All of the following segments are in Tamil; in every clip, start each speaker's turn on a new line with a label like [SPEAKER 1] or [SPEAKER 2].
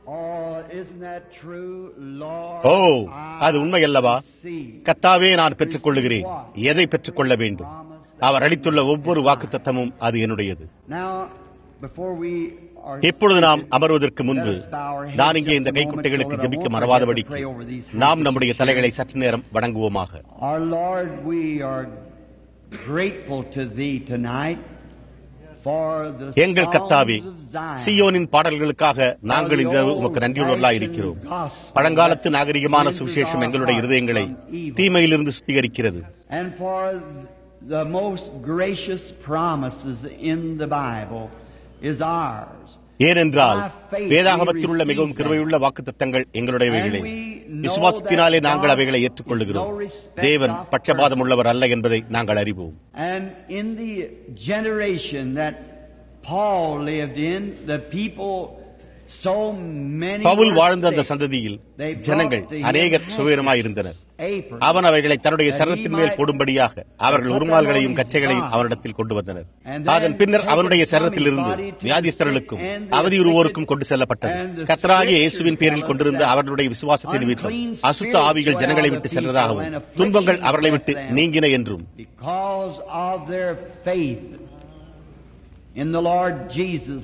[SPEAKER 1] Oh, isn't that true, Lord?
[SPEAKER 2] ஓ அது உண்மை அல்லவா
[SPEAKER 1] See.
[SPEAKER 2] கத்தாவே நான் பெற்றுக்கொள்ளுகிறேன் எதை பெற்றுக்கொள்ள வேண்டும் அவர் அளித்துள்ள ஒவ்வொரு வாக்குத்தத்தமும் அது என்னுடையது
[SPEAKER 1] Now, before we are
[SPEAKER 2] இப்பொழுது நாம் அமர்வதற்கு முன்பு நான் இங்கே இந்த கைக்குட்டைகளுக்கு ஜெபிக்க மறவாதபடிக்கு நாம் நம்முடைய தலைகளை சற்று நேரம் வணங்குவோமாக
[SPEAKER 1] Our Lord, we are grateful to Thee tonight for the
[SPEAKER 2] எங்கள் கர்த்தாவே
[SPEAKER 1] songs of Zion.
[SPEAKER 2] சியோனின் பாடல்களுக்காக நாங்கள் இந்த உமக்கு நன்றியுள்ளவர்களாய் இருக்கிறோம் பழங்காலத்து நாகரிகமான சுவிசேஷம் எங்களுடைய இருதயங்களை தீமையிலிருந்து சுத்திகரிக்கிறது
[SPEAKER 1] And for the most gracious promises in the Bible is ours.
[SPEAKER 2] ஏனென்றால் வேதாகமத்தில் உள்ள மிகவும் கிருபையுள்ள வாக்குத்தத்தங்கள் எங்களுடையவைகளே விசுவாசத்தினாலே நாங்கள் அவைகளை ஏற்றுக்கொள்ளுகிறோம் தேவன் பட்சபாதம் உள்ளவர் அல்ல என்பதை நாங்கள் அறிவோம்
[SPEAKER 1] And in the generation that Paul lived in, the people, so many
[SPEAKER 2] Pavul
[SPEAKER 1] were
[SPEAKER 2] வாழ்ந்த அந்த
[SPEAKER 1] sick.
[SPEAKER 2] சந்ததியில்
[SPEAKER 1] They brought
[SPEAKER 2] ஜனங்கள்
[SPEAKER 1] to him
[SPEAKER 2] அநேகர் சுயமாயிருந்தனர் அவன் அவைகளை தன்னுடைய சரத்தின் மேல் போடும்படியாக அவர்கள் உருமால்களையும் கச்சைகளையும் அவனிடத்தில் கொண்டு வந்தனர் அதன் பின்னர் அவனுடைய சரத்திலிருந்து வியாதிஸ்தர்களுக்கும் அவதியுறுவோருக்கும் கொண்டு செல்லப்பட்டது கத்தராகிய இயேசுவின் பேரில் கொண்டிருந்த அவர்களுடைய விசுவாசத்தை நிமித்தம் அசுத்த ஆவிகள் ஜனங்களை விட்டு சென்றதாகவும் துன்பங்கள் அவர்களை விட்டு நீங்கின என்றும்
[SPEAKER 1] Because of their faith in the Lord Jesus,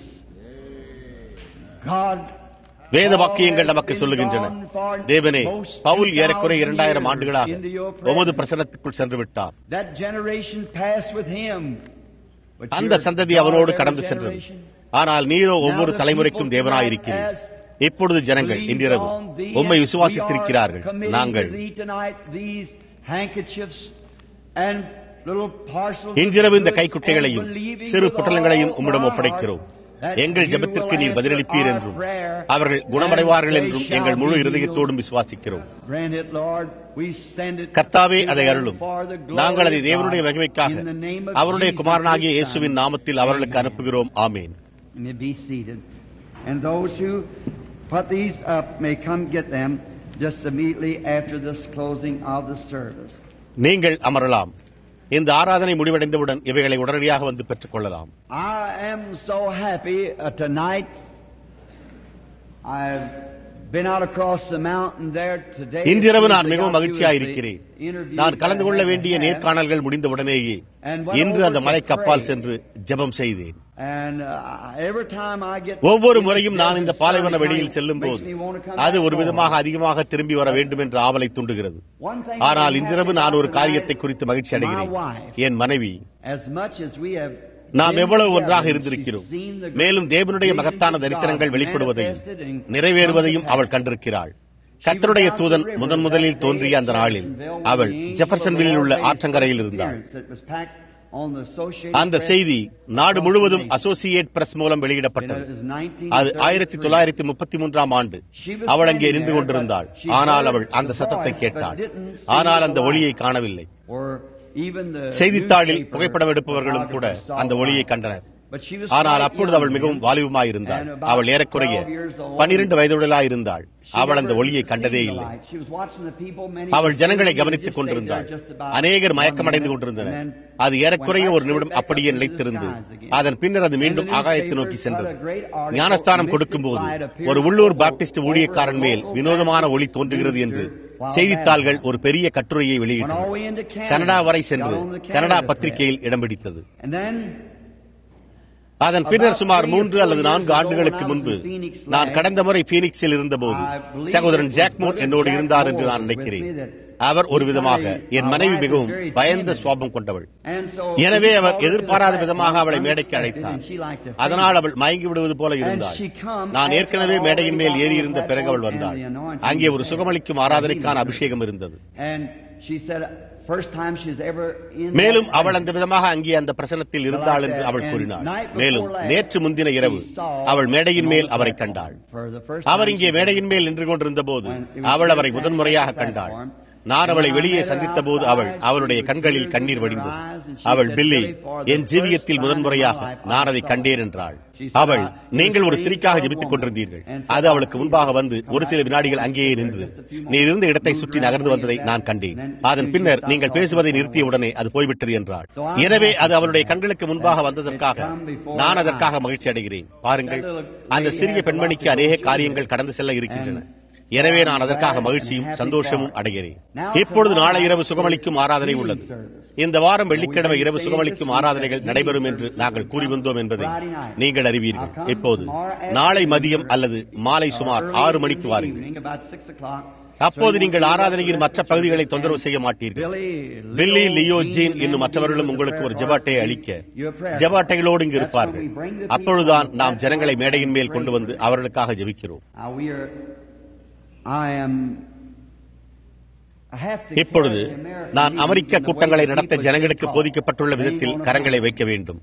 [SPEAKER 1] God
[SPEAKER 2] வேத வாக்கியங்கள் நமக்கு சொல்லுகின்றன தேவனே பவுல் ஏறக்குறைய இரண்டாயிரம் ஆண்டுகளாக உமது பிரசனத்துக்குள் சென்று விட்டார்
[SPEAKER 1] That generation passed with him. But
[SPEAKER 2] அந்த
[SPEAKER 1] your
[SPEAKER 2] சந்ததி அவனோடு
[SPEAKER 1] daughter
[SPEAKER 2] கடந்து சென்றது
[SPEAKER 1] generation
[SPEAKER 2] ஆனால் நீரோ ஒவ்வொரு தலைமுறைக்கும் தேவனாயிருக்கிறீர் இப்பொழுது ஜனங்கள்
[SPEAKER 1] believes
[SPEAKER 2] இன்றிரவு
[SPEAKER 1] on thee
[SPEAKER 2] உம்மை
[SPEAKER 1] and
[SPEAKER 2] விசுவாசித்திருக்கிறார்கள்
[SPEAKER 1] we are committing
[SPEAKER 2] நாங்கள்
[SPEAKER 1] to thee tonight these handkerchiefs and little parcels
[SPEAKER 2] இன்றிரவு இந்த
[SPEAKER 1] of goods
[SPEAKER 2] கைக்குட்டைகளையும்
[SPEAKER 1] and believing
[SPEAKER 2] சிறு
[SPEAKER 1] with
[SPEAKER 2] பொட்டலங்களையும்
[SPEAKER 1] all
[SPEAKER 2] உம்மிடம்
[SPEAKER 1] our
[SPEAKER 2] ஒப்படைக்கிறோம்
[SPEAKER 1] heart that
[SPEAKER 2] எங்கள்
[SPEAKER 1] you
[SPEAKER 2] ஜெபத்திற்கு
[SPEAKER 1] will
[SPEAKER 2] நீர்
[SPEAKER 1] answer
[SPEAKER 2] பதிலளிப்பீர்
[SPEAKER 1] our
[SPEAKER 2] என்றும்
[SPEAKER 1] prayer
[SPEAKER 2] அவர்கள்
[SPEAKER 1] and
[SPEAKER 2] குணமடைவார்கள்
[SPEAKER 1] they
[SPEAKER 2] என்றும்
[SPEAKER 1] shall
[SPEAKER 2] எங்கள் முழு
[SPEAKER 1] be
[SPEAKER 2] இருதயத்தோடும்
[SPEAKER 1] healed.
[SPEAKER 2] விசுவாசிக்கிறோம்
[SPEAKER 1] Grant it, Lord. We send it
[SPEAKER 2] கர்த்தாவே
[SPEAKER 1] to
[SPEAKER 2] அதை
[SPEAKER 1] them
[SPEAKER 2] அருளும்
[SPEAKER 1] for the glory
[SPEAKER 2] நாங்கள் அதை
[SPEAKER 1] of
[SPEAKER 2] தேவனுடைய
[SPEAKER 1] God.
[SPEAKER 2] மகிமைக்காக
[SPEAKER 1] In the name of
[SPEAKER 2] அவருடைய
[SPEAKER 1] Jesus,
[SPEAKER 2] குமாரனாகிய
[SPEAKER 1] his
[SPEAKER 2] இயேசுவின்
[SPEAKER 1] Son.
[SPEAKER 2] நாமத்தில் அவர்களுக்கு
[SPEAKER 1] Amen.
[SPEAKER 2] அனுப்புகிறோம் ஆமேன்
[SPEAKER 1] You may be seated. And those who put these up may come get them just immediately after this closing of the service.
[SPEAKER 2] நீங்கள் அமரலாம் இந்த ஆராதனை முடிவடைந்தவுடன் இவைகளை உடனடியாக வந்து பெற்றுக் கொள்ளலாம்
[SPEAKER 1] I am so happy uh, tonight. I've been out across the mountain there today.
[SPEAKER 2] இன்றிரவு நான்
[SPEAKER 1] As soon as I
[SPEAKER 2] மிகவும்
[SPEAKER 1] got
[SPEAKER 2] மகிழ்ச்சியாக
[SPEAKER 1] through with the
[SPEAKER 2] இருக்கிறேன்
[SPEAKER 1] interviews
[SPEAKER 2] நான் கலந்து
[SPEAKER 1] I
[SPEAKER 2] கொள்ள
[SPEAKER 1] had
[SPEAKER 2] வேண்டிய
[SPEAKER 1] had.
[SPEAKER 2] நேர்காணல்கள் முடிந்தவுடனேயே
[SPEAKER 1] And went
[SPEAKER 2] இன்று
[SPEAKER 1] over
[SPEAKER 2] அந்த
[SPEAKER 1] to
[SPEAKER 2] மலைக்கப்பால்
[SPEAKER 1] pray.
[SPEAKER 2] சென்று ஜெபம் செய்தேன்
[SPEAKER 1] And uh, every time I get
[SPEAKER 2] ஒவ்வொரு
[SPEAKER 1] in
[SPEAKER 2] முறையும்
[SPEAKER 1] the
[SPEAKER 2] நான் இந்த
[SPEAKER 1] desert,
[SPEAKER 2] பாலைவன
[SPEAKER 1] sunny
[SPEAKER 2] வெளியில்
[SPEAKER 1] country,
[SPEAKER 2] செல்லும் போது
[SPEAKER 1] makes me want to come
[SPEAKER 2] அது
[SPEAKER 1] back
[SPEAKER 2] ஒரு
[SPEAKER 1] home.
[SPEAKER 2] விதமாக அதிகமாக திரும்பி வர வேண்டும் என்ற ஆவலை தூண்டுகிறது
[SPEAKER 1] One thing
[SPEAKER 2] ஆனால்
[SPEAKER 1] I'm
[SPEAKER 2] இன்றிரவு
[SPEAKER 1] happy
[SPEAKER 2] நான் ஒரு
[SPEAKER 1] about
[SPEAKER 2] காரியத்தை
[SPEAKER 1] tonight,
[SPEAKER 2] குறித்து மகிழ்ச்சி
[SPEAKER 1] my
[SPEAKER 2] அடைகிறேன்
[SPEAKER 1] wife,
[SPEAKER 2] என் மனைவி
[SPEAKER 1] as much as we have
[SPEAKER 2] நாம்
[SPEAKER 1] been
[SPEAKER 2] எவ்வளவு
[SPEAKER 1] together,
[SPEAKER 2] ஒன்றாக
[SPEAKER 1] she's
[SPEAKER 2] இருந்திருக்கிறோம்
[SPEAKER 1] seen the
[SPEAKER 2] மேலும் தேவனுடைய
[SPEAKER 1] visions
[SPEAKER 2] மகத்தான
[SPEAKER 1] of
[SPEAKER 2] தரிசனங்கள்
[SPEAKER 1] God
[SPEAKER 2] வெளிப்படுவதையும்
[SPEAKER 1] manifested and
[SPEAKER 2] நிறைவேறுவதையும்
[SPEAKER 1] come to
[SPEAKER 2] அவள்
[SPEAKER 1] pass.
[SPEAKER 2] கண்டிருக்கிறாள் கர்த்தருடைய தூதன் முதன் முதலில் தோன்றிய அந்த நாளில் அவள் ஜெஃபர்சன்வில்லில் உள்ள ஆற்றங்கரையில் இருந்தாள் அந்த செய்தி நாடு முழுவதும் அசோசியேட் பிரஸ் மூலம் வெளியிடப்பட்டது அது ஆயிரத்தி தொள்ளாயிரத்தி முப்பத்தி மூன்றாம் ஆண்டு அவள் அங்கே நின்று கொண்டிருந்தாள் ஆனால் அவள் அந்த சத்தத்தை கேட்டாள் ஆனால் அந்த ஒளியை காணவில்லை செய்தித்தாளில் புகைப்படம் எடுப்பவர்களும் கூட அந்த ஒளியை கண்டனர் ஆனால் அப்பொழுது அவள் மிகவும் வாலிபமாயிருந்தாள் அவள் ஏறக்குறைய பனிரெண்டு வயதுடலாயிருந்தாள் அவள் அந்த ஒளியை கண்டதே இல்லை அவள் ஜனங்களை கவனித்துக் கொண்டிருந்தாள் அநேகர் மயக்கமடைந்து கொண்டிருந்தனர் அது ஏறக்குறைய ஒரு நிமிடம் அப்படியே நிலைத்திருந்து அதன் பின்னர் அது மீண்டும் ஆகாயத்தை நோக்கி சென்றது ஞானஸ்தானம் கொடுக்கும் போது ஒரு உள்ளூர் பாப்டிஸ்ட் ஊழியக்காரன் மேல் வினோதமான ஒளி தோன்றுகிறது என்று செய்தித்தாள்கள் ஒரு பெரிய கட்டுரையை வெளியிட்டன கனடா வரை சென்று கனடா பத்திரிகையில் இடம் பிடித்தது அதன் பின்னர் சுமார் மூன்று அல்லது நான்கு ஆண்டுகளுக்கு முன்பு நான் கடந்த முறை பீனிக்ஸில் இருந்தபோது சகோதரன் ஜாக்மோட் என்னோடு இருந்தார் என்று நான் நினைக்கிறேன் அவர் ஒரு விதமாக என் மனைவி மிகவும் பயந்த சுவாபம் கொண்டவள் எனவே அவர் எதிர்பாராத விதமாக அவளை மேடைக்கு அழைத்தார் அதனால் அவள் மயங்கி விடுவது போல இருந்தாள் நான் ஏற்கனவே மேடையின் மேல் ஏறி இருந்த பிறகு அவள் வந்தாள் அங்கே ஒரு சுகமளிக்கும் ஆராதனைக்கான அபிஷேகம் இருந்தது மேலும் அவள் அந்த விதமாக அங்கே அந்த பிரசனத்தில் இருந்தாள் என்று அவள் கூறினாள் மேலும் நேற்று முந்தின இரவு அவள் மேடையின் மேல் அவரை கண்டாள் அவர் இங்கே மேடையின் மேல் நின்று கொண்டிருந்த போது அவள் அவரை முதன்முறையாக கண்டாள் நான் அவளை வெளியே சந்தித்த போது அவள் அவளுடைய கண்களில் கண்ணீர் வடிந்தது அவள் பில்லி என் ஜீவியத்தில் முதன்முறையாக நான் அதை கண்டேன் என்றாள் அவள் நீங்கள் ஒரு ஸ்திரிக்காக ஜெபித்துக் கொண்டிருந்தீர்கள் அது அவளுக்கு முன்பாக வந்து ஒரு சில வினாடிகள் அங்கேயே நின்று நீ இருந்த இடத்தை சுற்றி நகர்ந்து வந்ததை நான் கண்டேன் அதன் பின்னர் நீங்கள் பேசுவதை நிறுத்திய உடனே அது போய்விட்டது என்றாள் எனவே அது அவளுடைய கண்களுக்கு முன்பாக வந்ததற்காக நான் அதற்காக மகிழ்ச்சி அடைகிறேன் பாருங்கள் அந்த சிறிய பெண்மணிக்கு அநேக காரியங்கள் கடந்து செல்ல இருக்கின்றன எனவே நான் அதற்காக மகிழ்ச்சியும் சந்தோஷமும் அடைகிறேன் இப்பொழுது நாளை இரவு சுகமளிக்கும் ஆராதனை உள்ளது இந்த வாரம் வெள்ளிக்கிழமை இரவு சுகமளிக்கும் ஆராதனைகள் நடைபெறும் என்று நாங்கள் கூறி வந்தோம் என்பதை நீங்கள் அறிவீர்கள் இப்போது நாளை மதியம் அல்லது மாலை சுமார் ஆறு மணிக்கு வாருங்கள் அப்போது நீங்கள் ஆராதனையின் மற்ற பகுதிகளை தொந்தரவு செய்ய மாட்டீர்கள் பில்லி லியோ ஜீன் இன்னும் மற்றவர்களும் உங்களுக்கு ஒரு ஜபாட்டையை அளிக்க ஜபாட்டைகளோடு இங்கு இருப்பார்கள் அப்பொழுதுதான் நாம் ஜனங்களை மேடையின் மேல் கொண்டு வந்து அவர்களுக்காக ஜெபிக்கிறோம் இப்பொழுது நான் அமெரிக்க கூட்டங்களை நடத்த ஜனங்களுக்கு போதிக்கப்பட்டுள்ள விதத்தில் கரங்களை வைக்க வேண்டும்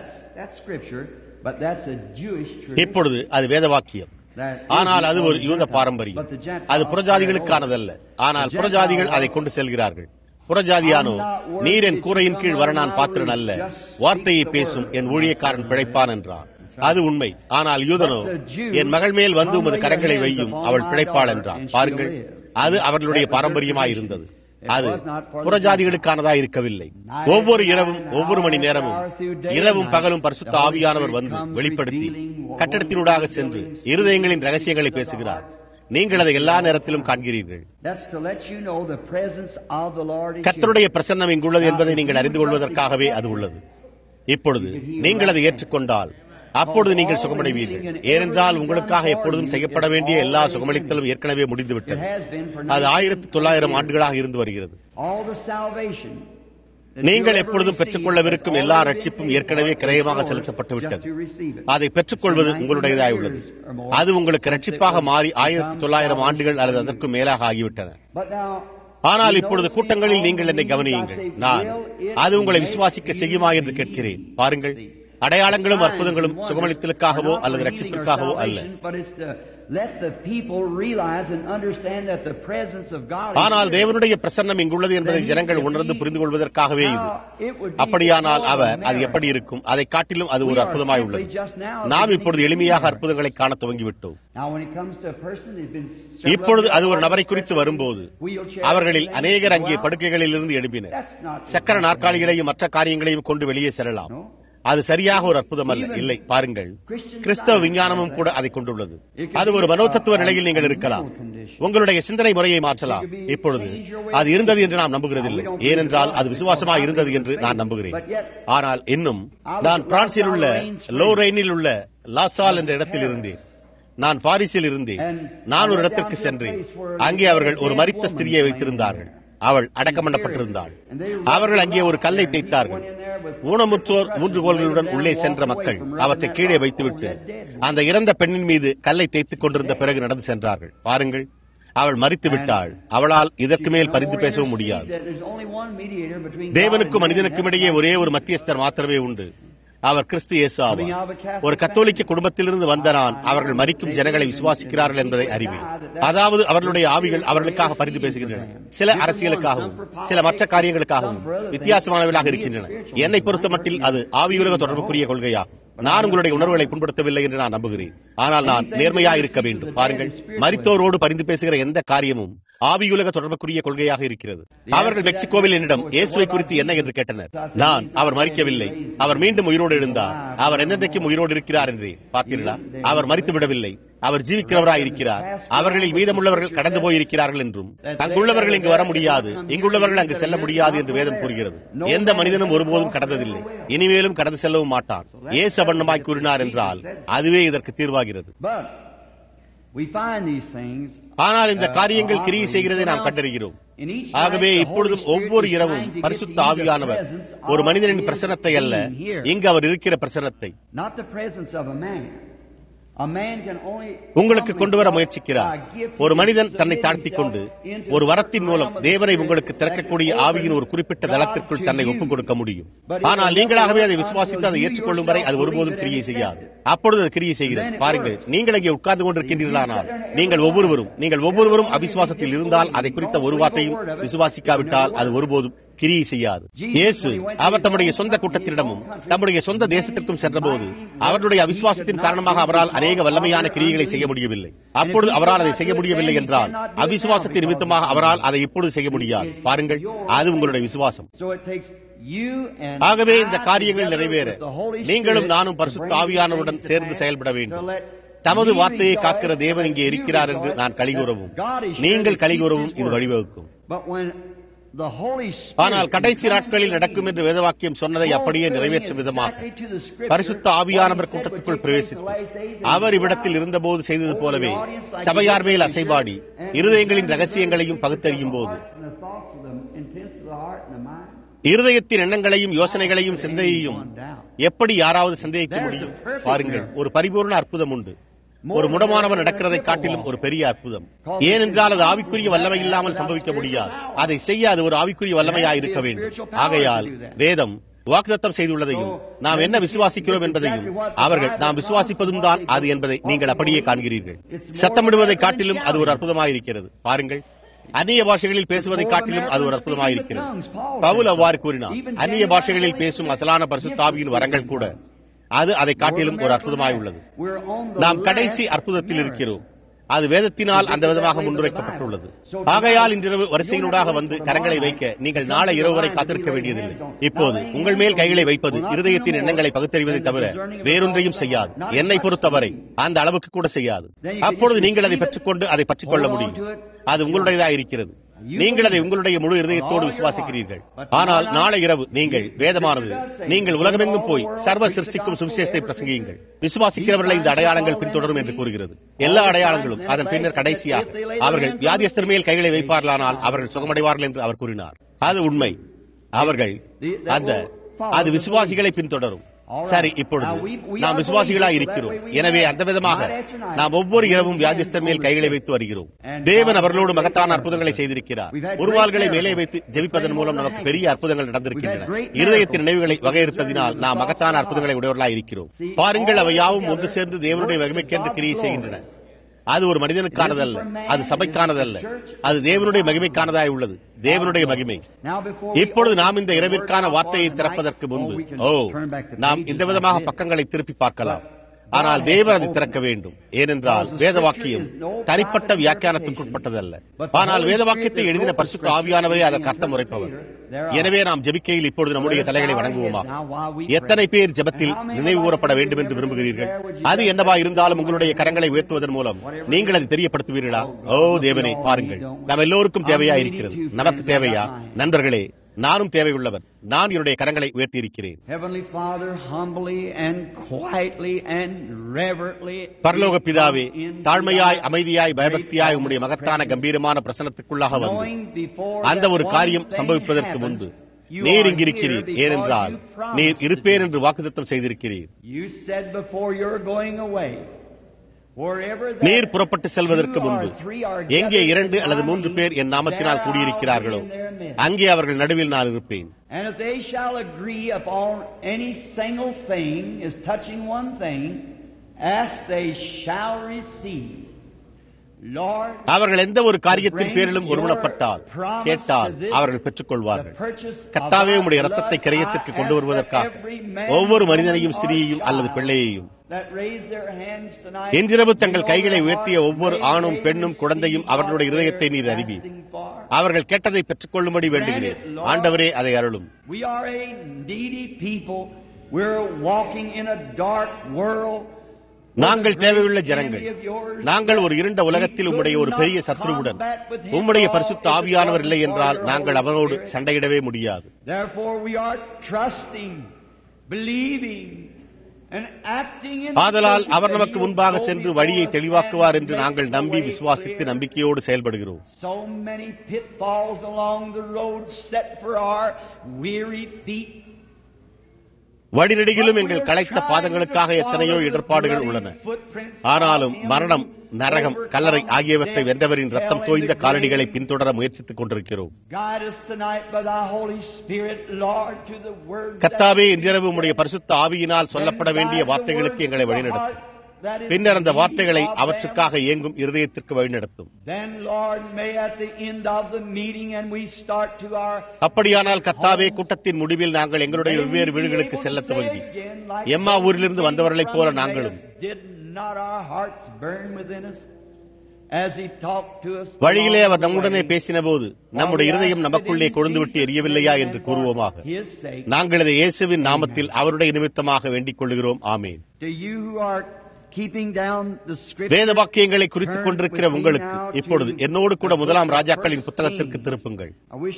[SPEAKER 2] இப்பொழுது அது வேதவாக்கியம் ஆனால் அது ஒரு யூத பாரம்பரியம் அது புறஜாதிகளுக்கானதல்ல ஆனால் புறஜாதிகள் அதை கொண்டு செல்கிறார்கள் புறஜாதியானோ நீர் என் கூரையின் கீழ் வர நான் பாத்திரன் அல்ல வார்த்தையை பேசும் என் ஊழியக்காரன் பிழைப்பான் என்றான் அது உண்மை ஆனால் யூதனோ என் மகள் மேல் வந்து உமது கரங்களை வையும் அவள் பிழைப்பாள் என்றான் பாருங்கள் அது அவர்களுடைய பாரம்பரியமாய் இருந்தது அது புறஜாதிகளுக்கானதா இருக்கவில்லை ஒவ்வொரு இரவும் ஒவ்வொரு மணி நேரமும் இரவும் பகலும் பரிசுத்த ஆவியானவர் வந்து வெளிப்படுத்தி கட்டடத்தினூடாக சென்று இருதயங்களின் ரகசியங்களை பேசுகிறார் நீங்கள் அதை எல்லா நேரத்திலும் காண்கிறீர்கள் கத்தருடைய பிரசன்னம் இங்குள்ளது என்பதை நீங்கள் அறிந்து கொள்வதற்காகவே அது உள்ளது இப்பொழுது நீங்கள் அதை ஏற்றுக்கொண்டால் அப்பொழுது நீங்கள் சுகமடைவீர்கள் ஏனென்றால் உங்களுக்காக எப்பொழுதும் செய்யப்பட வேண்டிய எல்லா சுகமளித்தலும் ஏற்கனவே முடிந்துவிட்டது அது ஆயிரத்தி தொள்ளாயிரம் ஆண்டுகளாக இருந்து வருகிறது நீங்கள் எப்பொழுதும் பெற்றுக்கொள்ளவிருக்கும் எல்லா ரட்சிப்பும் ஏற்கனவே கிரயமாக செலுத்தப்பட்டு விட்டது அதை பெற்றுக்கொள்வது உங்களுடையதாய் உள்ளது அது உங்களுக்கு ரட்சிப்பாக மாறி ஆயிரத்தி தொள்ளாயிரம் ஆண்டுகள் அல்லது அதற்கு மேலாக ஆகிவிட்டன ஆனால் இப்பொழுது கூட்டங்களில் நீங்கள் என்னை கவனியுங்கள் நான் அது உங்களை விசுவாசிக்க செய்யுமா என்று கேட்கிறேன் பாருங்கள் அடையாளங்களும் அற்புதங்களும் சுகமளித்தலுக்காகவோ அல்லது ரட்சிப்பிற்காகவோ அல்ல ஆனால் தேவனுடைய பிரசன்னம் இங்குள்ளது என்பதை ஜனங்கள் உணர்ந்து புரிந்து கொள்வதற்காகவே இது அப்படியானால் அவர் அது எப்படி இருக்கும் அதை காட்டிலும் அது ஒரு அற்புதமாய் உள்ளது நாம் இப்பொழுது எளிமையாக அற்புதங்களை காண துவங்கிவிட்டோம் இப்பொழுது அது ஒரு நபரை குறித்து வரும்போது அவர்களில் அநேகர் அங்கே படுக்கைகளில் இருந்து எழுப்பினர் சக்கர நாற்காலிகளையும் மற்ற காரியங்களையும் கொண்டு வெளியே செல்லலாம் அது சரியாக ஒரு அற்புதம் அல்ல இல்லை பாருங்கள் கிறிஸ்தவ விஞ்ஞானமும் கூட அதை கொண்டுள்ளது அது ஒரு மனோதத்துவ நிலையில் நீங்கள் இருக்கலாம் உங்களுடைய சிந்தனை முறையை மாற்றலாம் இப்பொழுது அது இருந்தது என்று நாம் நம்புகிறதில்லை ஏனென்றால் அது விசுவாசமாக இருந்தது என்று நான் நம்புகிறேன் ஆனால் இன்னும் நான் பிரான்சில் உள்ள லோரைனில் உள்ள லாசால் என்ற இடத்தில் இருந்தேன் நான் பாரிஸில் இருந்தேன் நான் ஒரு இடத்திற்கு சென்றேன் அங்கே அவர்கள் ஒரு மரித்த ஸ்திரியை வைத்திருந்தார்கள் அவள் அடக்கம் பண்ணப்பட்டிருந்தாள் அவர்கள் அங்கே ஒரு கல்லை தைத்தார்கள் ஊனமுற்றோர் ஊன்றுகோள்களுடன் உள்ளே சென்ற மக்கள் அவற்றை கீழே வைத்துவிட்டு அந்த இறந்த பெண்ணின் மீது கல்லை தைத்துக் கொண்டிருந்த பிறகு நடந்து சென்றார்கள் பாருங்கள் அவள் மறித்து விட்டாள் அவளால் இதற்கு மேல் பரிந்து பேசவும் முடியாது தேவனுக்கும் மனிதனுக்கும் இடையே ஒரே ஒரு மத்தியஸ்தர் மாத்திரமே உண்டு அவர் கிறிஸ்து இயேசு ஆவார் ஒரு கத்தோலிக்க குடும்பத்திலிருந்து வந்த நான் அவர்கள் மறிக்கும் ஜனங்களை விசுவாசிக்கிறார்கள் என்பதை அறிவேன் அதாவது அவர்களுடைய ஆவிகள் அவர்களுக்காக பரிந்து பேசுகின்றன சில அரசியலுக்காகவும் சில மற்ற காரியங்களுக்காகவும் வித்தியாசமானவர்களாக இருக்கின்றன என்னை பொறுத்த மட்டில் அது ஆவியுலக தொடர்புக்குரிய கொள்கையாகும் நான் உங்களுடைய உணர்வுகளை புண்படுத்தவில்லை என்று நான் நம்புகிறேன் ஆனால் நான் நேர்மையா இருக்க வேண்டும் பாருங்கள் மரித்தோரோடு பரிந்து பேசுகிற எந்த காரியமும் ஆவியுலக தொடர்புக்குரிய கொள்கையாக இருக்கிறது அவர்கள் மெக்சிகோவில் என்னிடம் இயேசுவை குறித்து என்ன என்று கேட்டனர் நான் அவர் மறிக்கவில்லை அவர் மீண்டும் உயிரோடு எழுந்தார் அவர் என்னென்றைக்கும் உயிரோடு இருக்கிறார் என்று பார்த்தீர்களா அவர் மறித்து விடவில்லை அவர் ஜீவிக்கிறவராய் இருக்கிறார் அவர்களில் மீதமுள்ளவர்கள் கடந்து போயிருக்கிறார்கள் என்றும் அங்குள்ளவர்கள் இங்கு வர முடியாது இங்குள்ளவர்கள் அங்கு செல்ல முடியாது என்று வேதம் கூறுகிறது எந்த மனிதனும் ஒருபோதும் கடந்ததில்லை இனிமேலும் கடந்து செல்லவும் மாட்டான் ஏசு அவண்ணமாய் கூறினார் என்றால் அதுவே இதற்கு தீர்வாகிறது ஆனால் இந்த காரியங்கள் கிரியை செய்கிறதை நாம் கண்டறிகிறோம் ஆகவே இப்பொழுதும் ஒவ்வொரு இரவும் பரிசுத்த ஆவியானவர் ஒரு மனிதனின் பிரசனத்தை அல்ல இங்கு அவர் இருக்கிற பிரசனத்தை உங்களுக்கு கொண்டு வர முயற்சிக்கிறார் ஒரு மனிதன் தன்னை தாழ்த்திக் கொண்டு ஒரு வரத்தின் மூலம் தேவனை உங்களுக்கு திறக்கக்கூடிய ஆவியின் ஒரு குறிப்பிட்ட தளத்திற்குள் தன்னை ஒப்புக் கொடுக்க முடியும் ஆனால் நீங்களாகவே அதை விசுவாசித்து அதை ஏற்றுக்கொள்ளும் வரை அது ஒருபோதும் கிரியை செய்யாது அப்பொழுது அது கிரியை செய்கிறது பாருங்கள் நீங்கள் இங்கே உட்கார்ந்து கொண்டிருக்கின்றீர்களானால் நீங்கள் ஒவ்வொருவரும் நீங்கள் ஒவ்வொருவரும் அவிசுவாசத்தில் இருந்தால் அதை குறித்த ஒரு வார்த்தையும் விசுவாசிக்காவிட்டால் அது ஒருபோதும் கிரியை செய்யாது இயேசு அவர் தம்முடைய சொந்த கூட்டத்தினிடமும் தம்முடைய சொந்த தேசத்திற்கும் சென்றபோது அவருடைய அவிசுவாசத்தின் காரணமாக அவரால் அநேக வல்லமையான கிரியைகளை செய்ய முடியவில்லை அப்பொழுது அவரால் அதை செய்ய முடியவில்லை என்றால் அவிசுவாசத்தின் நிமித்தமாக அவரால் அதை இப்பொழுது செய்ய முடியாது பாருங்கள் அது உங்களுடைய விசுவாசம் ஆகவே இந்த காரியங்கள் நிறைவேற நீங்களும் நானும் பரிசுத்த ஆவியானவருடன் சேர்ந்து செயல்பட வேண்டும் தமது வார்த்தையை காக்கிற தேவன் இங்கே இருக்கிறார் என்று நான் கலிகூறவும் நீங்கள் கலிகூறவும் இது வழிவகுக்கும் ஆனால் கடைசி நாட்களில் நடக்கும் என்று வேதவாக்கியம் சொன்னதை அப்படியே நிறைவேற்றும் விதமாக பரிசுத்த ஆவியானவர் கூட்டத்துக்குள் பிரவேசித்து அவர் இவ்விடத்தில் இருந்தபோது செய்தது போலவே சபையார் மேல் அசைபாடி இருதயங்களின் ரகசியங்களையும் பகுத்தறியும் போது இருதயத்தின் எண்ணங்களையும் யோசனைகளையும் சிந்தையையும் எப்படி யாராவது சந்தேகிக்க முடியும் பாருங்கள் ஒரு பரிபூர்ண அற்புதம் உண்டு ஒரு முடமானவன் நடக்கிறதை காட்டிலும் ஒரு பெரிய அற்புதம் ஏனென்றால் அது ஆவிக்குரிய வல்லமை இல்லாமல் சம்பவிக்க முடியாது அதை செய்ய அது ஒரு ஆவிக்குரிய வல்லமையா இருக்க வேண்டும் ஆகையால் வேதம் வாக்குதத்தம் செய்துள்ளதையும் நாம் என்ன விசுவாசிக்கிறோம் என்பதையும் அவர்கள் நாம் விசுவாசிப்பதும் தான் அது என்பதை நீங்கள் அப்படியே காண்கிறீர்கள் சத்தமிடுவதை காட்டிலும் அது ஒரு அற்புதமாயிருக்கிறது பாருங்கள் அந்நிய பாஷைகளில் பேசுவதை காட்டிலும் அது ஒரு அற்புதமாயிருக்கிறது பவுல் அவ்வாறு கூறினார் அந்நிய பாஷைகளில் பேசும் அசலான பரிசுத்தாவியின் வரங்கள் கூட அது அதை காட்டிலும் ஒரு அற்புதமாய் உள்ளது நாம் கடைசி அற்புதத்தில் இருக்கிறோம் அது வேதத்தினால் அந்த விதமாக முன்னுரைக்கப்பட்டுள்ளது ஆகையால் இன்றிரவு வரிசையினூடாக வந்து கரங்களை வைக்க நீங்கள் நாளை இரவு வரை காத்திருக்க வேண்டியதில்லை இப்போது உங்கள் மேல் கைகளை வைப்பது இருதயத்தின் எண்ணங்களை பகுத்தறிவதை தவிர வேறொன்றையும் செய்யாது என்னை பொறுத்தவரை அந்த அளவுக்கு கூட செய்யாது அப்பொழுது நீங்கள் அதை பெற்றுக்கொண்டு அதை பற்றிக் கொள்ள முடியும் அது உங்களுடையதாக இருக்கிறது நீங்கள் அதை உங்களுடைய முழு இருதயத்தோடு விசுவாசிக்கிறீர்கள் ஆனால் நாளை இரவு நீங்கள் வேதமானது நீங்கள் உலகமெங்கும் போய் சர்வ சிருஷ்டிக்கும் சுவிசேஷத்தை பிரசங்கியுங்கள் விசுவாசிக்கிறவர்களை இந்த அடையாளங்கள் பின்தொடரும் என்று கூறுகிறது எல்லா அடையாளங்களும் அதன் பின்னர் கடைசியாக அவர்கள் வியாதியஸ்தர் மேல் கைகளை வைப்பார்களானால் அவர்கள் சுகமடைவார்கள் என்று அவர் கூறினார் அது உண்மை அவர்கள் அந்த அது விசுவாசிகளை பின்தொடரும் சரி இப்பொழுது நாம் விசுவாசிகளாய் இருக்கிறோம் எனவே அந்த விதமாக நாம் ஒவ்வொரு இரவும் வியாதிஸ்தர் மேல் கைகளை வைத்து வருகிறோம் தேவன் அவர்களோடு மகத்தான அற்புதங்களை செய்திருக்கிறார் உருவாள்களை மேலே வைத்து ஜெபிப்பதன் மூலம் நமக்கு பெரிய அற்புதங்கள் நடந்திருக்கின்றன இருதயத்தின் நினைவுகளை வகையிருத்ததினால் நாம் மகத்தான அற்புதங்களை உடையவர்களாய் இருக்கிறோம் பாருங்கள் அவை யாவும் ஒன்று சேர்ந்து தேவனுடைய மகிமைக்கென்று கிரியை செய்கின்றன அது ஒரு மனிதனுக்கானதல்ல அது சபைக்கானதல்ல அது தேவனுடைய மகிமைக்கானதாய் உள்ளது தேவனுடைய மகிமை இப்பொழுது நாம் இந்த இரவிற்கான வார்த்தையை திறப்பதற்கு முன்பு ஓ நாம் இந்த விதமாக பக்கங்களை திருப்பி பார்க்கலாம் ஆனால் தேவன் அதை திறக்க வேண்டும் ஏனென்றால் வேத வாக்கியம் தனிப்பட்ட வியாக்கியானத்திற்குட்பட்டதல்ல ஆனால் வேத வாக்கியத்தை எழுதின பரிசுத்த ஆவியானவரே அதற்கு அர்த்தம் உரைப்பவர் எனவே நாம் ஜெபிக்கையில் இப்பொழுது நம்முடைய தலைகளை வணங்குவோமா எத்தனை பேர் ஜெபத்தில் நினைவு கூறப்பட வேண்டும் என்று விரும்புகிறீர்கள் அது என்னவா இருந்தாலும் உங்களுடைய கரங்களை உயர்த்துவதன் மூலம் நீங்கள் அதை தெரியப்படுத்துவீர்களா ஓ தேவனே பாருங்கள் நாம் எல்லோருக்கும் தேவையா இருக்கிறது நமக்கு தேவையா நண்பர்களே நானும் தேவையுள்ளவன் நான் என்னுடைய கரங்களை உயர்த்தி இருக்கிறேன் பரலோக பிதாவே தாழ்மையாய் அமைதியாய் பயபக்தியாய் உம்முடைய மகத்தான கம்பீரமான பிரசனத்துக்குள்ளாக வந்து அந்த ஒரு காரியம் சம்பவிப்பதற்கு முன்பு நீர் இங்கிருக்கிறீர் ஏனென்றால் நீர் இருப்பேன் என்று வாக்குத்தம் செய்திருக்கிறீர் நீர் புறப்பட்டு செல்வதற்கு முன்பு எங்கே இரண்டு அல்லது மூன்று பேர் என் நாமத்தினால் கூடியிருக்கிறார்களோ அங்கே அவர்கள் நடுவில் நான் இருப்பேன் அவர்கள் எந்த ஒரு காரியத்தின் பேரிலும் ஒருமனப்பட்டால் கேட்டால் அவர்கள் பெற்றுக் கொள்வார்கள் கத்தாவே உடைய ரத்தத்தை கரையத்திற்கு கொண்டு வருவதற்காக ஒவ்வொரு மனிதனையும் ஸ்திரீயையும் அல்லது பிள்ளையையும் இன்றிரவு தங்கள் கைகளை உயர்த்திய ஒவ்வொரு ஆணும் பெண்ணும் குழந்தையும் அவர்களுடைய இருதயத்தை நீர் அறிவி அவர்கள் கேட்டதை பெற்றுக் கொள்ளும்படி வேண்டுகிறேன் ஆண்டவரே அதை அருளும் நாங்கள் தேவையுள்ள ஜனங்கள் நாங்கள் ஒரு இருண்ட உலகத்தில் உம்முடைய ஒரு பெரிய சத்ருவுடன் உம்முடைய பரிசுத்த ஆவியானவர் இல்லை என்றால் நாங்கள் அவனோடு சண்டையிடவே முடியாது ஆதலால் அவர் நமக்கு முன்பாக சென்று வழியை தெளிவாக்குவார் என்று நாங்கள் நம்பி விசுவாசித்து நம்பிக்கையோடு செயல்படுகிறோம் வழிநெடுகிலும் எங்கள் களைத்த பாதங்களுக்காக எத்தனையோ இடர்பாடுகள் உள்ளன ஆனாலும் மரணம் நரகம் கல்லறை ஆகியவற்றை வென்றவரின் ரத்தம் தோய்ந்த காலடிகளை பின்தொடர முயற்சித்துக் கொண்டிருக்கிறோம் கத்தாவே இன்றிரவு உடைய பரிசுத்த ஆவியினால் சொல்லப்பட வேண்டிய வார்த்தைகளுக்கு எங்களை வழிநடத்தும் பின்னர் அந்த வார்த்தைகளை அவற்றுக்காக இயங்கும் இருதயத்திற்கு வழிநடத்தும் அப்படியானால் கத்தாவே கூட்டத்தின் முடிவில் நாங்கள் எங்களுடைய வெவ்வேறு வீடுகளுக்கு செல்ல துவங்கி எம்மா ஊரிலிருந்து வந்தவர்களைப் போல நாங்களும் வழியிலே அவர் நம்முடனே பேசின போது நம்முடைய இருதயம் நமக்குள்ளே கொழுந்து விட்டு எரியவில்லையா என்று கூறுவோமாக நாங்கள் இதை இயேசுவின் நாமத்தில் அவருடைய நிமித்தமாக வேண்டிக் கொள்கிறோம் ஆமேன் வேத வாக்கியங்களை குறித்துக் கொண்டிருக்கிற உங்களுக்கு இப்பொழுது என்னோடு கூட முதலாம் ராஜாக்களின் புத்தகத்திற்கு திருப்புங்கள்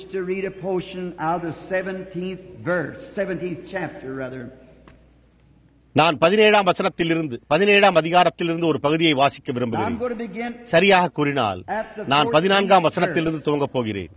[SPEAKER 2] நான் பதினேழாம் வசனத்திலிருந்து பதினேழாம் அதிகாரத்திலிருந்து ஒரு பகுதியை வாசிக்க விரும்புகிறேன் சரியாக கூறினால் நான் பதினான்காம் வசனத்திலிருந்து துவங்கப் போகிறேன்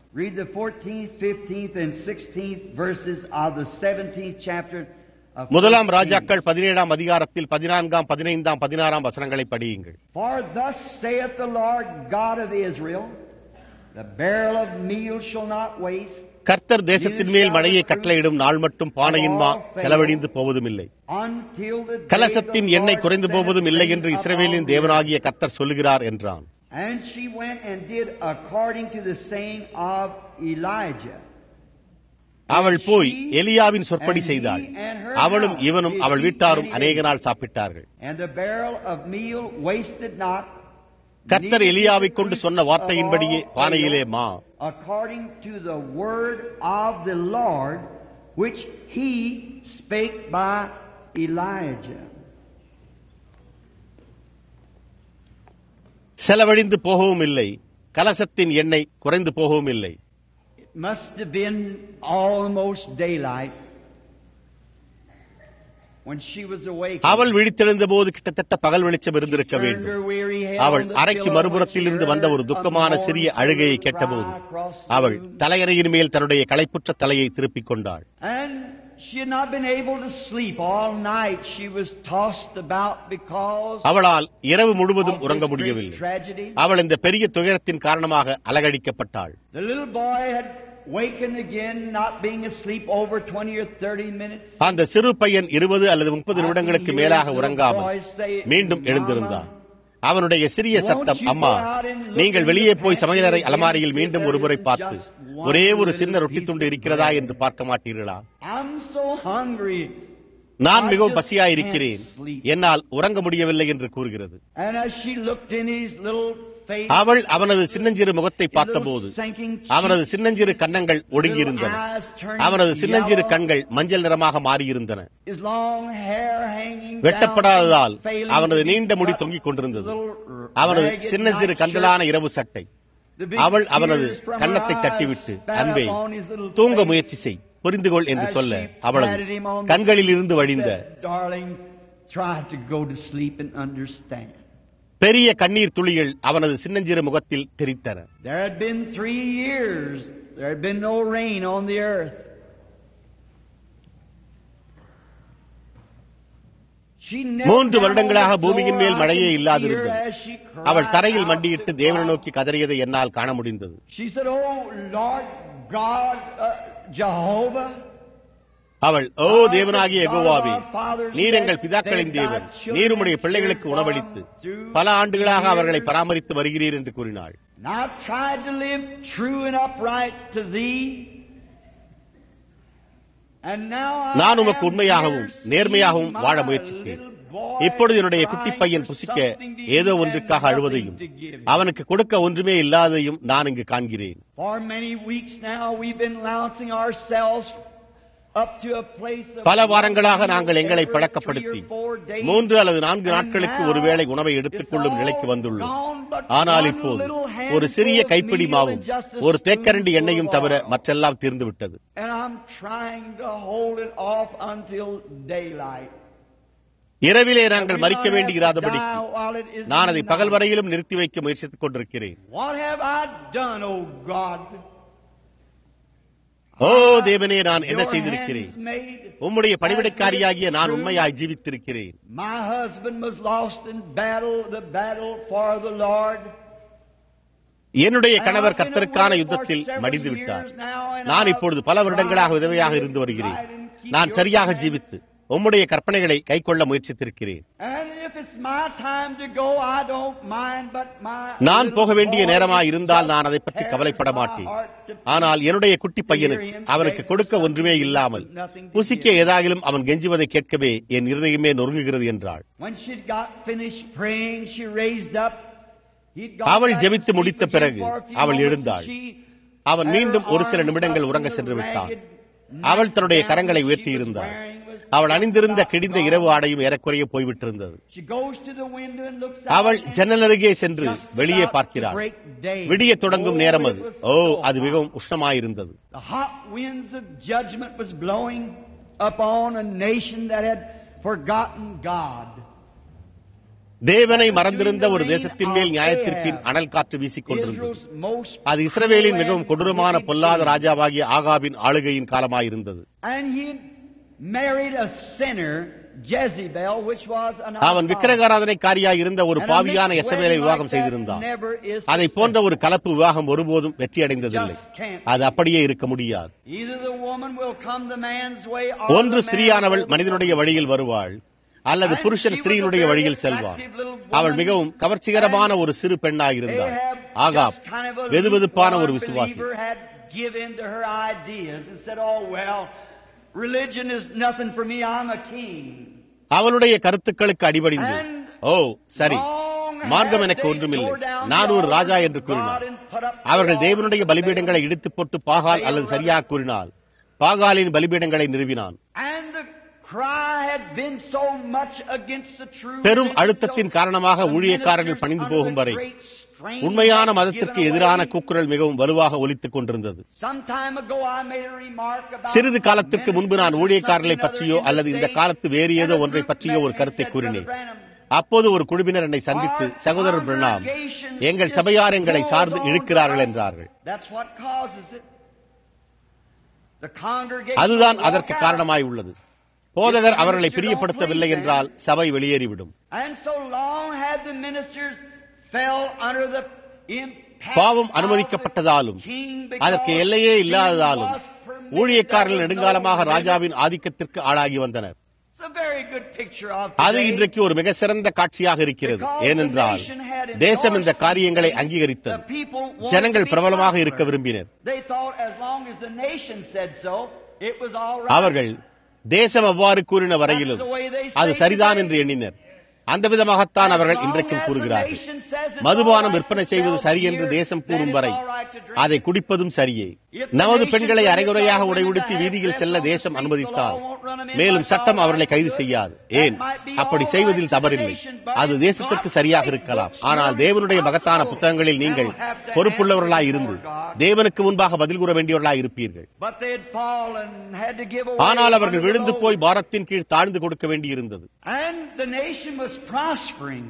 [SPEAKER 2] முதலாம் ராஜாக்கள் பதினேழாம் அதிகாரத்தில் பதினான்காம் பதினைந்தாம் பதினாறாம் வசனங்களை படியுங்கள்
[SPEAKER 1] For thus saith the Lord God of Israel, the barrel of meal shall not waste,
[SPEAKER 2] கர்த்தர் தேசத்தின் மேல் மழையை கட்டளையிடும் நாள் மட்டும் பானையின் மா செலவழிந்து போவதும் இல்லை
[SPEAKER 1] until the day
[SPEAKER 2] கலசத்தின்
[SPEAKER 1] the
[SPEAKER 2] எண்ணெய்
[SPEAKER 1] Lord
[SPEAKER 2] குறைந்து
[SPEAKER 1] sendeth
[SPEAKER 2] போவதும் இல்லை
[SPEAKER 1] rain
[SPEAKER 2] என்று
[SPEAKER 1] upon
[SPEAKER 2] இஸ்ரவேலின்
[SPEAKER 1] the
[SPEAKER 2] தேவனாகிய கர்த்தர் சொல்லுகிறார் என்றான்
[SPEAKER 1] And she went and did according to the saying of Elijah.
[SPEAKER 2] அவள் போய் எலியாவின் சொற்படி செய்தாள் அவளும் இவனும் அவள் வீட்டாரும் அநேக நாள் சாப்பிட்டார்கள்
[SPEAKER 1] And the barrel of meal wasted not.
[SPEAKER 2] கர்த்தர் எலியாவைக் கொண்டு சொன்ன வார்த்தையின்படியே பானையிலே மா
[SPEAKER 1] According to the word of the Lord, which he spake by Elijah.
[SPEAKER 2] செலவழிந்து போகவும் இல்லை கலசத்தின் எண்ணெய் குறைந்து போகவும் இல்லை
[SPEAKER 1] It must have been almost daylight when she was awake.
[SPEAKER 2] அவள் விழித்தெழுந்த போது கிட்டத்தட்ட பகல் வெளிச்சம் இருந்திருக்க
[SPEAKER 1] Turned
[SPEAKER 2] வேண்டும்
[SPEAKER 1] her weary head
[SPEAKER 2] அவள்
[SPEAKER 1] on the
[SPEAKER 2] அறைக்கு
[SPEAKER 1] pillow
[SPEAKER 2] மறுபுறத்தில் இருந்து
[SPEAKER 1] when she
[SPEAKER 2] வந்த ஒரு
[SPEAKER 1] heard
[SPEAKER 2] துக்கமான
[SPEAKER 1] a
[SPEAKER 2] சிறிய
[SPEAKER 1] mournful
[SPEAKER 2] அழுகையை
[SPEAKER 1] cry
[SPEAKER 2] கேட்டபோது
[SPEAKER 1] across the
[SPEAKER 2] அவள்
[SPEAKER 1] room.
[SPEAKER 2] தலையணையின் மேல் தன்னுடைய களைப்புற்ற தலையை திருப்பிக் கொண்டாள்
[SPEAKER 1] And she had not been able to sleep all night. She was tossed about because
[SPEAKER 2] அவளால் இரவு முழுவதும்
[SPEAKER 1] of
[SPEAKER 2] உறங்க
[SPEAKER 1] this great
[SPEAKER 2] முடியவில்லை
[SPEAKER 1] tragedy.
[SPEAKER 2] அவள் இந்த பெரிய துயரத்தின் காரணமாக அலகடிக்கப்பட்டாள்
[SPEAKER 1] The little boy had wakened again, not being asleep over 20 or 30 minutes.
[SPEAKER 2] அந்த சிறு பையன் இருபது அல்லது முப்பது நிமிடங்களுக்கு மேலாக உறங்காமல் மீண்டும் எழுந்திருந்தான் அவனுடைய சிறிய சத்தம் அம்மா நீங்கள் வெளியே போய் சமையலறை அலமாரியில் மீண்டும் ஒருமுறை பார்த்து ஒரே ஒரு சின்ன ரொட்டி துண்டு இருக்கிறதா என்று பார்க்க மாட்டீர்களா
[SPEAKER 1] I'm so hungry.
[SPEAKER 2] நான் மிகவும் பசியாயிருக்கிறேன் என்னால் உறங்க முடியவில்லை என்று கூறுகிறது
[SPEAKER 1] And as she looked in his little face,
[SPEAKER 2] அவள் அவனது சின்னஞ்சிறு முகத்தை
[SPEAKER 1] his
[SPEAKER 2] பார்த்தபோது
[SPEAKER 1] little sinking
[SPEAKER 2] அவனது
[SPEAKER 1] cheeks,
[SPEAKER 2] சின்னஞ்சிறு கன்னங்கள் ஒடுங்கியிருந்தன
[SPEAKER 1] eyes turning
[SPEAKER 2] அவனது சின்னஞ்சிறு
[SPEAKER 1] yellow,
[SPEAKER 2] கண்கள் மஞ்சள் நிறமாக மாறியிருந்தன
[SPEAKER 1] his long hair hanging down,
[SPEAKER 2] வெட்டப்படாததால்
[SPEAKER 1] failing
[SPEAKER 2] அவனது
[SPEAKER 1] to be
[SPEAKER 2] நீண்ட முடி
[SPEAKER 1] cut,
[SPEAKER 2] தொங்கிக் கொண்டிருந்தது
[SPEAKER 1] little
[SPEAKER 2] அவனது
[SPEAKER 1] ragged
[SPEAKER 2] சின்னஞ்சிறு
[SPEAKER 1] night
[SPEAKER 2] கந்தலான
[SPEAKER 1] shirt.
[SPEAKER 2] இரவு சட்டை
[SPEAKER 1] The big
[SPEAKER 2] அவள் அவனது
[SPEAKER 1] tears from her
[SPEAKER 2] கன்னத்தை
[SPEAKER 1] eyes
[SPEAKER 2] தட்டிவிட்டு
[SPEAKER 1] spat
[SPEAKER 2] அன்பே
[SPEAKER 1] upon his little
[SPEAKER 2] தூங்க
[SPEAKER 1] face.
[SPEAKER 2] முயற்சி செய் புரிந்துகொள் என்று
[SPEAKER 1] As
[SPEAKER 2] சொல்ல
[SPEAKER 1] she
[SPEAKER 2] அவளது
[SPEAKER 1] patted him on the
[SPEAKER 2] கண்களில்
[SPEAKER 1] cheek
[SPEAKER 2] இருந்து
[SPEAKER 1] and
[SPEAKER 2] வழிந்த
[SPEAKER 1] said, Darling, try to go to sleep and understand.
[SPEAKER 2] பெரிய கண்ணீர் துளிகள் அவனது சின்னஞ்சிறு முகத்தில் தெரித்தன
[SPEAKER 1] There had been three years. There had been no rain on the earth. She knelt
[SPEAKER 2] மூன்று
[SPEAKER 1] down
[SPEAKER 2] வருடங்களாக
[SPEAKER 1] on the
[SPEAKER 2] பூமியின் மேல்
[SPEAKER 1] floor.
[SPEAKER 2] மழையே
[SPEAKER 1] I could
[SPEAKER 2] இல்லாதிருந்தது
[SPEAKER 1] hear as she cried
[SPEAKER 2] அவள் தரையில்
[SPEAKER 1] out
[SPEAKER 2] மண்டியிட்டு
[SPEAKER 1] to
[SPEAKER 2] தேவனை
[SPEAKER 1] God.
[SPEAKER 2] நோக்கி கதறியதை என்னால் காண முடிந்தது
[SPEAKER 1] She said, Oh Lord God, uh, Jehovah.
[SPEAKER 2] அவள் ஓ தேவனாகிய எகோவாவே நீர் எங்கள் பிதாக்களின் தேவன் நீர் உம்முடைய பிள்ளைகளுக்கு உணவளித்து பல ஆண்டுகளாக அவர்களை பராமரித்து வருகிறீர் என்று கூறினாள்
[SPEAKER 1] And I've tried to live true and upright to thee. And now I
[SPEAKER 2] நான் உமக்கு
[SPEAKER 1] am
[SPEAKER 2] உண்மையாகவும்
[SPEAKER 1] here
[SPEAKER 2] நேர்மையாகவும்
[SPEAKER 1] seeing
[SPEAKER 2] வாழ
[SPEAKER 1] my
[SPEAKER 2] முயற்சித்தேன்
[SPEAKER 1] little boy
[SPEAKER 2] இப்பொழுது என்னுடைய குட்டி
[SPEAKER 1] crying
[SPEAKER 2] பையன்
[SPEAKER 1] for
[SPEAKER 2] புசிக்க
[SPEAKER 1] something to
[SPEAKER 2] ஏதோ
[SPEAKER 1] eat and
[SPEAKER 2] ஒன்றுக்காக
[SPEAKER 1] nothing
[SPEAKER 2] அழுவதையும்
[SPEAKER 1] to give him.
[SPEAKER 2] அவனுக்கு கொடுக்க ஒன்றுமே இல்லாததையும் நான் இங்கு காண்கிறேன்
[SPEAKER 1] For many weeks now we've been lancing ourselves up to a place of
[SPEAKER 2] பல வாரங்களாக நாங்கள் எங்களை
[SPEAKER 1] every
[SPEAKER 2] பழக்கப்படுத்தி
[SPEAKER 1] three or four days.
[SPEAKER 2] மூன்று அல்லது நான்கு
[SPEAKER 1] And
[SPEAKER 2] நாட்களுக்கு
[SPEAKER 1] now
[SPEAKER 2] ஒருவேளை உணவை
[SPEAKER 1] it's
[SPEAKER 2] எடுத்துக்கொள்ளும்
[SPEAKER 1] all
[SPEAKER 2] நிலைக்கு வந்துள்ளோம்
[SPEAKER 1] gone but
[SPEAKER 2] ஆனால்
[SPEAKER 1] one
[SPEAKER 2] இப்போது
[SPEAKER 1] little
[SPEAKER 2] ஒரு
[SPEAKER 1] handful
[SPEAKER 2] சிறிய
[SPEAKER 1] of
[SPEAKER 2] கைப்பிடி
[SPEAKER 1] meal
[SPEAKER 2] மாவும்
[SPEAKER 1] and just a
[SPEAKER 2] ஒரு தேக்கரண்டி
[SPEAKER 1] spoonful
[SPEAKER 2] எண்ணெயும்
[SPEAKER 1] of
[SPEAKER 2] தவிர
[SPEAKER 1] oil.
[SPEAKER 2] மற்றெல்லாம் தீர்ந்து விட்டது
[SPEAKER 1] And I'm trying to hold it off until daylight.
[SPEAKER 2] இரவிலே நாங்கள்
[SPEAKER 1] We
[SPEAKER 2] மறிக்க
[SPEAKER 1] not
[SPEAKER 2] வேண்டி
[SPEAKER 1] have to
[SPEAKER 2] இராதபடி
[SPEAKER 1] die while it is
[SPEAKER 2] நான் அதை பகல்
[SPEAKER 1] night.
[SPEAKER 2] வரையிலும் நிறுத்தி வைக்க முயற்சித்துக் கொண்டிருக்கிறேன்
[SPEAKER 1] What have I done, O God?
[SPEAKER 2] ஓ தேவனே நான் என்ன செய்திருக்கிறேன் உம்முடைய பணிவிடைக்காரியாகிய நான் உண்மையாய் ஜீவித்திருக்கிறேன்
[SPEAKER 1] My husband was lost in battle, the battle for the Lord.
[SPEAKER 2] என்னுடைய கணவர் கர்த்தருக்கான யுத்தத்தில் மடிந்து விட்டார் நான் இப்பொழுது பல வருடங்களாக உதவியாக இருந்து வருகிறேன் நான் சரியாக ஜீவித்து உம்முடைய கற்பனைகளை கைக்கொள்ள முயற்சித்திருக்கிறேன்
[SPEAKER 1] And if it's my time to go, I don't mind, but my
[SPEAKER 2] நான் போக வேண்டிய
[SPEAKER 1] little boy
[SPEAKER 2] நேரமாய் இருந்தால் நான் அதை
[SPEAKER 1] just
[SPEAKER 2] பற்றி
[SPEAKER 1] has
[SPEAKER 2] கவலைப்பட
[SPEAKER 1] my
[SPEAKER 2] மாட்டேன்
[SPEAKER 1] heart to
[SPEAKER 2] ஆனால் என்னுடைய குட்டி பையனுக்கு அவனுக்கு கொடுக்க ஒன்றுமே இல்லாமல் புசிக்க ஏதாகிலும் அவன் கெஞ்சுவதை கேட்கவே என் இருதயமே நொறுங்குகிறது என்றாள்
[SPEAKER 1] When she got finished praying, she raised up. He'd gone
[SPEAKER 2] அவள்
[SPEAKER 1] back to
[SPEAKER 2] ஜெபித்து
[SPEAKER 1] sleep
[SPEAKER 2] முடித்த
[SPEAKER 1] again
[SPEAKER 2] பிறகு
[SPEAKER 1] for a few
[SPEAKER 2] அவள்
[SPEAKER 1] moments,
[SPEAKER 2] எழுந்தாள்.
[SPEAKER 1] and she
[SPEAKER 2] அவன்
[SPEAKER 1] had
[SPEAKER 2] மீண்டும்
[SPEAKER 1] her
[SPEAKER 2] ஒரு சில
[SPEAKER 1] arms
[SPEAKER 2] நிமிடங்கள்
[SPEAKER 1] up
[SPEAKER 2] உறங்க
[SPEAKER 1] in
[SPEAKER 2] சென்று
[SPEAKER 1] the
[SPEAKER 2] விட்டாள்
[SPEAKER 1] ragged
[SPEAKER 2] அவள் தன்னுடைய
[SPEAKER 1] nightgown
[SPEAKER 2] கரங்களை
[SPEAKER 1] she
[SPEAKER 2] உயர்த்தி
[SPEAKER 1] was
[SPEAKER 2] இருந்தாள்
[SPEAKER 1] wearing was
[SPEAKER 2] அவள்
[SPEAKER 1] just
[SPEAKER 2] அணிந்திருந்த
[SPEAKER 1] about
[SPEAKER 2] கிழிந்த
[SPEAKER 1] gone.
[SPEAKER 2] இரவு ஆடையும் ஏறக்குறைய போய்விட்டிருந்தது
[SPEAKER 1] She goes to the window and looks
[SPEAKER 2] அவள்
[SPEAKER 1] out and
[SPEAKER 2] ஜன்னல் அருகே சென்று
[SPEAKER 1] just
[SPEAKER 2] வெளியே
[SPEAKER 1] about to
[SPEAKER 2] பார்க்கிறாள்
[SPEAKER 1] break day.
[SPEAKER 2] விடிய தொடங்கும்
[SPEAKER 1] Oh,
[SPEAKER 2] நேரம்
[SPEAKER 1] it
[SPEAKER 2] அது
[SPEAKER 1] was
[SPEAKER 2] ஓ
[SPEAKER 1] so
[SPEAKER 2] அது
[SPEAKER 1] hot.
[SPEAKER 2] மிகவும் உஷ்ணமாயிருந்தது
[SPEAKER 1] The hot winds of judgment was blowing upon a nation that had forgotten God.
[SPEAKER 2] தேவனை மறந்திருந்த ஒரு தேசத்தின் மேல் நியாயத்திற்கின் அனல் காற்று வீசிக் கொண்டிருந்தது
[SPEAKER 1] Israel's most
[SPEAKER 2] அது இஸ்ரவேலின் மிகவும்
[SPEAKER 1] cruel and
[SPEAKER 2] கொடூரமான
[SPEAKER 1] wicked
[SPEAKER 2] பொல்லாத
[SPEAKER 1] king.
[SPEAKER 2] ராஜாவாகிய ஆகாபின் ஆளுகையின் காலமாயிருந்தது
[SPEAKER 1] And he had married a sinner, Jezebel, which was an
[SPEAKER 2] அவன்
[SPEAKER 1] idolater.
[SPEAKER 2] விக்கிரகாராதனைக்காரியாய் இருந்த ஒரு
[SPEAKER 1] And a
[SPEAKER 2] பாவியான
[SPEAKER 1] mixed
[SPEAKER 2] எசபேலை
[SPEAKER 1] wedding
[SPEAKER 2] விவாகம்
[SPEAKER 1] like that
[SPEAKER 2] செய்திருந்தான்
[SPEAKER 1] never is
[SPEAKER 2] அதை போன்ற
[SPEAKER 1] successful.
[SPEAKER 2] ஒரு கலப்பு விவாகம் ஒருபோதும் வெற்றியடைந்ததில்லை
[SPEAKER 1] Just can't.
[SPEAKER 2] அது அப்படியே இருக்க முடியாது
[SPEAKER 1] Either the woman will come the man's way or
[SPEAKER 2] ஒன்று
[SPEAKER 1] the man
[SPEAKER 2] ஸ்திரீயானவள்
[SPEAKER 1] will
[SPEAKER 2] மனிதனுடைய வழியில் வருவாள் அல்லது புருஷன் ஸ்திரீயினுடைய வழியில் செல்வான் அவள் மிகவும் கவர்ச்சிகரமான ஒரு சிறு பெண்ணாய் இருந்தாள் ஆகாப் வெதுவெதுப்பான ஒரு விசுவாசி
[SPEAKER 1] had given to her ideas and said, "Oh well, religion is nothing for me. I'm a king."
[SPEAKER 2] அவளுடைய கருத்துக்களுக்கு அடிபணிந்து ஓ சரி மார்க்கம் எனக்கு ஒன்றுமில்லை நான் ஒரு ராஜா என்று கூறினார் அவர்கள் தேவனுடைய பலிபீடங்களை இடித்து போட்டு பாகால் அல்லது சரியாக கூறினால் பாகாலின் பலிபீடங்களை நிறுவினான்
[SPEAKER 1] And the cry had been so much against the true
[SPEAKER 2] பெரும்
[SPEAKER 1] religion,
[SPEAKER 2] அழுத்தத்தின்
[SPEAKER 1] so
[SPEAKER 2] காரணமாக
[SPEAKER 1] the
[SPEAKER 2] ஊழியக்காரர்கள்
[SPEAKER 1] ministers
[SPEAKER 2] பணிந்து
[SPEAKER 1] under
[SPEAKER 2] போகும்
[SPEAKER 1] the
[SPEAKER 2] வரை
[SPEAKER 1] great strain
[SPEAKER 2] உண்மையான
[SPEAKER 1] had
[SPEAKER 2] மதத்திற்கு
[SPEAKER 1] given
[SPEAKER 2] எதிரான
[SPEAKER 1] away.
[SPEAKER 2] கூக்குரல் மிகவும் வலுவாக ஒலித்துக் கொண்டிருந்தது
[SPEAKER 1] Some time ago I made a remark about
[SPEAKER 2] சிறிது காலத்திற்கு முன்பு நான்
[SPEAKER 1] ministers
[SPEAKER 2] ஊழியக்காரர்களை
[SPEAKER 1] something
[SPEAKER 2] பற்றியோ
[SPEAKER 1] other in
[SPEAKER 2] அல்லது
[SPEAKER 1] the
[SPEAKER 2] இந்த
[SPEAKER 1] States,
[SPEAKER 2] காலத்து வேறு ஏதோ
[SPEAKER 1] and a
[SPEAKER 2] ஒன்றை
[SPEAKER 1] group
[SPEAKER 2] பற்றியோ ஒரு
[SPEAKER 1] met
[SPEAKER 2] கருத்தை
[SPEAKER 1] and said,
[SPEAKER 2] கூறினேன்
[SPEAKER 1] "Brother Branham,
[SPEAKER 2] அப்போது ஒரு குழுவினர் என்னை சந்தித்து சகோதரர் பிரணாம் எங்கள் சபையார் எங்களை சார்ந்து இழுக்கிறார்கள் என்றார்கள்
[SPEAKER 1] That's what causes it. The congregation
[SPEAKER 2] அதுதான்
[SPEAKER 1] will walk
[SPEAKER 2] அதற்கு
[SPEAKER 1] out.
[SPEAKER 2] காரணமாய் உள்ளது போதகர் அவர்களை பிரியப்படுத்தவில்லை என்றால் சபை வெளியேறிவிடும்
[SPEAKER 1] And so long had the ministers fell under the impact
[SPEAKER 2] பாவம்
[SPEAKER 1] of
[SPEAKER 2] அனுமதிக்கப்பட்டதாலும்
[SPEAKER 1] the king because
[SPEAKER 2] அதற்கு எல்லையே
[SPEAKER 1] sin
[SPEAKER 2] இல்லாததாலும்
[SPEAKER 1] was permitted.
[SPEAKER 2] ஊழியக்காரர்கள்
[SPEAKER 1] There was
[SPEAKER 2] நெடுங்காலமாக
[SPEAKER 1] no limit.
[SPEAKER 2] ராஜாவின் ஆதிக்கத்திற்கு ஆளாகி வந்தனர்
[SPEAKER 1] It's a very good picture of
[SPEAKER 2] அது
[SPEAKER 1] today.
[SPEAKER 2] இன்றைக்கு ஒரு மிக சிறந்த காட்சியாக இருக்கிறது
[SPEAKER 1] Because
[SPEAKER 2] ஏனென்றால்
[SPEAKER 1] the nation had
[SPEAKER 2] தேசம் இந்த
[SPEAKER 1] endorsed
[SPEAKER 2] காரியங்களை
[SPEAKER 1] these things,
[SPEAKER 2] அங்கீகரித்தது
[SPEAKER 1] the people wanted
[SPEAKER 2] ஜனங்கள்
[SPEAKER 1] to be
[SPEAKER 2] பிரபலமாக
[SPEAKER 1] popular.
[SPEAKER 2] இருக்க விரும்பினர்
[SPEAKER 1] They thought as long as the nation said so, it was all right.
[SPEAKER 2] அவர்கள் தேசம் அவ்வாறு கூறின வரையிலும் அது சரிதான் என்று எண்ணினர் அந்த விதமாகத்தான் அவர்கள் இன்றைக்கும் கூறுகிறார்கள் மதுபானம் விற்பனை செய்வது சரி என்று தேசம் கூறும் வரை அதை குடிப்பதும் சரியே நமது பெண்களை அரைகுறையாக உடையுடுத்தி வீதியில் செல்ல தேசம் அனுமதித்தால் மேலும் சட்டம் அவர்களை கைது செய்யாது ஏன் அப்படி செய்வதில் தவறில்லை அது தேசத்திற்கு சரியாக இருக்கலாம் ஆனால் தேவனுடைய மகத்தான புத்தகங்களில் நீங்கள் பொறுப்புள்ளவர்களாய் இருந்து தேவனுக்கு முன்பாக பதில் கூற வேண்டியவர்களாய் இருப்பீர்கள்
[SPEAKER 1] But they had fallen, had to give away
[SPEAKER 2] ஆனால் அவர்கள்
[SPEAKER 1] under the
[SPEAKER 2] விழுந்து
[SPEAKER 1] load.
[SPEAKER 2] போய் பாரத்தின் கீழ் தாழ்ந்து கொடுக்க வேண்டியிருந்தது
[SPEAKER 1] And the nation was prospering.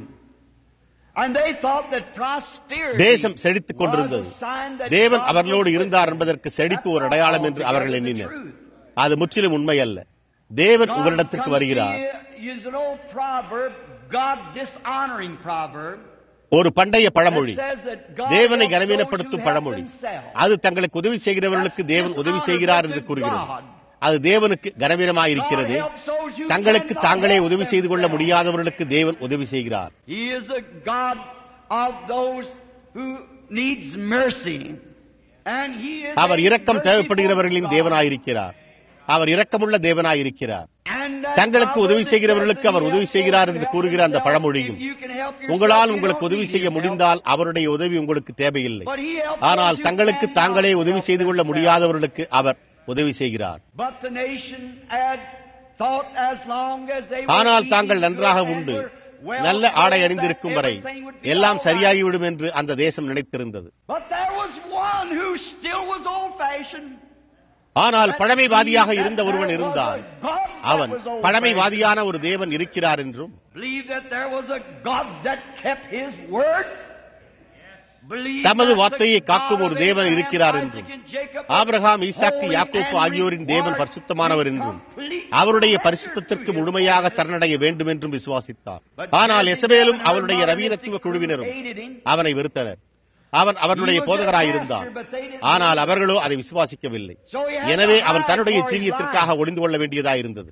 [SPEAKER 1] And they thought that prosperity
[SPEAKER 2] தேசம் செழித்துக் கொண்டிருந்தது
[SPEAKER 1] was a sign that
[SPEAKER 2] தேவன்
[SPEAKER 1] God
[SPEAKER 2] அவர்களோடு
[SPEAKER 1] was with
[SPEAKER 2] இருந்தார்
[SPEAKER 1] them.
[SPEAKER 2] என்பதற்கு செழிப்பு ஒரு
[SPEAKER 1] That's
[SPEAKER 2] அடையாளம்
[SPEAKER 1] not
[SPEAKER 2] என்று அவர்கள்
[SPEAKER 1] altogether the
[SPEAKER 2] எண்ணினர்
[SPEAKER 1] truth.
[SPEAKER 2] அது முற்றிலும் உண்மை அல்ல தேவன்
[SPEAKER 1] God
[SPEAKER 2] உங்களிடத்திற்கு
[SPEAKER 1] comes
[SPEAKER 2] வருகிறார்
[SPEAKER 1] to you, use an old proverb, God dishonoring proverb.
[SPEAKER 2] ஒரு பண்டைய பழமொழி
[SPEAKER 1] that says that God
[SPEAKER 2] தேவனை
[SPEAKER 1] helps
[SPEAKER 2] கனவீனப்படுத்தும்
[SPEAKER 1] those who help
[SPEAKER 2] பழமொழி
[SPEAKER 1] themselves.
[SPEAKER 2] அது தங்களுக்கு உதவி செய்கிறவர்களுக்கு தேவன் உதவி செய்கிறார் என்று கூறுகிறது அது தேவனுக்கு கனவீனமாயிருக்கிறது தங்களுக்கு தாங்களே உதவி செய்து கொள்ள முடியாதவர்களுக்கு தேவன் உதவி செய்கிறார்
[SPEAKER 1] He is a God of those who needs mercy. And he is
[SPEAKER 2] our
[SPEAKER 1] a
[SPEAKER 2] இரக்கம்
[SPEAKER 1] merciful
[SPEAKER 2] தேவைப்படுகிறவர்களின்
[SPEAKER 1] God.
[SPEAKER 2] தேவனாயிருக்கிறார் அவர் இரக்கமுள்ள தேவனாயிருக்கிறார்
[SPEAKER 1] And that
[SPEAKER 2] தங்களுக்கு
[SPEAKER 1] proverb
[SPEAKER 2] உதவி
[SPEAKER 1] that
[SPEAKER 2] செய்கிறவர்களுக்கு
[SPEAKER 1] says
[SPEAKER 2] அவர்
[SPEAKER 1] that
[SPEAKER 2] உதவி
[SPEAKER 1] he
[SPEAKER 2] செய்கிறார்
[SPEAKER 1] helps
[SPEAKER 2] என்று
[SPEAKER 1] those
[SPEAKER 2] கூறுகிற அந்த
[SPEAKER 1] who
[SPEAKER 2] பழமொழியும்
[SPEAKER 1] help you can help yourself,
[SPEAKER 2] உங்களால்
[SPEAKER 1] you
[SPEAKER 2] உங்களுக்கு
[SPEAKER 1] don't
[SPEAKER 2] உதவி
[SPEAKER 1] need
[SPEAKER 2] செய்ய
[SPEAKER 1] his help.
[SPEAKER 2] முடிந்தால் அவருடைய உதவி உங்களுக்கு தேவையில்லை
[SPEAKER 1] But he helps
[SPEAKER 2] ஆனால்
[SPEAKER 1] those who
[SPEAKER 2] தங்களுக்கு
[SPEAKER 1] cannot
[SPEAKER 2] தாங்களே உதவி
[SPEAKER 1] help
[SPEAKER 2] செய்து கொள்ள
[SPEAKER 1] themselves.
[SPEAKER 2] முடியாதவர்களுக்கு அவர் உதவி செய்கிறார்
[SPEAKER 1] But the nation had thought as long as they were
[SPEAKER 2] ஆனால்
[SPEAKER 1] eating
[SPEAKER 2] தாங்கள் நன்றாக
[SPEAKER 1] good and
[SPEAKER 2] உண்டு
[SPEAKER 1] were well
[SPEAKER 2] நல்ல ஆடை
[SPEAKER 1] clothed,
[SPEAKER 2] அணிந்திருக்கும்
[SPEAKER 1] that
[SPEAKER 2] வரை
[SPEAKER 1] everything would be
[SPEAKER 2] எல்லாம்
[SPEAKER 1] all right.
[SPEAKER 2] சரியாகிவிடும் என்று அந்த தேசம் நினைத்திருந்தது
[SPEAKER 1] But there was one who still was old-fashioned.
[SPEAKER 2] ஆனால் பழமைவாதியாக இருந்த ஒருவன் இருந்தான் அவன் பழமைவாதியான ஒரு தேவன் இருக்கிறார் என்றும்
[SPEAKER 1] Believe that there was a God that kept His word.
[SPEAKER 2] தமது வார்த்தையை காக்கும் ஒரு தேவன் இருக்கிறார் என்றும் ஆபிரகாம் ஈசாக்கு யாக்கோப்பு ஆகியோரின் தேவன் பரிசுத்தமானவர் என்றும் அவருடைய பரிசுத்தத்திற்கு முழுமையாக சரணடைய வேண்டும் என்றும் விசுவாசித்தார் ஆனால் எசபேலும் அவருடைய ரவீனத்துவ குழுவினரும் அவனை வெறுத்தனர் அவன் அவர்களுடைய போதகராயிருந்தான் ஆனால் அவர்களோ அதை விசுவாசிக்கவில்லை எனவே அவன் தன்னுடைய ஜீவியத்திற்காக ஒளிந்து கொள்ள வேண்டியதாயிருந்தது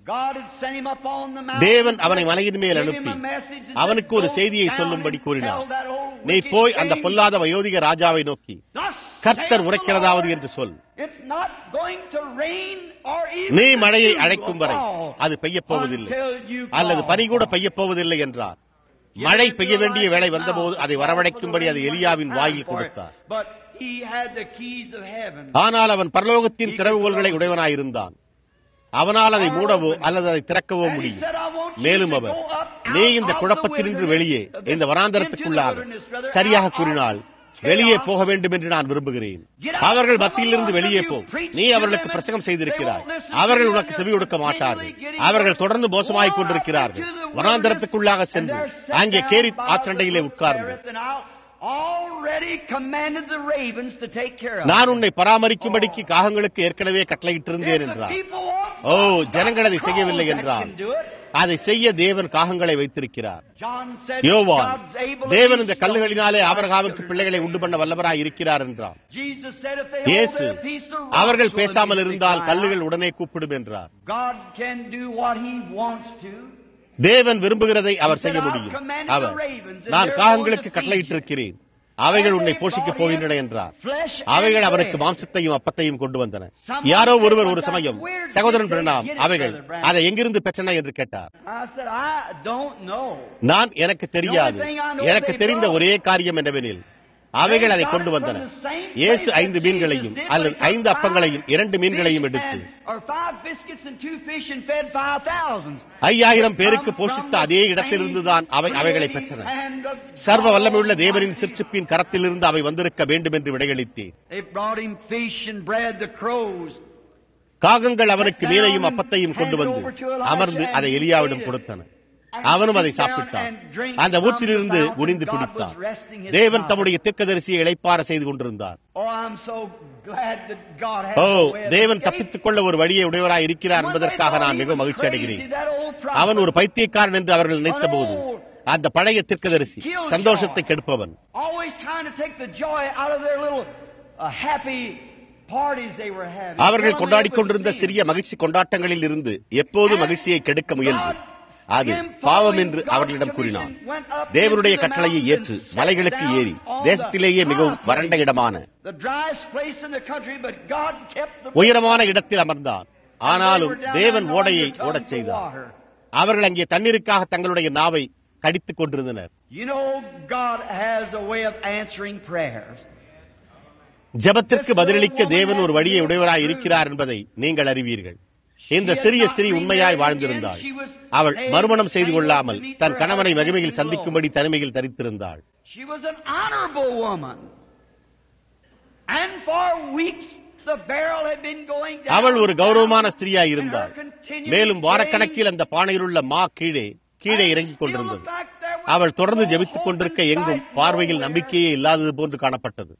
[SPEAKER 2] தேவன் அவனை மலையின் மேல் அனுப்பி அவனுக்கு ஒரு செய்தியை சொல்லும்படி கூறினார் நீ போய் அந்த பொல்லாத வயோதிக ராஜாவை நோக்கி கர்த்தர் உரைக்கிறதாவது என்று சொல் நீ மழையை அழைக்கும் வரை அது பெய்யப் போவதில்லை அல்லது பனி கூட பெய்யப் போவதில்லை என்றார் மழை பெய்ய வேண்டிய வேலை வந்தபோது அதை வரவழைக்கும்படி அது எலியாவின் வாயில் கொடுத்தார் ஆனால் அவன் பரலோகத்தின் திறவுகோள்களை உடையவனாயிருந்தான் அவனால் அதை மூடவோ அல்லது அதை திறக்கவோ முடியும் மேலும் அவர் நீ இந்த குழப்பத்தினின்று வெளியே இந்த வனாந்தரத்துக்குள்ளாக சரியாக கூறினால் வெளியே போக வேண்டும் என்று நான் விரும்புகிறேன் அவர்கள் மத்தியிலிருந்து வெளியே போ நீ அவர்களுக்கு பிரசங்கம் செய்திருக்கிறாய் அவர்கள் உனக்கு செவி கொடுக்க மாட்டார்கள் அவர்கள் தொடர்ந்து மோசமாகிக் கொண்டிருக்கிறார்கள் வனாந்தரத்துக்குள்ளாக சென்று அங்கே கேரி ஆற்றண்டையிலே உட்கார்ந்து நான் உன்னை பராமரிக்கும்படிக்கு காகங்களுக்கு ஏற்கனவே கட்டளையிட்டிருந்தேன் என்றார் ஓ ஜனங்கள் அதை செய்யவில்லை என்றார் அதை செய்ய தேவன் காகங்களை வைத்திருக்கிறார் யோவான் தேவன் இந்த கல்லுகளினாலே ஆபரகாவுக்கு பிள்ளைகளை உண்டு பண்ண வல்லவராய் இருக்கிறார் என்றார் இயேசு அவர்கள் பேசாமல் இருந்தால் கல்லுகள் உடனே கூப்பிடும் என்றார் தேவன் விரும்புகிறதை அவர் செய்ய முடியும் அவர் நான் காகங்களுக்கு கட்டளையிட்டிருக்கிறேன் அவைகள் உன்னை போஷிக்கப் போகின்றன என்றார் அவைகள் அவனுக்கு மாம்சத்தையும் அப்பத்தையும் கொண்டு வந்தன யாரோ ஒருவர் ஒரு சமயம் சகோதரன் பிரணாம் அவைகள் அதை எங்கிருந்து பெற்றன என்று கேட்டார் நான் எனக்கு தெரியாது எனக்கு தெரிந்த ஒரே காரியம் என்னவெனில் அவைகள் அதை கொண்டு வந்தன இயேசு ஐந்து மீன்களையும் அல்லது ஐந்து அப்பங்களையும் இரண்டு மீன்களையும் எடுத்து ஐயாயிரம் பேருக்கு போஷித்த அதே இடத்திலிருந்துதான் அவை அவைகளை பெற்றன சர்வ வல்லமையுள்ள தேவனின் சிற்சிப்பின் கரத்திலிருந்து அவை வந்திருக்க வேண்டும் என்று விடையளித்தேன் காகங்கள் அவனுக்கு மீனையும் அப்பத்தையும் கொண்டு வந்து அமர்ந்து அதை எலியாவிடம் கொடுத்தன அவனும் அதை சாப்பிட்டான் அந்த ஊற்றிலிருந்து குனிந்து குடித்தான் தேவன் தம்முடைய தீர்க்கதரிசியை இழைப்பார செய்து கொண்டிருந்தார் ஓ தேவன் தப்பித்துக் கொள்ள ஒரு வழியை உடையவராய் இருக்கிறார் என்பதற்காக நான் மிகவும் மகிழ்ச்சி அடைகிறேன் அவன் ஒரு பைத்தியக்காரன் என்று அவர்கள் நினைத்த போது அந்த பழைய தீர்க்கதரிசி சந்தோஷத்தை கெடுப்பவன் அவர்கள் கொண்டாடிக் கொண்டிருந்த சிறிய மகிழ்ச்சி கொண்டாட்டங்களில் இருந்து எப்போது மகிழ்ச்சியை கெடுக்க முயல்வு அது பாவம் என்று அவர்களிடம் கூறினான் தேவனுடைய கட்டளையை ஏற்று மலைகளுக்கு ஏறி தேசத்திலேயே மிகவும் வறண்ட இடமான உயரமான இடத்தில் அமர்ந்தான் ஆனாலும் தேவன் ஓடையை ஓடச் செய்தார் அவர்கள் அங்கே தண்ணீருக்காக தங்களுடைய நாவை கடித்துக் கொண்டிருந்தனர் ஜபத்திற்கு பதிலளிக்க தேவன் ஒரு வழியை உடையவராய் இருக்கிறார் என்பதை நீங்கள் அறிவீர்கள் இந்த சிறிய ஸ்திரீ உண்மையாய் வாழ்ந்திருந்தாள் அவள் மறுமணம் செய்து கொள்ளாமல் தன் கணவனை மகிமையில் சந்திக்கும்படி தனிமையில் தரித்திருந்தாள் அவள் ஒரு கௌரவமான ஸ்திரீயாய் இருந்தாள் மேலும் வாரக்கணக்கில் அந்த பானையில் உள்ள மா கீழே கீழே இறங்கிக் கொண்டிருந்தது அவள் தொடர்ந்து ஜபித்துக் கொண்டிருக்க எங்கும் பார்வையில் நம்பிக்கையே இல்லாதது போன்று காணப்பட்டது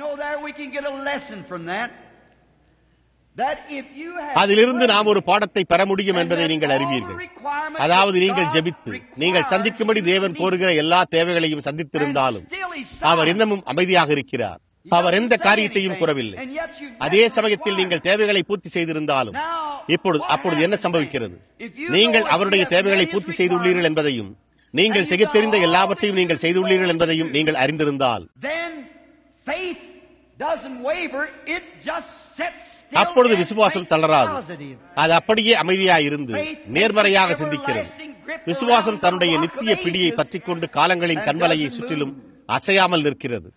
[SPEAKER 2] அதிலிருந்து நாம் ஒரு பாடத்தை பெற முடியும் என்பதை நீங்கள் அறிவீர்கள் அதாவது நீங்கள் ஜெபித்து நீங்கள் சந்திக்கும்படி தேவன் கோருகிற எல்லா தேவைகளையும் சந்தித்திருந்தாலும் அவர் இன்னமும் அமைதியாக இருக்கிறார் அவர் எந்த காரியத்தையும் கூறவில்லை அதே சமயத்தில் நீங்கள் தேவைகளை பூர்த்தி செய்திருந்தாலும் இப்பொழுது அப்பொழுது என்ன சம்பவிக்கிறது நீங்கள் அவருடைய தேவைகளை பூர்த்தி செய்துள்ளீர்கள் என்பதையும் நீங்கள் செய்ய தெரிந்த எல்லாவற்றையும் நீங்கள் செய்துள்ளீர்கள் என்பதையும் நீங்கள் அறிந்திருந்தால் அப்பொழுது விசுவாசம் தளராது அது அப்படியே அமைதியாக இருந்து நேர்மறையாக சிந்திக்கிறது விசுவாசம் தன்னுடைய நித்திய பிடியை பற்றிக் கொண்டு காலங்களின் கண்வலையை சுற்றிலும் அசையாமல் நிற்கிறது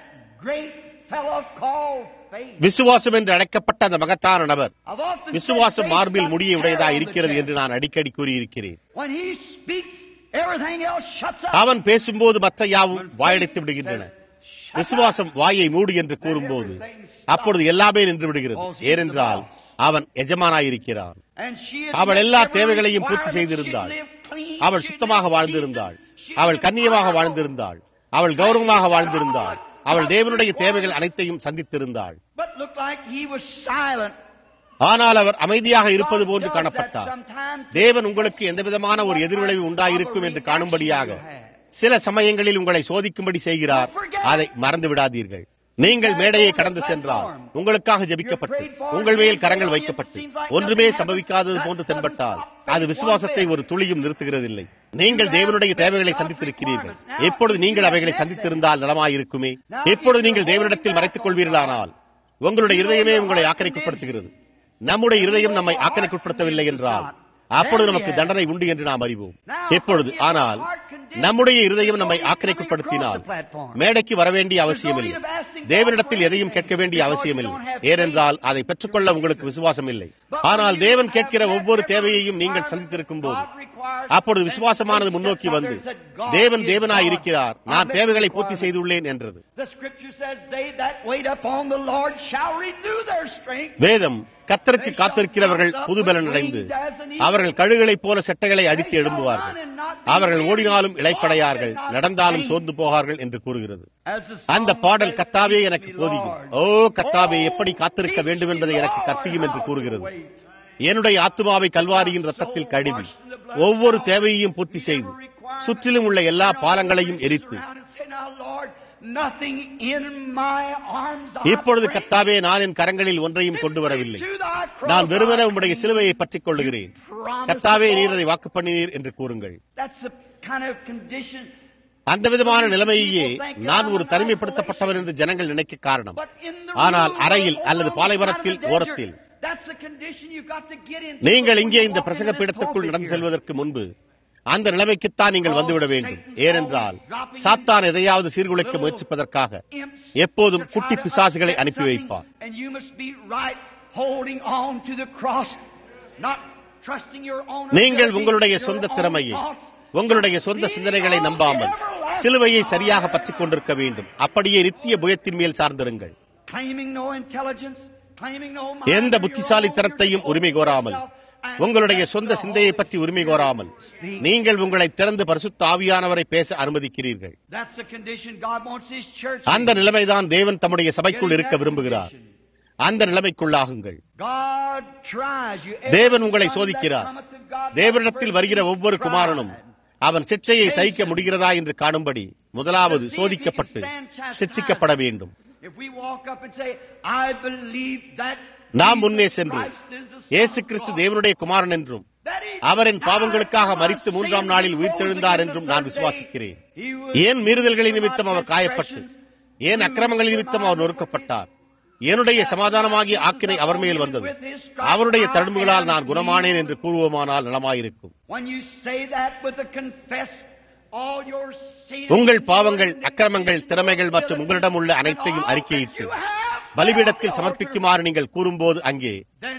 [SPEAKER 2] விசுவாசம் என்று அழைக்கப்பட்ட அந்த மகத்தான நபர் விசுவாசம் மார்பில் முடிய உடையதா இருக்கிறது என்று நான் அடிக்கடி கூறியிருக்கிறேன் அவன் பேசும்போது மற்ற யாவும் வாயடைத்து விடுகின்றன விசுவாசம் வாயை மூடு என்று கூறும்போது அப்பொழுது எல்லாமே நின்று விடுகிறது ஏனென்றால் அவன் எஜமானாயிருக்கிறான் அவள் எல்லா தேவைகளையும் பூர்த்தி செய்திருந்தாள் அவள் சுத்தமாக வாழ்ந்திருந்தாள் அவள் கண்ணியமாக வாழ்ந்திருந்தாள் அவள் கௌரவமாக வாழ்ந்திருந்தாள் அவள் தேவனுடைய தேவைகள் அனைத்தையும் சந்தித்திருந்தாள்
[SPEAKER 1] but looked like he was silent.
[SPEAKER 2] ஆனால் அவர் அமைதியாக இருப்பது போன்று காணப்பட்டார் தேவன் உங்களுக்கு எந்த விதமான ஒரு எதிர்விளைவு உண்டாயிருக்கும் என்று காணும்படியாக சில சமயங்களில் உங்களை சோதிக்கும்படி செய்கிறார் அதை மறந்து விடாதீர்கள் நீங்கள் மேடையை கடந்து சென்றால் உங்களுக்காக ஜெபிக்கப்பட்டு உங்கள் மேல் கரங்கள் வைக்கப்பட்டு ஒன்றுமே சம்பவிக்காதது போன்று தென்பட்டால் அது விசுவாசத்தை ஒரு துளியும் நிறுத்துகிறதில்லை நீங்கள் தேவனுடைய தேவைகளை சந்தித்திருக்கிறீர்கள் எப்பொழுது நீங்கள் அவைகளை சந்தித்திருந்தால் நலமாயிருக்குமே எப்பொழுது நீங்கள் தேவனிடத்தில் மறைத்துக் கொள்வீர்களானால் உங்களுடைய இருதயமே உங்களை ஆக்கரைக்குட்படுத்துகிறது நம்முடைய இருதயம் நம்மை ஆக்கரைக்குட்படுத்தவில்லை என்றால் அப்பொழுது நமக்கு தண்டனை உண்டு என்று நாம் அறிவோம் எப்பொழுது ஆனால் நம்முடைய இருதயம் நம்மை ஆக்கிரைக்குட்படுத்தினால் மேடைக்கு வர வேண்டிய அவசியமில்லை தேவனிடத்தில் எதையும் கேட்க வேண்டிய அவசியமில்லை ஏனென்றால் அதை பெற்றுக்கொள்ள உங்களுக்கு விசுவாசம் இல்லை ஆனால் தேவன் கேட்கிற ஒவ்வொரு தேவையையும் நீங்கள் சந்தித்திருக்கும் போது அப்பொழுது விசுவாசமானது முன்னோக்கி வந்து தேவன் தேவனாய் இருக்கிறார் நான் தேவைகளை பூர்த்தி செய்துள்ளேன் என்றது
[SPEAKER 1] The scripture says, They that wait upon the Lord shall renew their strength.
[SPEAKER 2] வேதம் கத்தருக்கு காத்திருக்கிறவர்கள் புதுபலன் அடைந்து அவர்கள் கழுகளைப் போல செட்டைகளை அடித்து எழும்புவார்கள் அவர்கள் ஓடினாலும் இளைப்படையார்கள் நடந்தாலும் சோர்ந்து போகார்கள் என்று கூறுகிறது
[SPEAKER 1] As the
[SPEAKER 2] அந்த
[SPEAKER 1] song
[SPEAKER 2] பாடல்
[SPEAKER 1] says,
[SPEAKER 2] கத்தாவே
[SPEAKER 1] "Teach
[SPEAKER 2] எனக்கு
[SPEAKER 1] me,
[SPEAKER 2] போதியும்
[SPEAKER 1] Lord."
[SPEAKER 2] ஓ கத்தாவே எப்படி காத்திருக்க வேண்டும் என்பதை எனக்கு கற்பியும் என்று கூறுகிறது என்னுடைய ஆத்துமாவை கல்வாரியின் ரத்தத்தில் கழுவி ஒவ்வொரு தேவையையும் பூர்த்தி செய்து சுற்றிலும் உள்ள எல்லா பாலங்களையும் எரித்து இப்பொழுது கத்தாவே நான் என் கரங்களில் ஒன்றையும் கொண்டு வரவில்லை நான் வெறுமனே உம்முடைய சிலுவையை பற்றிக் கொள்ளுகிறேன் கத்தாவே நீர் அதை வாக்கு பண்ணினீர் என்று கூறுங்கள் அந்த விதமான நிலைமையே நான் ஒரு தனிமைப்படுத்தப்பட்டவர் என்று ஜனங்கள் நினைக்க காரணம் ஆனால் அறையில் அல்லது பாலைவனத்தில் ஓரத்தில் நீங்கள் இங்கே இந்த பிரசங்க பீடத்திற்குள் நடந்து செல்வதற்கு முன்பு அந்த நிலைமைக்குத்தான் நீங்கள் வந்துவிட வேண்டும் ஏனென்றால் சாத்தான் எதையாவது சீர்குலைக்க முயற்சிப்பதற்காக எப்போதும் குட்டி பிசாசுகளை அனுப்பி வைப்பார்
[SPEAKER 1] And you must be right holding on to the cross, not trusting your own
[SPEAKER 2] நீங்கள்
[SPEAKER 1] ability,
[SPEAKER 2] உங்களுடைய
[SPEAKER 1] your
[SPEAKER 2] சொந்த
[SPEAKER 1] own
[SPEAKER 2] திறமையை
[SPEAKER 1] thoughts,
[SPEAKER 2] உங்களுடைய சொந்த சிந்தனைகளை நம்பாமல் சிலுவையை சரியாக பற்றிக் கொண்டிருக்க வேண்டும் அப்படியே நித்திய புயத்தின் மேல் சார்ந்திருங்கள்
[SPEAKER 1] claiming no intelligence, claiming no mind
[SPEAKER 2] எந்த
[SPEAKER 1] of your
[SPEAKER 2] புத்திசாலித்தனத்தையும்
[SPEAKER 1] own,
[SPEAKER 2] உரிமை கோராமல் உங்களுடைய சொந்த சிந்தையை பற்றி உரிமை கோராமல் நீங்கள் உங்களை திறந்து பரிசுத்த ஆவியானவரை பேச அனுமதிக்கிறீர்கள்
[SPEAKER 1] That's the condition God wants His church.
[SPEAKER 2] அந்த நிலைமைதான் தேவன் தம்முடைய சபைக்குள் இருக்க விரும்புகிறார் அந்த நிலைமைக்குள்ளாகுங்கள்
[SPEAKER 1] God tries you.
[SPEAKER 2] தேவன் உங்களை சோதிக்கிறார் தேவனிடத்தில் வருகிற ஒவ்வொரு குமாரனும் அவன் சிற்றையை சகிக்க முடிகிறதா என்று காணும்படி முதலாவது சோதிக்கப்பட்டு சிட்சிக்கப்பட வேண்டும்
[SPEAKER 1] If we walk up and say, I believe that
[SPEAKER 2] நாம் முன்னே சென்று
[SPEAKER 1] Christ is the Son
[SPEAKER 2] இயேசு
[SPEAKER 1] of
[SPEAKER 2] கிறிஸ்து
[SPEAKER 1] God,
[SPEAKER 2] தேவனுடைய குமாரன் என்றும்
[SPEAKER 1] that he
[SPEAKER 2] அவரின்
[SPEAKER 1] died
[SPEAKER 2] பாவங்களுக்காக
[SPEAKER 1] for
[SPEAKER 2] மரித்து
[SPEAKER 1] our
[SPEAKER 2] மூன்றாம்
[SPEAKER 1] sins
[SPEAKER 2] நாளில்
[SPEAKER 1] and
[SPEAKER 2] உயிர்த்தெழுந்தார்
[SPEAKER 1] rose
[SPEAKER 2] என்றும்
[SPEAKER 1] again
[SPEAKER 2] நான்
[SPEAKER 1] the third
[SPEAKER 2] விசுவாசிக்கிறேன்
[SPEAKER 1] day. He was
[SPEAKER 2] ஏன் மீறுதல்களின்
[SPEAKER 1] for my
[SPEAKER 2] நிமித்தம் அவர் காயப்பட்டு
[SPEAKER 1] transgressions.
[SPEAKER 2] ஏன் அக்கிரமங்களின் நிமித்தம் அவர் நொறுக்கப்பட்டார் என்னுடைய சமாதானமாகிய ஆக்கினை அவர் மேல் வந்தது அவருடைய தழும்புகளால் நான் குணமானேன் என்று கூறுவோமானால் நலமாயிருக்கும்
[SPEAKER 1] When you say that with a confess all your sins,
[SPEAKER 2] உங்கள் பாவங்கள் அக்கிரமங்கள் திறமைகள் மற்றும் உங்களிடம் உள்ள அனைத்தையும் அறிக்கையிட்டு பலிபீடத்தில் சமர்ப்பிக்குமாறு நீங்கள் கூறும்போது அங்கே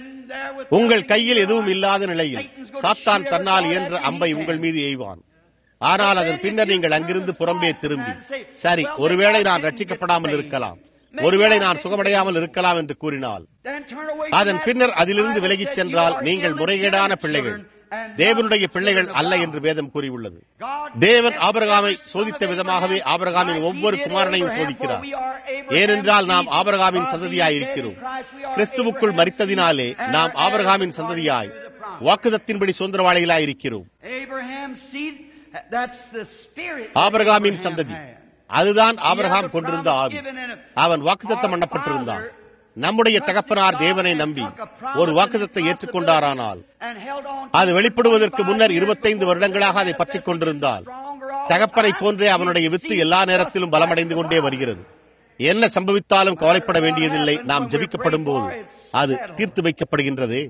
[SPEAKER 2] உங்கள் கையில் எதுவும் இல்லாத நிலையில் சாத்தான் தன்னால் இயன்ற அம்பை உங்கள் மீது எய்வான் ஆனால் அதன் பின்னர் நீங்கள் அங்கிருந்து புறம்பே திரும்பி சரி ஒருவேளை நான் ரட்சிக்கப்படாமல் இருக்கலாம் ஒருவேளை நான் சுகமடையாமல் இருக்கலாம் என்று கூறினால் அதன் பின்னர் அதிலிருந்து விலகிச் சென்றால் நீங்கள் முறைகேடான பிள்ளைகள் தேவனுடைய பிள்ளைகள் அல்ல என்று வேதம் கூறியுள்ளது தேவன் ஆபரகாமை சோதித்த விதமாகவே ஆபரகாமின் ஒவ்வொரு குமாரனையும் சோதிக்கிறார் ஏனென்றால் நாம் ஆபரகாமின் சந்ததியாய் இருக்கிறோம் கிறிஸ்துவுக்குள் மரித்ததினாலே நாம் ஆபரகாமின் சந்ததியாய் வாக்குதத்தின்படி சுதந்திரவாளிகளாய் இருக்கிறோம்
[SPEAKER 1] Abraham's seed, that's the spirit.
[SPEAKER 2] ஆபரகாமின் சந்ததி அதுதான் ஆபரகாம் கொண்டிருந்த ஆவி அவன் வாக்குத்தத்தம் பண்ணப்பட்டிருந்தான் நம்முடைய தகப்பனார் தேவனை நம்பி ஒரு வாக்குத்தத்தை ஏற்றுக்கொண்டாரானால் அது வெளிப்படுவதற்கு முன்னர் இருபத்தைந்து வருடங்களாக அதை பற்றிக் கொண்டிருந்தால் தகப்பனை போன்றே அவனுடைய வித்து எல்லா நேரத்திலும் பலமடைந்து கொண்டே வருகிறது என்ன சம்பவித்தாலும் கவலைப்பட வேண்டியதில்லை நாம் ஜெபிக்கப்படும் போது அது தீர்த்து வைக்கப்படுகின்றது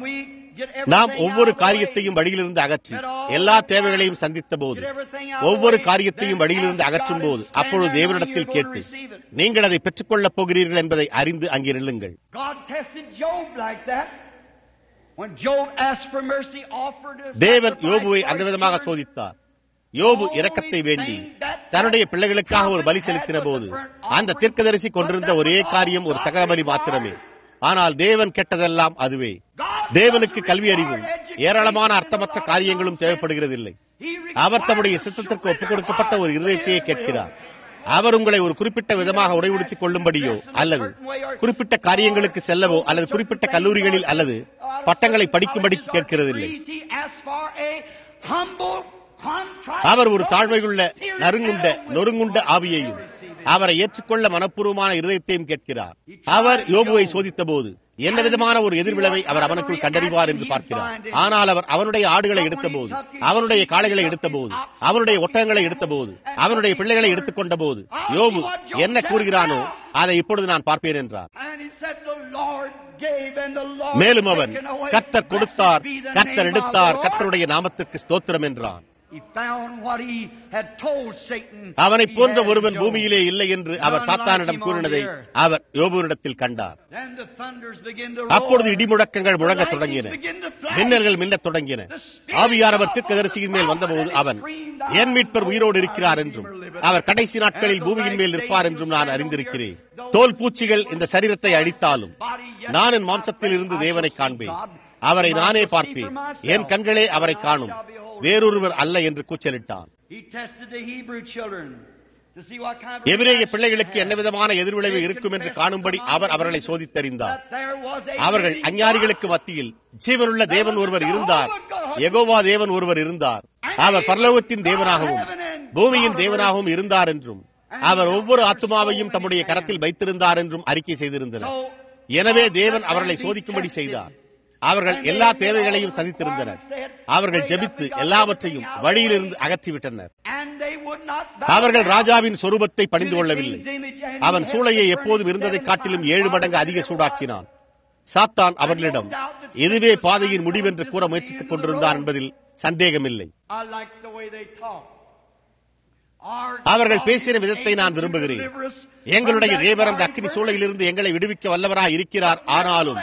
[SPEAKER 2] நாம் ஒவ்வொரு காரியத்தையும் வழியிலிருந்து அகற்றி எல்லா தேவைகளையும் சந்தித்த போது ஒவ்வொரு காரியத்தையும் வழியிலிருந்து அகற்றும் போது அப்பொழுது தேவனிடத்தில் கேட்டு நீங்கள் அதை பெற்றுக்கொள்ளப் போகிறீர்கள் என்பதை அறிந்து அங்கே நில்லுங்கள்
[SPEAKER 1] God tested Job like that. When Job asked for mercy, offered a
[SPEAKER 2] தேவன்
[SPEAKER 1] sacrifice
[SPEAKER 2] யோபுவை
[SPEAKER 1] for
[SPEAKER 2] அந்த
[SPEAKER 1] his
[SPEAKER 2] விதமாக
[SPEAKER 1] children.
[SPEAKER 2] சோதித்தார் யோபு இரக்கத்தை வேண்டி தன்னுடைய பிள்ளைகளுக்காக ஒரு பலி செலுத்தின போது அந்த தீர்க்கதரிசி கொண்டிருந்த ஒரே காரியம் ஒரு தகர பலி மாத்திரமே ஆனால் தேவன் கெட்டதெல்லாம் அதுவே தேவனுக்கு கல்வி அறிவும் ஏராளமான அர்த்தமற்ற காரியங்களும் தேவைப்படுகிறதில்லை அவர் தம்முடைய சித்தத்திற்கு ஒப்புக் கொடுக்கப்பட்ட ஒரு இருதயத்தையே கேட்கிறார் அவர் உங்களை ஒரு குறிப்பிட்ட விதமாக உடைவுடுத்திக் கொள்ளும்படியோ அல்லது குறிப்பிட்ட காரியங்களுக்கு செல்லவோ அல்லது குறிப்பிட்ட கல்லூரிகளில் அல்லது பட்டங்களை படிக்கும்படிக்கு கேட்கிறதில்லை அவர் ஒரு தாழ்மையுள்ள நறுங்குண்ட நொறுங்குண்ட ஆவியையும் அவரை ஏற்றுக்கொள்ள மனப்பூர்வமான இருதயத்தையும் கேட்கிறார் அவர் யோபுவை சோதித்த போது என்ன விதமான ஒரு எதிர்விளைவை அவர் அவனுக்குள் கண்டறிவார் என்று பார்க்கிறார் ஆனால் அவர் அவனுடைய ஆடுகளை எடுத்தபோது அவனுடைய காளைகளை எடுத்தபோது அவனுடைய ஒட்டகங்களை எடுத்தபோது அவனுடைய பிள்ளைகளை எடுத்துக்கொண்ட போது யோபு என்ன கூறுகிறானோ அதை இப்பொழுது நான் பார்ப்பேன் என்றார் மேலும் அவன் கர்த்தர் கொடுத்தார் கர்த்தர் எடுத்தார் கர்த்தருடைய நாமத்திற்கு ஸ்தோத்திரம் என்றான் அவனை போன்ற ஒருவன் பூமியிலே இல்லை என்று அவர் சாத்தானிடம் கூறினதை அவர் யோபுவிடத்தில் கண்டார் அப்பொழுது இடிமுழக்கங்கள் முழங்கத் தொடங்கின மின்னல்கள் மின்னத் தொடங்கின ஆவியானவர் தீர்க்கதரிசியின் மேல் வந்தபோது அவன் என் மீட்பர் உயிரோடு இருக்கிறார் என்றும் அவர் கடைசி நாட்களில் பூமியின் மேல் நிற்பார் என்றும் நான் அறிந்திருக்கிறேன் தோல் பூச்சிகள் இந்த சரீரத்தை அடித்தாலும் நான் என் மாம்சத்தில் இருந்து தேவனை காண்பேன் அவரை நானே பார்ப்பேன் என் கண்களே அவரை காணும் வேறொருவர் அல்ல என்று கூச்சலிட்டான் எபிரேய பிள்ளைகளுக்கு என்ன விதமான எதிர்விளைவு இருக்கும் என்று காணும்படி அவர் அவர்களை சோதித்தறிந்தார் அவர்கள் அஞ்ஞானிகளுக்கு மத்தியில் ஜீவனுள்ள தேவன் ஒருவர் இருந்தார் எகோவா தேவன் ஒருவர் இருந்தார் அவர் பரலோகத்தின் தேவனாகவும் பூமியின் தேவனாகவும் இருந்தார் என்றும் அவர் ஒவ்வொரு ஆத்மாவையும் தம்முடைய கரத்தில் வைத்திருந்தார் என்றும் அறிக்கை செய்திருந்தனர் எனவே தேவன் அவர்களை சோதிக்கும்படி செய்தார் அவர்கள் எல்லா தேவைகளையும் சந்தித்திருந்தனர் அவர்கள் ஜெபித்து எல்லாவற்றையும் வழியிலிருந்து அகற்றிவிட்டனர் அவர்கள் ராஜாவின் சொரூபத்தை பணிந்து கொள்ளவில்லை அவன் சூளையை எப்போதும் இருந்ததை காட்டிலும் ஏழு மடங்கு அதிக சூடாக்கினான் சாத்தான் அவர்களிடம் இதுவே பாதையின் முடிவென்று கூற முயற்சித்துக் கொண்டிருந்தான் என்பதில் சந்தேகமில்லை அவர்கள் பேசின விதத்தை நான் விரும்புகிறேன் எங்களுடைய தேவர் அந்த அக்னி சூளையிலிருந்து எங்களை விடுவிக்க வல்லவராய் இருக்கிறார் ஆனாலும்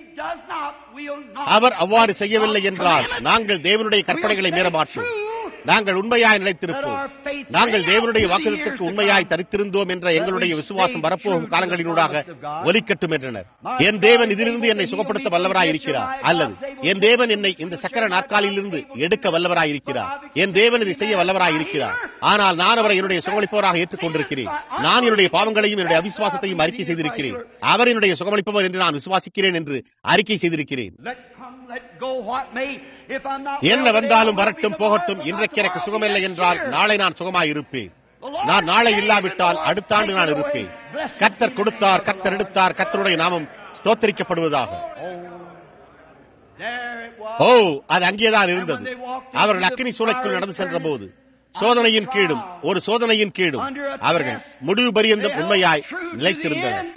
[SPEAKER 2] அவர் அவ்வாறு செய்யவில்லை என்றால் நாங்கள் தேவனுடைய கற்பனைகளை மீற மாட்டோம் நாங்கள் உண்மையாய் நிலைத்திருப்போம் நாங்கள் தேவனுடைய வாக்குதத்திற்கு உண்மையாய் தரித்திருந்தோம் என்ற எங்களுடைய விசுவாசம் வரப்போகும் காலங்களினூடாக ஒலிக்கட்டும் என்றனர் என் தேவன் இதிலிருந்து என்னை சுகப்படுத்த வல்லவராய் இருக்கிறார் அல்லது என் தேவன் என்னை இந்த சக்கர நாற்காலியிலிருந்து எடுக்க வல்லவராய் இருக்கிறார் என் தேவன் இதை செய்ய வல்லவராய் இருக்கிறார் ஆனால் நான் அவரை என்னுடைய சுகமளிப்பவராக ஏற்றுக்கொண்டிருக்கிறேன் நான் என்னுடைய பாவங்களையும் என்னுடைய அவிசுவாசத்தை அறிக்கை செய்திருக்கிறேன் அவர் என்னுடைய சுகமளிப்பவர் என்று நான் விசுவாசிக்கிறேன் என்று அறிக்கை செய்திருக்கிறேன் என்ன வந்தாலும் வரட்டும் போகட்டும் இன்றைக்கு எனக்கு சுகமில்லை என்றால் நாளை நான் சுகமாய் இருப்பேன் நான் நாளை இல்லாவிட்டால் அடுத்த ஆண்டு நான் இருப்பேன் கத்தர் கொடுத்தார் கத்தர் எடுத்தார் கத்தருடைய நாமம் ஸ்தோத்தரிக்கப்படுவதாக ஓ அது அங்கேதான் இருந்தது அவர்கள் அக்னி சூளைக்குள் நடந்து சென்ற போது சோதனையின் கீழும் ஒரு சோதனையின் கீழும் அவர்கள் முடிவு பரியந்தம் உண்மையாய் நிலைத்திருந்தனர்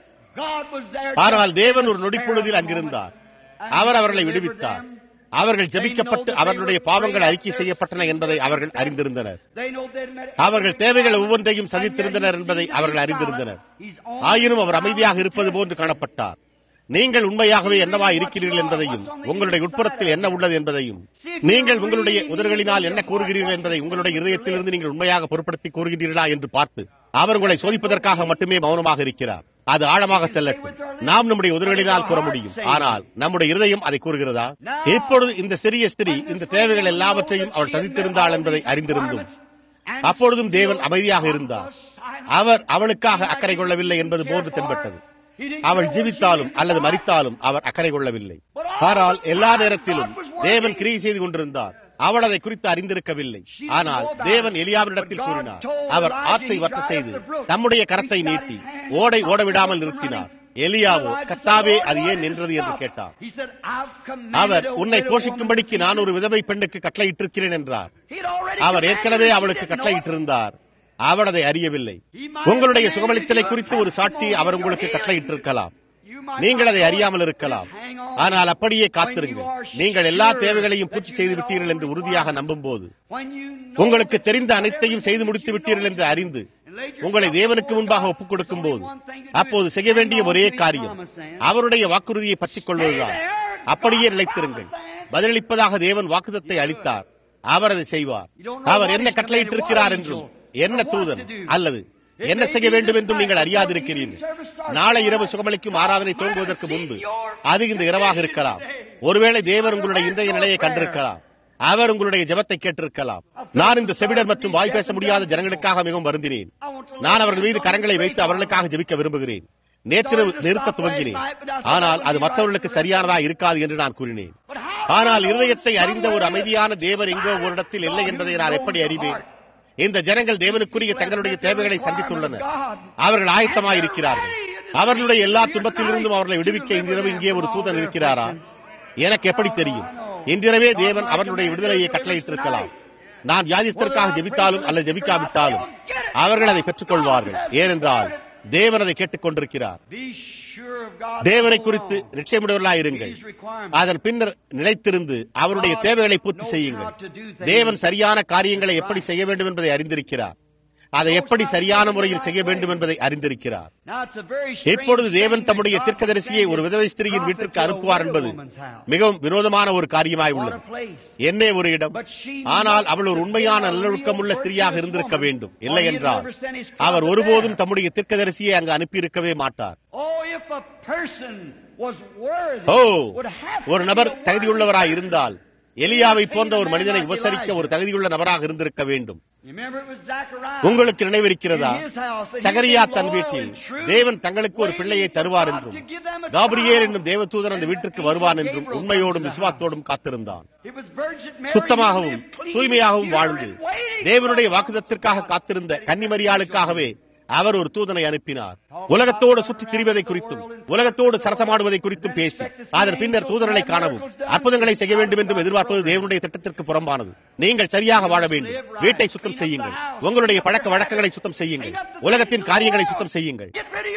[SPEAKER 2] ஆனால் தேவன் ஒரு நொடிப்பொழுதில் அங்கிருந்தார் அவர் அவர்களை விடுவித்தார் அவர்கள் ஜபிக்கப்பட்டு அவர்களுடைய பாவங்கள் அறிக்கை செய்யப்பட்டன என்பதை அவர்கள் அறிந்திருந்தனர் அவர்கள் தேவைகள் ஒவ்வொன்றையும் சந்தித்திருந்தனர் என்பதை அவர்கள் அறிந்திருந்தனர் ஆயினும் அவர் அமைதியாக இருப்பது போன்று காணப்பட்டார் நீங்கள் உண்மையாகவே என்னவா இருக்கிறீர்கள் என்பதையும் உங்களுடைய உட்புறத்தில் என்ன உள்ளது என்பதையும் நீங்கள் உங்களுடைய உதறுகளினால் என்ன கூறுகிறீர்கள் என்பதை உங்களுடைய இதயத்திலிருந்து நீங்கள் உண்மையாக பொருட்படுத்தி கூறுகிறீர்களா என்று பார்த்து அவர் உங்களை சோதிப்பதற்காக மட்டுமே மௌனமாக இருக்கிறார் அது ஆழமாக செல்லட்டும் நாம் நம்முடைய உதவிகளினால் கூற முடியும் ஆனால் நம்முடைய இருதயம் அதை கூறுகிறதா இப்பொழுது இந்த சிறிய ஸ்திரீ இந்த தேவைகள் எல்லாவற்றையும் அவள் சதித்திருந்தாள் என்பதை அறிந்திருந்தும் அப்பொழுதும் தேவன் அமைதியாக இருந்தார் அவர் அவளுக்காக அக்கறை கொள்ளவில்லை என்பது போன்று தென்பட்டது அவள் ஜீவித்தாலும் அல்லது மறித்தாலும் அவர் அக்கறை கொள்ளவில்லை ஆனால் எல்லா நேரத்திலும் தேவன் கிரியை செய்து கொண்டிருந்தார் அவள் அதை குறித்து அறிந்திருக்கவில்லை ஆனால் தேவன் எலியாவினிடத்தில் கூறினார் அவர் ஆற்றை வற்ற செய்து தம்முடைய கரத்தை நீட்டி ஓடை ஓடவிடாமல் நிறுத்தினார் எலியாவோ கத்தாவே அது ஏன் நின்றது என்று கேட்டார் அவர் உன்னை போஷிக்கும்படிக்கு நான் ஒரு விதவை பெண்ணுக்கு கட்டளையிட்டிருக்கிறேன் என்றார் அவர் ஏற்கனவே அவளுக்கு கட்டளையிட்டிருந்தார் அவள் அதை அறியவில்லை உங்களுடைய சுகமளித்தலை குறித்து ஒரு சாட்சியை அவர் உங்களுக்கு கட்டளையிட்டிருக்கலாம் நீங்கள் அதை அறியாமல் இருக்கலாம் ஆனால் அப்படியே காத்திருங்கள் நீங்கள் எல்லா தேவைகளையும் பூர்த்தி செய்து விட்டீர்கள் என்று உறுதியாக நம்பும் போது உங்களுக்கு தெரிந்த அனைத்தையும் செய்து முடித்து விட்டீர்கள் என்று அறிந்து உங்களை தேவனுக்கு முன்பாக ஒப்புக் கொடுக்கும் போது அப்போது செய்ய வேண்டிய ஒரே காரியம் அவருடைய வாக்குறுதியை பற்றிக் கொள்வதுதான் அப்படியே நிலைத்திருங்கள் பதிலளிப்பதாக தேவன் வாக்குதத்தை அளித்தார் அவர் அதை செய்வார் அவர் என்ன கட்டளையிட்டிருக்கிறார் என்றும் என்ன தூதன் அல்லது என்ன செய்ய வேண்டும் என்றும் நீங்கள் அறியாதிருக்கிறீர்கள் நாளை இரவு சுகமளிக்கும் ஆராதனை தோங்குவதற்கு முன்பு அது இந்த இரவாக இருக்கலாம் ஒருவேளை தேவர் உங்களுடைய இன்றைய நிலையை கண்டிருக்கலாம் அவர் உங்களுடைய ஜெபத்தை கேட்டிருக்கலாம் நான் இந்த செவிடர் மற்றும் வாய் பேச முடியாத ஜனங்களுக்காக மிகவும் வருந்தினேன் நான் அவர்கள் மீது கரங்களை வைத்து அவர்களுக்காக ஜெபிக்க விரும்புகிறேன் நேற்றிரவு நிறுத்த துவங்கினேன் ஆனால் அது மற்றவர்களுக்கு சரியானதா இருக்காது என்று நான் கூறினேன் ஆனால் இருதயத்தை அறிந்த ஒரு அமைதியான தேவன் எங்கோ ஒரு இடத்தில் இல்லை என்பதை நான் எப்படி அறிவேன் இந்த ஜனங்கள் தேவனுக்குரிய தங்களுடைய தேவைகளை சந்தித்துள்ளனர் அவர்கள் ஆயத்தமாக இருக்கிறார்கள் அவர்களுடைய எல்லா துன்பத்திலிருந்தும் அவர்களை விடுவிக்க இன்றிரவு இங்கே ஒரு தூதன் இருக்கிறாரா எனக்கு எப்படி தெரியும் இன்றிரவே தேவன் அவர்களுடைய விடுதலையை கட்டளையிட்டிருக்கலாம் நான் வியாதிஸ்தருக்காக ஜெபித்தாலும் அல்லது ஜெபிக்காவிட்டாலும் அவர்கள் அதை பெற்றுக் கொள்வார்கள் ஏனென்றால் தேவன் அதை கேட்டுக் கொண்டிருக்கிறார் தேவனை குறித்து நிச்சயமுடையவர்களாயிருங்கள் அதன் பின்னர் நிலைத்திருந்து அவருடைய தேவைகளை பூர்த்தி செய்யுங்கள் தேவன் சரியான காரியங்களை எப்படி செய்ய வேண்டும் என்பதை அறிந்திருக்கிறார் அதை எப்படி சரியான முறையில் செய்ய வேண்டும் என்பதை அறிந்திருக்கிறார் இப்பொழுது தேவன் தம்முடைய தீர்க்கதரிசியை ஒரு விதவை ஸ்திரீயின் வீட்டிற்கு அனுப்புவார் என்பது மிகவும் விரோதமான ஒரு காரியமாய் உள்ளது என்னே ஒரு இடம் ஆனால் அவள் ஒரு உண்மையான நல்லொழுக்கமுள்ள ஸ்திரீயாக இருந்திருக்க வேண்டும் இல்லை என்றால் அவர் ஒருபோதும் தம்முடைய தீர்க்கதரிசியை அங்கு அனுப்பியிருக்கவே மாட்டார் ஓ ஒரு நபர் தகுதியுள்ளவராய் இருந்தால் எலியாவை போன்ற ஒரு மனிதனை உபசரிக்க ஒரு தகுதியுள்ள நபராக இருந்திருக்க வேண்டும் உங்களுக்கு நினைவிருக்கிறதா சகரியா தன் வீட்டில் தேவன் தங்களுக்கு ஒரு பிள்ளையை தருவார் என்றும் காபிரியேல் என்னும் தேவதூதன் அந்த வீட்டிற்கு வருவான் என்றும் உண்மையோடும் விசுவாசத்தோடும் காத்திருந்தான் சுத்தமாகவும் தூய்மையாகவும் வாழ்ந்து தேவனுடைய வாக்குதத்திற்காக காத்திருந்த கன்னிமரியாளுக்காகவே அவர் ஒரு தூதனை அனுப்பினார் உலகத்தோடு சுற்றி திரிவதை குறித்தும் உலகத்தோடு சரசமாடுவதை குறித்தும் பேசி அதன் பின்னர் தூதர்களை காணவும் அற்புதங்களை செய்ய வேண்டும் என்றும் எதிர்பார்ப்பது தேவனுடைய திட்டத்திற்கு புறம்பானது நீங்கள் சரியாக வாழ வேண்டும் வீட்டை சுத்தம் செய்யுங்கள் உங்களுடைய பழக்க வழக்கங்களை சுத்தம் செய்யுங்கள் உலகத்தின் காரியங்களை சுத்தம் செய்யுங்கள்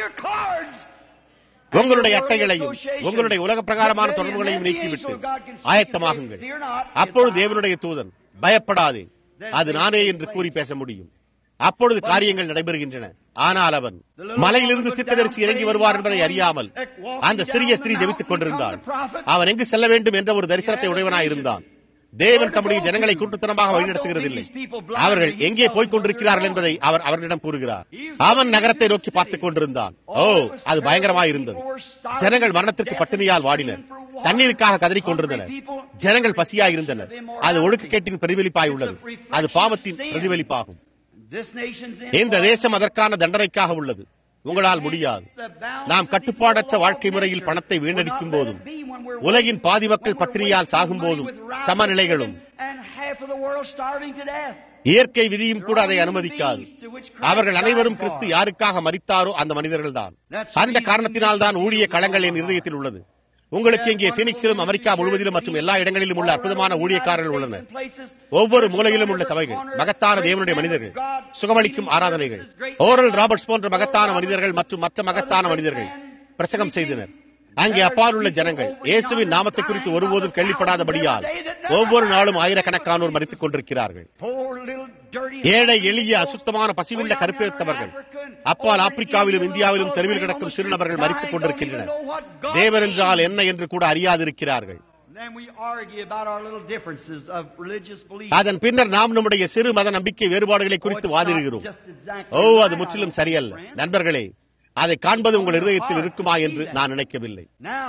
[SPEAKER 2] உங்களுடைய அட்டைகளையும் உங்களுடைய உலக பிரகாரமான தொடர்புகளையும் நீக்கிவிட்டு ஆயத்தமாகுங்கள் அப்பொழுது தேவனுடைய தூதன் பயப்படாதே அது நானே என்று கூறி பேச முடியும் அப்பொழுது காரியங்கள் நடைபெறுகின்றன ஆனால் அவன் மலையிலிருந்து திட்டதரிசி இறங்கி வருவார் என்பதை அறியாமல் அந்த சிறிய ஸ்திரீ ஜெபித்துக் கொண்டிருந்தாள் அவன் எங்கு செல்ல வேண்டும் என்ற ஒரு தரிசனத்தை உடையவனாய் இருந்தான் தேவன் தம்முடைய ஜனங்களை கூட்டுத்தனமாக வழிநடத்துகிறதில்லை அவர்கள் எங்கே போய்க் கொண்டிருக்கிறார்கள் என்பதை அவர் அவர்களிடம் கூறுகிறார் அவன் நகரத்தை நோக்கி பார்த்துக் கொண்டிருந்தான் ஓ அது பயங்கரமாய் இருந்தது ஜனங்கள் மரணத்திற்கு பட்டினியால் வாடினர் தண்ணீருக்காக கதறிக் கொண்டிருந்தனர் ஜனங்கள் பசியாய் இருந்தனர் அது ஒழுக்கக்கேட்டின் பிரதிபலிப்பாய் உள்ளது அது பாவத்தின் பிரதிபலிப்பாகும் இந்த தேசம் அதற்கான தண்டனைக்காக உள்ளது உங்களால் முடியாது நாம் கட்டுப்பாடற்ற வாழ்க்கை முறையில் பணத்தை வீணடிக்கும் போதும் உலகின் பாதி மக்கள் பட்டினியால் சாகும் போதும் சமநிலைகளும் இயற்கை விதியும் கூட அதை அனுமதிக்காது அவர்கள் அனைவரும் கிறிஸ்து யாருக்காக மறித்தாரோ அந்த மனிதர்கள் தான் அந்த காரணத்தினால் தான் ஊழிய களங்கள் என் இருதயத்தில் உள்ளது உங்களுக்கு இங்கே பினிக்ஸிலும் அமெரிக்கா முழுவதிலும் மற்றும் எல்லா இடங்களிலும் உள்ள அற்புதமான ஊழியக்காரர்கள் உள்ளனர் ஒவ்வொரு மூலையிலும் உள்ள சபைகள் மகத்தான தேவனுடைய மனிதர்கள் சுகமளிக்கும் ஆராதனைகள் ஓரல் ராபர்ட்ஸ் போன்ற மகத்தான மனிதர்கள் மற்றும் மற்ற மகத்தான மனிதர்கள் பிரசங்கம் செய்தனர் அங்கே அப்பால் உள்ள ஜனங்கள் இயேசுவின் நாமத்தை குறித்து ஒருபோதும் கேள்விப்படாதபடியால் ஒவ்வொரு நாளும் ஆயிரக்கணக்கானோர் மறித்துக் கொண்டிருக்கிறார்கள் ஏழை எளிய அசுத்தமான பசியுள்ள கருப்பிருத்தவர்கள் அப்பால் ஆப்பிரிக்காவிலும் இந்தியாவிலும் தெருவில் கிடக்கும் சிறு நபர்கள் மறித்துக் கொண்டிருக்கின்றனர் தேவன் என்றால் என்ன என்று கூட அறியாதிருக்கிறார்கள் அதன் பின்னர் நாம் நம்முடைய சிறு மத நம்பிக்கை வேறுபாடுகளை குறித்து வாதிடுகிறோம் ஓ அது முற்றிலும் சரியல்ல நண்பர்களே அதை காண்பது உங்கள் இருதயத்தில் இருக்குமா என்று நான் நினைக்கவில்லை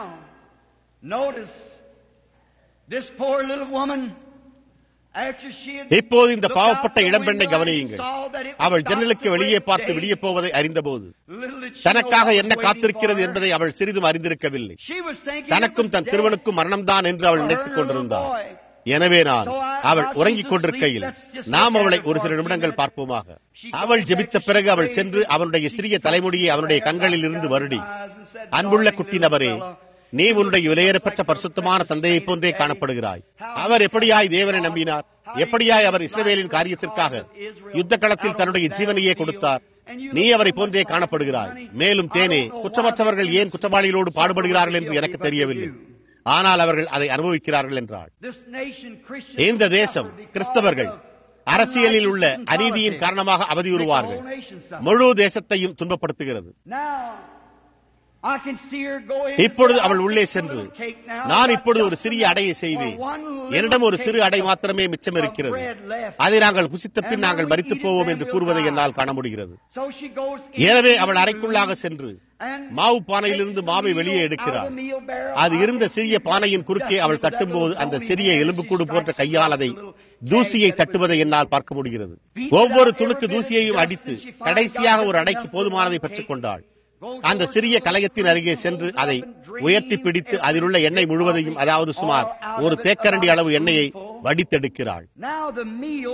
[SPEAKER 2] இப்போது இந்த பாவப்பட்ட இளம்பெண்ணை கவனியுங்கள் அவள் ஜன்னலுக்கு வெளியே பார்த்து வெளியே போவதை அறிந்தபோது தனக்காக என்ன காத்திருக்கிறது என்பதை அவள் சிறிதும் அறிந்திருக்கவில்லை தனக்கும் தன் சிறுவனுக்கும் மரணம்தான் என்று அவள் நினைத்துக் கொண்டிருந்தாள் எனவே நான் அவள் உறங்கிக் கொண்டிருக்கையில் நாம் அவளை ஒரு சில நிமிடங்கள் பார்ப்போமாக அவள் ஜெபித்த பிறகு அவள் சென்று அவனுடைய சிறிய தலைமுடியை அவனுடைய கண்களில் இருந்து வருடி அன்புள்ள குட்டி நபரே நீ உன்னுடைய விலையேறப்பட்ட பரிசுத்தமான தந்தையை போன்றே காணப்படுகிறாய் அவர் எப்படியாய் தேவனை நம்பினார் எப்படியாய் அவர் இஸ்ரவேலின் காரியத்திற்காக யுத்த களத்தில் தன்னுடைய ஜீவனையே கொடுத்தார் நீ அவரை போன்றே காணப்படுகிறாய் மேலும் தேனே குற்றமற்றவர்கள் ஏன் குற்றவாளிகளோடு பாடுபடுகிறார்கள் என்று எனக்கு தெரியவில்லை ஆனால் அவர்கள் அதை அனுபவிக்கிறார்கள் என்றாள் இந்த தேசம் கிறிஸ்தவர்கள் அரசியலில் உள்ள அநீதியின் காரணமாக அவதியுறுவார்கள் முழு தேசத்தையும் துன்பப்படுத்துகிறது
[SPEAKER 1] I can see her go in.
[SPEAKER 2] இப்பொழுது அவள் உள்ளே சென்று நான் இப்பொழுது ஒரு சிறிய அடையை செய்வேன் என்னிடம் ஒரு சிறு அடை மாத்திரமே மிச்சம் இருக்கிறது அதை நாங்கள் புசித்த பின் நாங்கள் மறித்து போவோம் என்று கூறுவதை என்னால் காண முடிகிறது
[SPEAKER 1] So she goes
[SPEAKER 2] எனவே
[SPEAKER 1] into
[SPEAKER 2] அவள்
[SPEAKER 1] the
[SPEAKER 2] அறைக்குள்ளாக
[SPEAKER 1] room
[SPEAKER 2] சென்று
[SPEAKER 1] and
[SPEAKER 2] மாவு பானையிலிருந்து
[SPEAKER 1] takes
[SPEAKER 2] மாவை
[SPEAKER 1] the
[SPEAKER 2] வெளியே
[SPEAKER 1] meal
[SPEAKER 2] எடுக்கிறாள்
[SPEAKER 1] out of the meal barrel.
[SPEAKER 2] அது இருந்த சிறிய பானையின் குறுக்கே அவள் தட்டும்போது அந்த சிறிய எலும்புக்கூடு போன்ற கையால் அதை தூசியை தட்டுவதை என்னால் பார்க்க முடிகிறது ஒவ்வொரு துணுக்கு தூசியையும் அடித்து கடைசியாக ஒரு அடைக்கு போதுமானதை பெற்றுக் கொண்டாள் அந்த சிறிய கலையத்தின் அருகே சென்று அதை உயர்த்தி பிடித்து அதிலுள்ள எண்ணெய் முழுவதையும் அதாவது சுமார் ஒரு தேக்கரண்டி அளவு எண்ணெயை வடித்தெடுக்கிறாள்
[SPEAKER 1] Now the meal,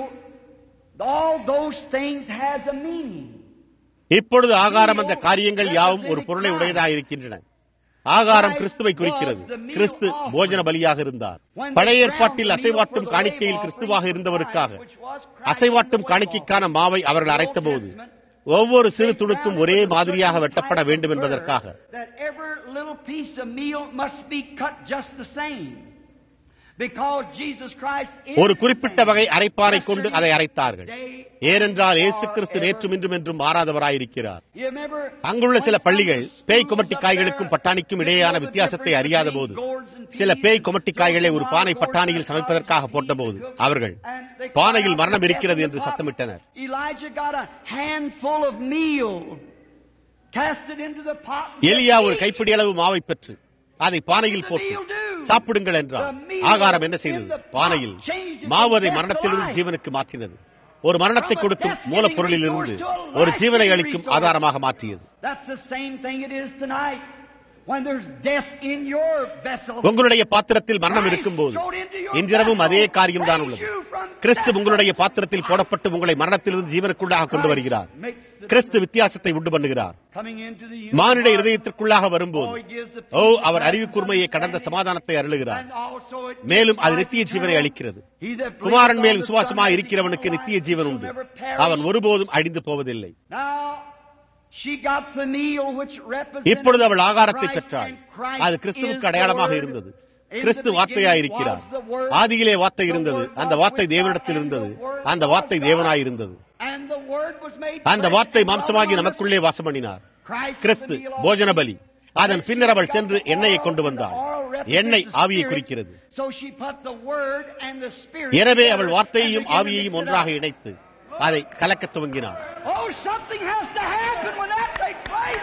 [SPEAKER 1] all those things has a meaning.
[SPEAKER 2] இப்பொழுது ஆகாரம் அந்த காரியங்கள் யாவும் ஒரு பொருளை உடையதாக இருக்கின்றன ஆகாரம் கிறிஸ்துவை குறிக்கிறது கிறிஸ்து போஜன பலியாக இருந்தார் பழைய ஏற்பாட்டில் அசைவாட்டும் காணிக்கையில் கிறிஸ்துவாக இருந்தவருக்காக அசைவாட்டும் காணிக்கைக்கான மாவை அவர்கள் அரைத்தபோது ஒவ்வொரு சிறு துணுக்கும் ஒரே மாதிரியாக வெட்டப்பட வேண்டும் என்பதற்காக
[SPEAKER 1] That every little piece of meal must be cut just the same. Because Jesus Christ is
[SPEAKER 2] ஒரு
[SPEAKER 1] the
[SPEAKER 2] குறிப்பிட்ட
[SPEAKER 1] same.
[SPEAKER 2] வகை அரைப்பானை கொண்டு அதை அரைத்தார்கள்
[SPEAKER 1] Day
[SPEAKER 2] ஏனென்றால் இயேசு
[SPEAKER 1] or
[SPEAKER 2] கிறிஸ்து
[SPEAKER 1] ever.
[SPEAKER 2] நேற்றும் இன்றும் என்றும் மாறாதவராயிருக்கிறார்
[SPEAKER 1] You remember
[SPEAKER 2] அங்குள்ள சில
[SPEAKER 1] when
[SPEAKER 2] பள்ளிகள்
[SPEAKER 1] some
[SPEAKER 2] பேய்
[SPEAKER 1] schools
[SPEAKER 2] குமட்டி
[SPEAKER 1] up
[SPEAKER 2] காய்களுக்கும்
[SPEAKER 1] there
[SPEAKER 2] பட்டாணிக்கும்
[SPEAKER 1] didn't
[SPEAKER 2] இடையேயான
[SPEAKER 1] know the
[SPEAKER 2] வித்தியாசத்தை
[SPEAKER 1] difference
[SPEAKER 2] அறியாத
[SPEAKER 1] between
[SPEAKER 2] போது
[SPEAKER 1] gourds and
[SPEAKER 2] சில
[SPEAKER 1] peas,
[SPEAKER 2] பேய் குமட்டி காய்களை ஒரு
[SPEAKER 1] those
[SPEAKER 2] பானை
[SPEAKER 1] wild
[SPEAKER 2] பட்டாணியில்
[SPEAKER 1] gourds
[SPEAKER 2] சமைப்பதற்காக
[SPEAKER 1] and
[SPEAKER 2] போட்டபோது
[SPEAKER 1] peas,
[SPEAKER 2] அவர்கள்
[SPEAKER 1] and they
[SPEAKER 2] பானையில்
[SPEAKER 1] cried out
[SPEAKER 2] மரணம்
[SPEAKER 1] for
[SPEAKER 2] இருக்கிறது
[SPEAKER 1] death in
[SPEAKER 2] என்று
[SPEAKER 1] the pot.
[SPEAKER 2] சத்தமிட்டனர்
[SPEAKER 1] Elijah got a handful of meal, cast it into the pot. and
[SPEAKER 2] எலியா
[SPEAKER 1] said,
[SPEAKER 2] ஒரு
[SPEAKER 1] "Eat."
[SPEAKER 2] கைப்பிடி அளவு மாவை பெற்று அதை பானையில் போட்டு சாப்பிடுங்கள் என்றார் ஆகாரம் என்ன செய்தது பானையில் மாவு அதை மரணத்திலிருந்து ஜீவனுக்கு மாற்றினது ஒரு மரணத்தை கொடுக்கும் மூலப்பொருளில் இருந்து ஒரு ஜீவனை அளிக்கும் ஆதாரமாக மாற்றியது
[SPEAKER 1] That's the same thing it is tonight. When there's death in your vessel,
[SPEAKER 2] உங்களுடைய பாத்திரத்தில் மரணம் இருக்கும்போது இன்றிரவும் அதே காரியம்தான் உள்ளது கிறிஸ்து உங்களுடைய பாத்திரத்தில் போடப்பட்டு உங்களை மரணத்திலிருந்து ஜீவனுக்குள்ளாக கொண்டு வருகிறார் கிறிஸ்து வித்தியாசத்தை உண்டு பண்ணுகிறார்
[SPEAKER 1] coming into the
[SPEAKER 2] மானிட இருதயத்திற்குள்ளாக வரும்போது
[SPEAKER 1] Oh, he gives the
[SPEAKER 2] O
[SPEAKER 1] peace
[SPEAKER 2] our
[SPEAKER 1] of
[SPEAKER 2] அறிவு கூர்மையை கடந்த சமாதானத்தை அருளுகிறார்
[SPEAKER 1] and also it
[SPEAKER 2] மேலும் அது
[SPEAKER 1] gives
[SPEAKER 2] நித்திய
[SPEAKER 1] life
[SPEAKER 2] ஜீவனை
[SPEAKER 1] eternal.
[SPEAKER 2] அளிக்கிறது
[SPEAKER 1] He that believeth
[SPEAKER 2] குமாரன் மேல்
[SPEAKER 1] on the
[SPEAKER 2] விசுவாசமாய்
[SPEAKER 1] Son
[SPEAKER 2] இருக்கிறவனுக்கு
[SPEAKER 1] hath
[SPEAKER 2] நித்திய
[SPEAKER 1] eternal
[SPEAKER 2] ஜீவன்
[SPEAKER 1] life,
[SPEAKER 2] உண்டு
[SPEAKER 1] shall never perish.
[SPEAKER 2] அவன் ஒருபோதும் அழிந்து போவதில்லை
[SPEAKER 1] Now, she got the meal which represented
[SPEAKER 2] இப்பொழுது அவள் ஆகாரத்தை
[SPEAKER 1] Christ,
[SPEAKER 2] பெற்றாள்
[SPEAKER 1] and Christ
[SPEAKER 2] அது
[SPEAKER 1] is
[SPEAKER 2] கிறிஸ்துவுக்கு
[SPEAKER 1] the
[SPEAKER 2] அடையாளமாக
[SPEAKER 1] Word.
[SPEAKER 2] இருந்தது
[SPEAKER 1] In
[SPEAKER 2] கிறிஸ்து
[SPEAKER 1] the
[SPEAKER 2] வார்த்தையாய்
[SPEAKER 1] beginning
[SPEAKER 2] இருக்கிறார்
[SPEAKER 1] was the Word.
[SPEAKER 2] ஆதியிலே வார்த்தை
[SPEAKER 1] The
[SPEAKER 2] இருந்தது
[SPEAKER 1] Word
[SPEAKER 2] அந்த
[SPEAKER 1] was
[SPEAKER 2] வார்த்தை
[SPEAKER 1] with God,
[SPEAKER 2] தேவனிடத்தில்
[SPEAKER 1] and
[SPEAKER 2] இருந்தது
[SPEAKER 1] the Word
[SPEAKER 2] அந்த
[SPEAKER 1] was
[SPEAKER 2] வார்த்தை
[SPEAKER 1] God.
[SPEAKER 2] தேவனாய் இருந்தது
[SPEAKER 1] And the Word was made
[SPEAKER 2] அந்த
[SPEAKER 1] flesh
[SPEAKER 2] வார்த்தை
[SPEAKER 1] and
[SPEAKER 2] மாம்சமாகி
[SPEAKER 1] dwelt among us.
[SPEAKER 2] நமக்குள்ளே வாசம் பண்ணினார்
[SPEAKER 1] Christ
[SPEAKER 2] Kristu
[SPEAKER 1] is the meal
[SPEAKER 2] போஜன
[SPEAKER 1] also.
[SPEAKER 2] பலி அதன் பின்னர் அவள் சென்று எண்ணெயை கொண்டு வந்தாள் எண்ணெய் ஆவியை குறிக்கிறது
[SPEAKER 1] So she put the word and the spirit
[SPEAKER 2] எனவே
[SPEAKER 1] together
[SPEAKER 2] அவள்
[SPEAKER 1] and
[SPEAKER 2] வார்த்தையையும்
[SPEAKER 1] began to
[SPEAKER 2] ஆவியையும்
[SPEAKER 1] mix it
[SPEAKER 2] ஒன்றாக
[SPEAKER 1] up.
[SPEAKER 2] இணைத்து அதை கலக்கத் துவங்கினாள்
[SPEAKER 1] Oh, something has to happen when that takes place.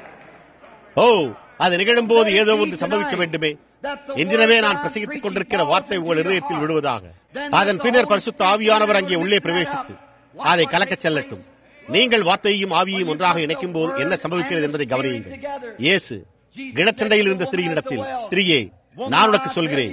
[SPEAKER 2] ஓ அது நிகழும்போது ஏதோ ஒன்று சம்பவிக்க வேண்டுமே இன்றிரவே நான் பிரசங்கித்துக் கொண்டிருக்கிற வார்த்தை உங்கள் இதயத்தில் விடுவதாக அதன் பின்னர் பரிசுத்த ஆவியானவர் அங்கே உள்ளே பிரவேசித்து அதை கலக்கச் செல்லட்டும் நீங்கள் வார்த்தையையும் ஆவியையும் ஒன்றாக இணைக்கும் போது என்ன சம்பவிக்கிறது என்பதை கவனியுங்கள் இயேசு கிணச்சண்டையில் இருந்த ஸ்திரீயினிடத்தில் ஸ்திரீயே நான் உனக்கு சொல்கிறேன்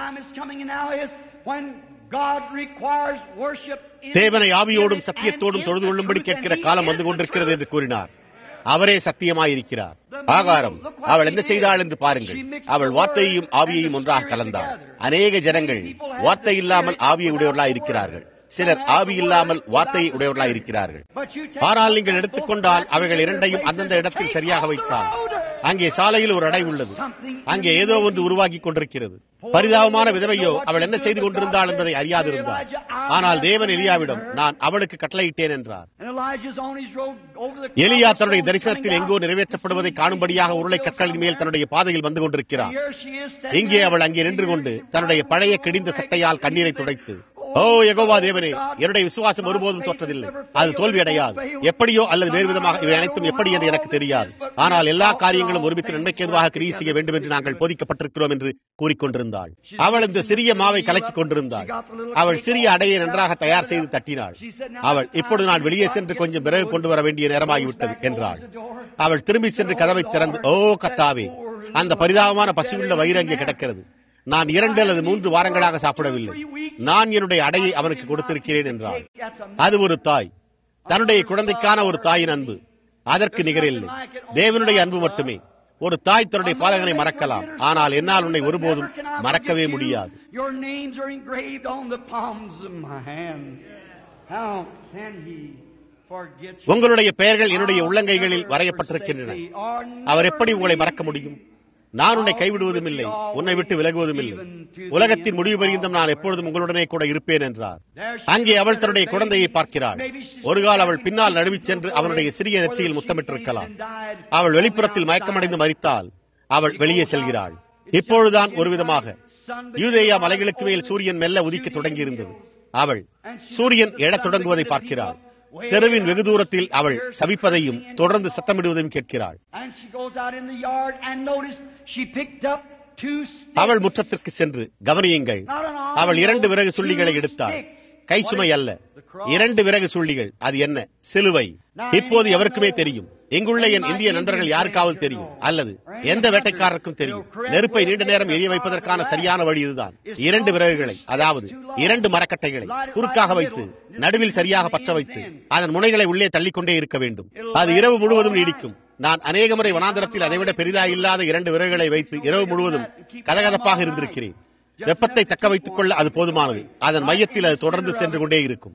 [SPEAKER 2] தேவனை ஆவியோடும் சத்தியத்தோடும் தொழுது கொள்ளும்படி கேட்கிற காலம் வந்து கொண்டிருக்கிறது என்று கூறினார் அவரே சத்தியமாயிருக்கிறார் ஆகாரம் அவள் என்ன செய்தாள் என்று பாருங்கள் அவள் வார்த்தையையும் ஆவியையும் ஒன்றாக கலந்தாள் அநேக ஜனங்கள் வார்த்தை இல்லாமல் ஆவியை உடையவர்களாய் இருக்கிறார்கள் சிலர் ஆவி இல்லாமல் வார்த்தையை உடையவர்களாய் இருக்கிறார்கள் ஆனால் நீங்கள் எடுத்துக்கொண்டால் அவைகள் இரண்டையும் அந்தந்த இடத்தில் சரியாக வைத்தால் அங்கே சாலையில் ஒரு அடை உள்ளது அங்கே ஏதோ ஒன்று உருவாகி கொண்டிருக்கிறது பரிதாபமான விதவையோ அவள் என்ன செய்து கொண்டிருந்தாள் என்பதை அறியாதிருந்தாள் ஆனால் தேவன் எலியாவிடம் நான் அவளுக்கு கட்டளையிட்டேன் என்றார் எலியா தன்னுடைய தரிசனத்தில் எங்கோ நிறைவேற்றப்படுவதை காணும்படியாக உருளை கற்களின் மேல் தன்னுடைய பாதையில் வந்து கொண்டிருக்கிறார் இங்கே அவள் அங்கே நின்று கொண்டு தன்னுடைய பழைய கிடிந்த சட்டையால் கண்ணீரை துடைத்து ஓ எகோவா தேவனே என்னுடைய விசுவாசம் ஒருபோதும் தோற்றதில்லை அது தோல்வி அடையாது எப்படியோ அல்லது வேறு விதமாக இவை அனைத்தும் எப்படி என்று எனக்கு தெரியாது ஆனால் எல்லா காரியங்களும் ஒருமித்து நன்மைக்கு எதுவாக கிரியை செய்ய வேண்டும் என்று நாங்கள் போதிக்கப்பட்டிருக்கிறோம் என்று கூறிக்கொண்டிருந்தாள் அவள் இந்த சிறிய மாவை கலக்கிக் கொண்டிருந்தாள் அவள் சிறிய அடையை நன்றாக தயார் செய்து தட்டினாள் அவள் இப்பொழுது நான் வெளியே சென்று கொஞ்சம் பிறகு கொண்டு வர வேண்டிய நேரமாகிவிட்டது என்றாள் அவள் திரும்பி சென்று கதவை திறந்து ஓ கத்தாவே அந்த பரிதாபமான பசியுள்ள வயிறு அங்கே கிடக்கிறது நான் இரண்டு அல்லது மூன்று வாரங்களாக சாப்பிடவில்லை நான் என்னுடைய அடையை அவனுக்கு கொடுத்திருக்கிறேன் என்றாள் அது ஒரு தாய் தன்னுடைய குழந்தைக்கான ஒரு தாயின் அன்பு அதற்கு நிகரில்லை தேவனுடைய அன்பு மட்டுமே ஒரு தாய் தன்னுடைய பாதகனை மறக்கலாம் ஆனால் என்னால் உன்னை ஒருபோதும் மறக்கவே முடியாது உங்களுடைய பெயர்கள் என்னுடைய உள்ளங்கைகளில் வரையப்பட்டிருக்கின்றன அவர் எப்படி உங்களை மறக்க முடியும் நான் உன்னை கைவிடுவதும் இல்லை உன்னை விட்டு விலகுவதும் இல்லை உலகத்தின் முடிவு பரியந்தம் நான் எப்பொழுதும் உங்களுடனே கூட இருப்பேன் என்றார் அங்கே அவள் தன்னுடைய குழந்தையை பார்க்கிறாள் ஒரு கால் அவள் பின்னால் நழுவிச் சென்று அவனுடைய சிறிய நெற்றியில் முத்தமிட்டிருக்கலாம் அவள் வெளிப்புறத்தில் மயக்கமடைந்து மறித்தால் அவள் வெளியே செல்கிறாள் இப்பொழுதுதான் ஒரு விதமாக யூதேயா மலைகளுக்கு மேல் சூரியன் மெல்ல உதிக்க தொடங்கியிருந்தது அவள் சூரியன் எழத் தொடங்குவதை பார்க்கிறாள் தெருவின் வெகு தூரத்தில் அவள் சவிப்பதையும் தொடர்ந்து சத்தமிடுவதையும் கேட்கிறாள் அவள் முற்றத்திற்கு சென்று கவனியுங்கள் அவள் இரண்டு விறகு சுள்ளிகளை எடுத்தாள் கை சுமை அல்ல இரண்டு விறகு சுள்ளிகள் அது என்ன சிலுவை இப்போது எவருக்குமே தெரியும் இங்குள்ள என் இந்திய நண்பர்கள் யாருக்காவது தெரியும் அல்லது எந்த வேட்டைக்காரருக்கும் தெரியும் நெருப்பை நீண்ட நேரம் எரிய வைப்பதற்கான சரியான வழி இதுதான் இரண்டு விறகுகளை அதாவது இரண்டு மரக்கட்டைகளை குறுக்காக வைத்து நடுவில் சரியாக பற்ற வைத்து அதன் முனைகளை உள்ளே தள்ளிக்கொண்டே இருக்க வேண்டும் அது இரவு முழுவதும் நீடிக்கும் நான் அநேக முறை வனாந்தரத்தில் அதைவிட பெரிதா இல்லாத இரண்டு விறகுகளை வைத்து இரவு முழுவதும் கதகதப்பாக இருந்திருக்கிறேன் வெப்பத்தை தக்க வைத்துக் கொள்ள அது போதுமானது அதன் மையத்தில் அது தொடர்ந்து சென்று கொண்டே இருக்கும்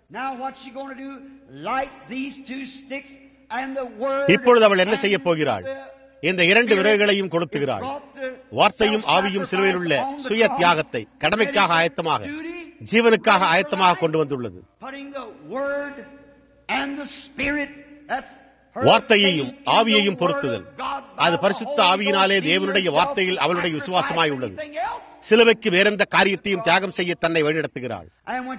[SPEAKER 2] இப்பொழுது அவள் என்ன செய்ய போகிறாள் இந்த இரண்டு விறகுகளையும் கொடுத்துகிறாள் வார்த்தையும் ஆவியும் சிலுவையில் உள்ள சுய தியாகத்தை கடமைக்காக ஆயத்தமாக ஜீவனுக்காக ஆயத்தமாக கொண்டு வந்துள்ளது வார்த்தையையும் ஆவியையும் பொருத்துதல் அது பரிசுத்த ஆவியினாலே தேவனுடைய வார்த்தையில் அவளுடைய விசுவாசமாய் உள்ளது சிலுவைக்கு வேறெந்த காரியத்தையும் தியாகம் செய்ய தன்னை வழிநடத்துகிறாள்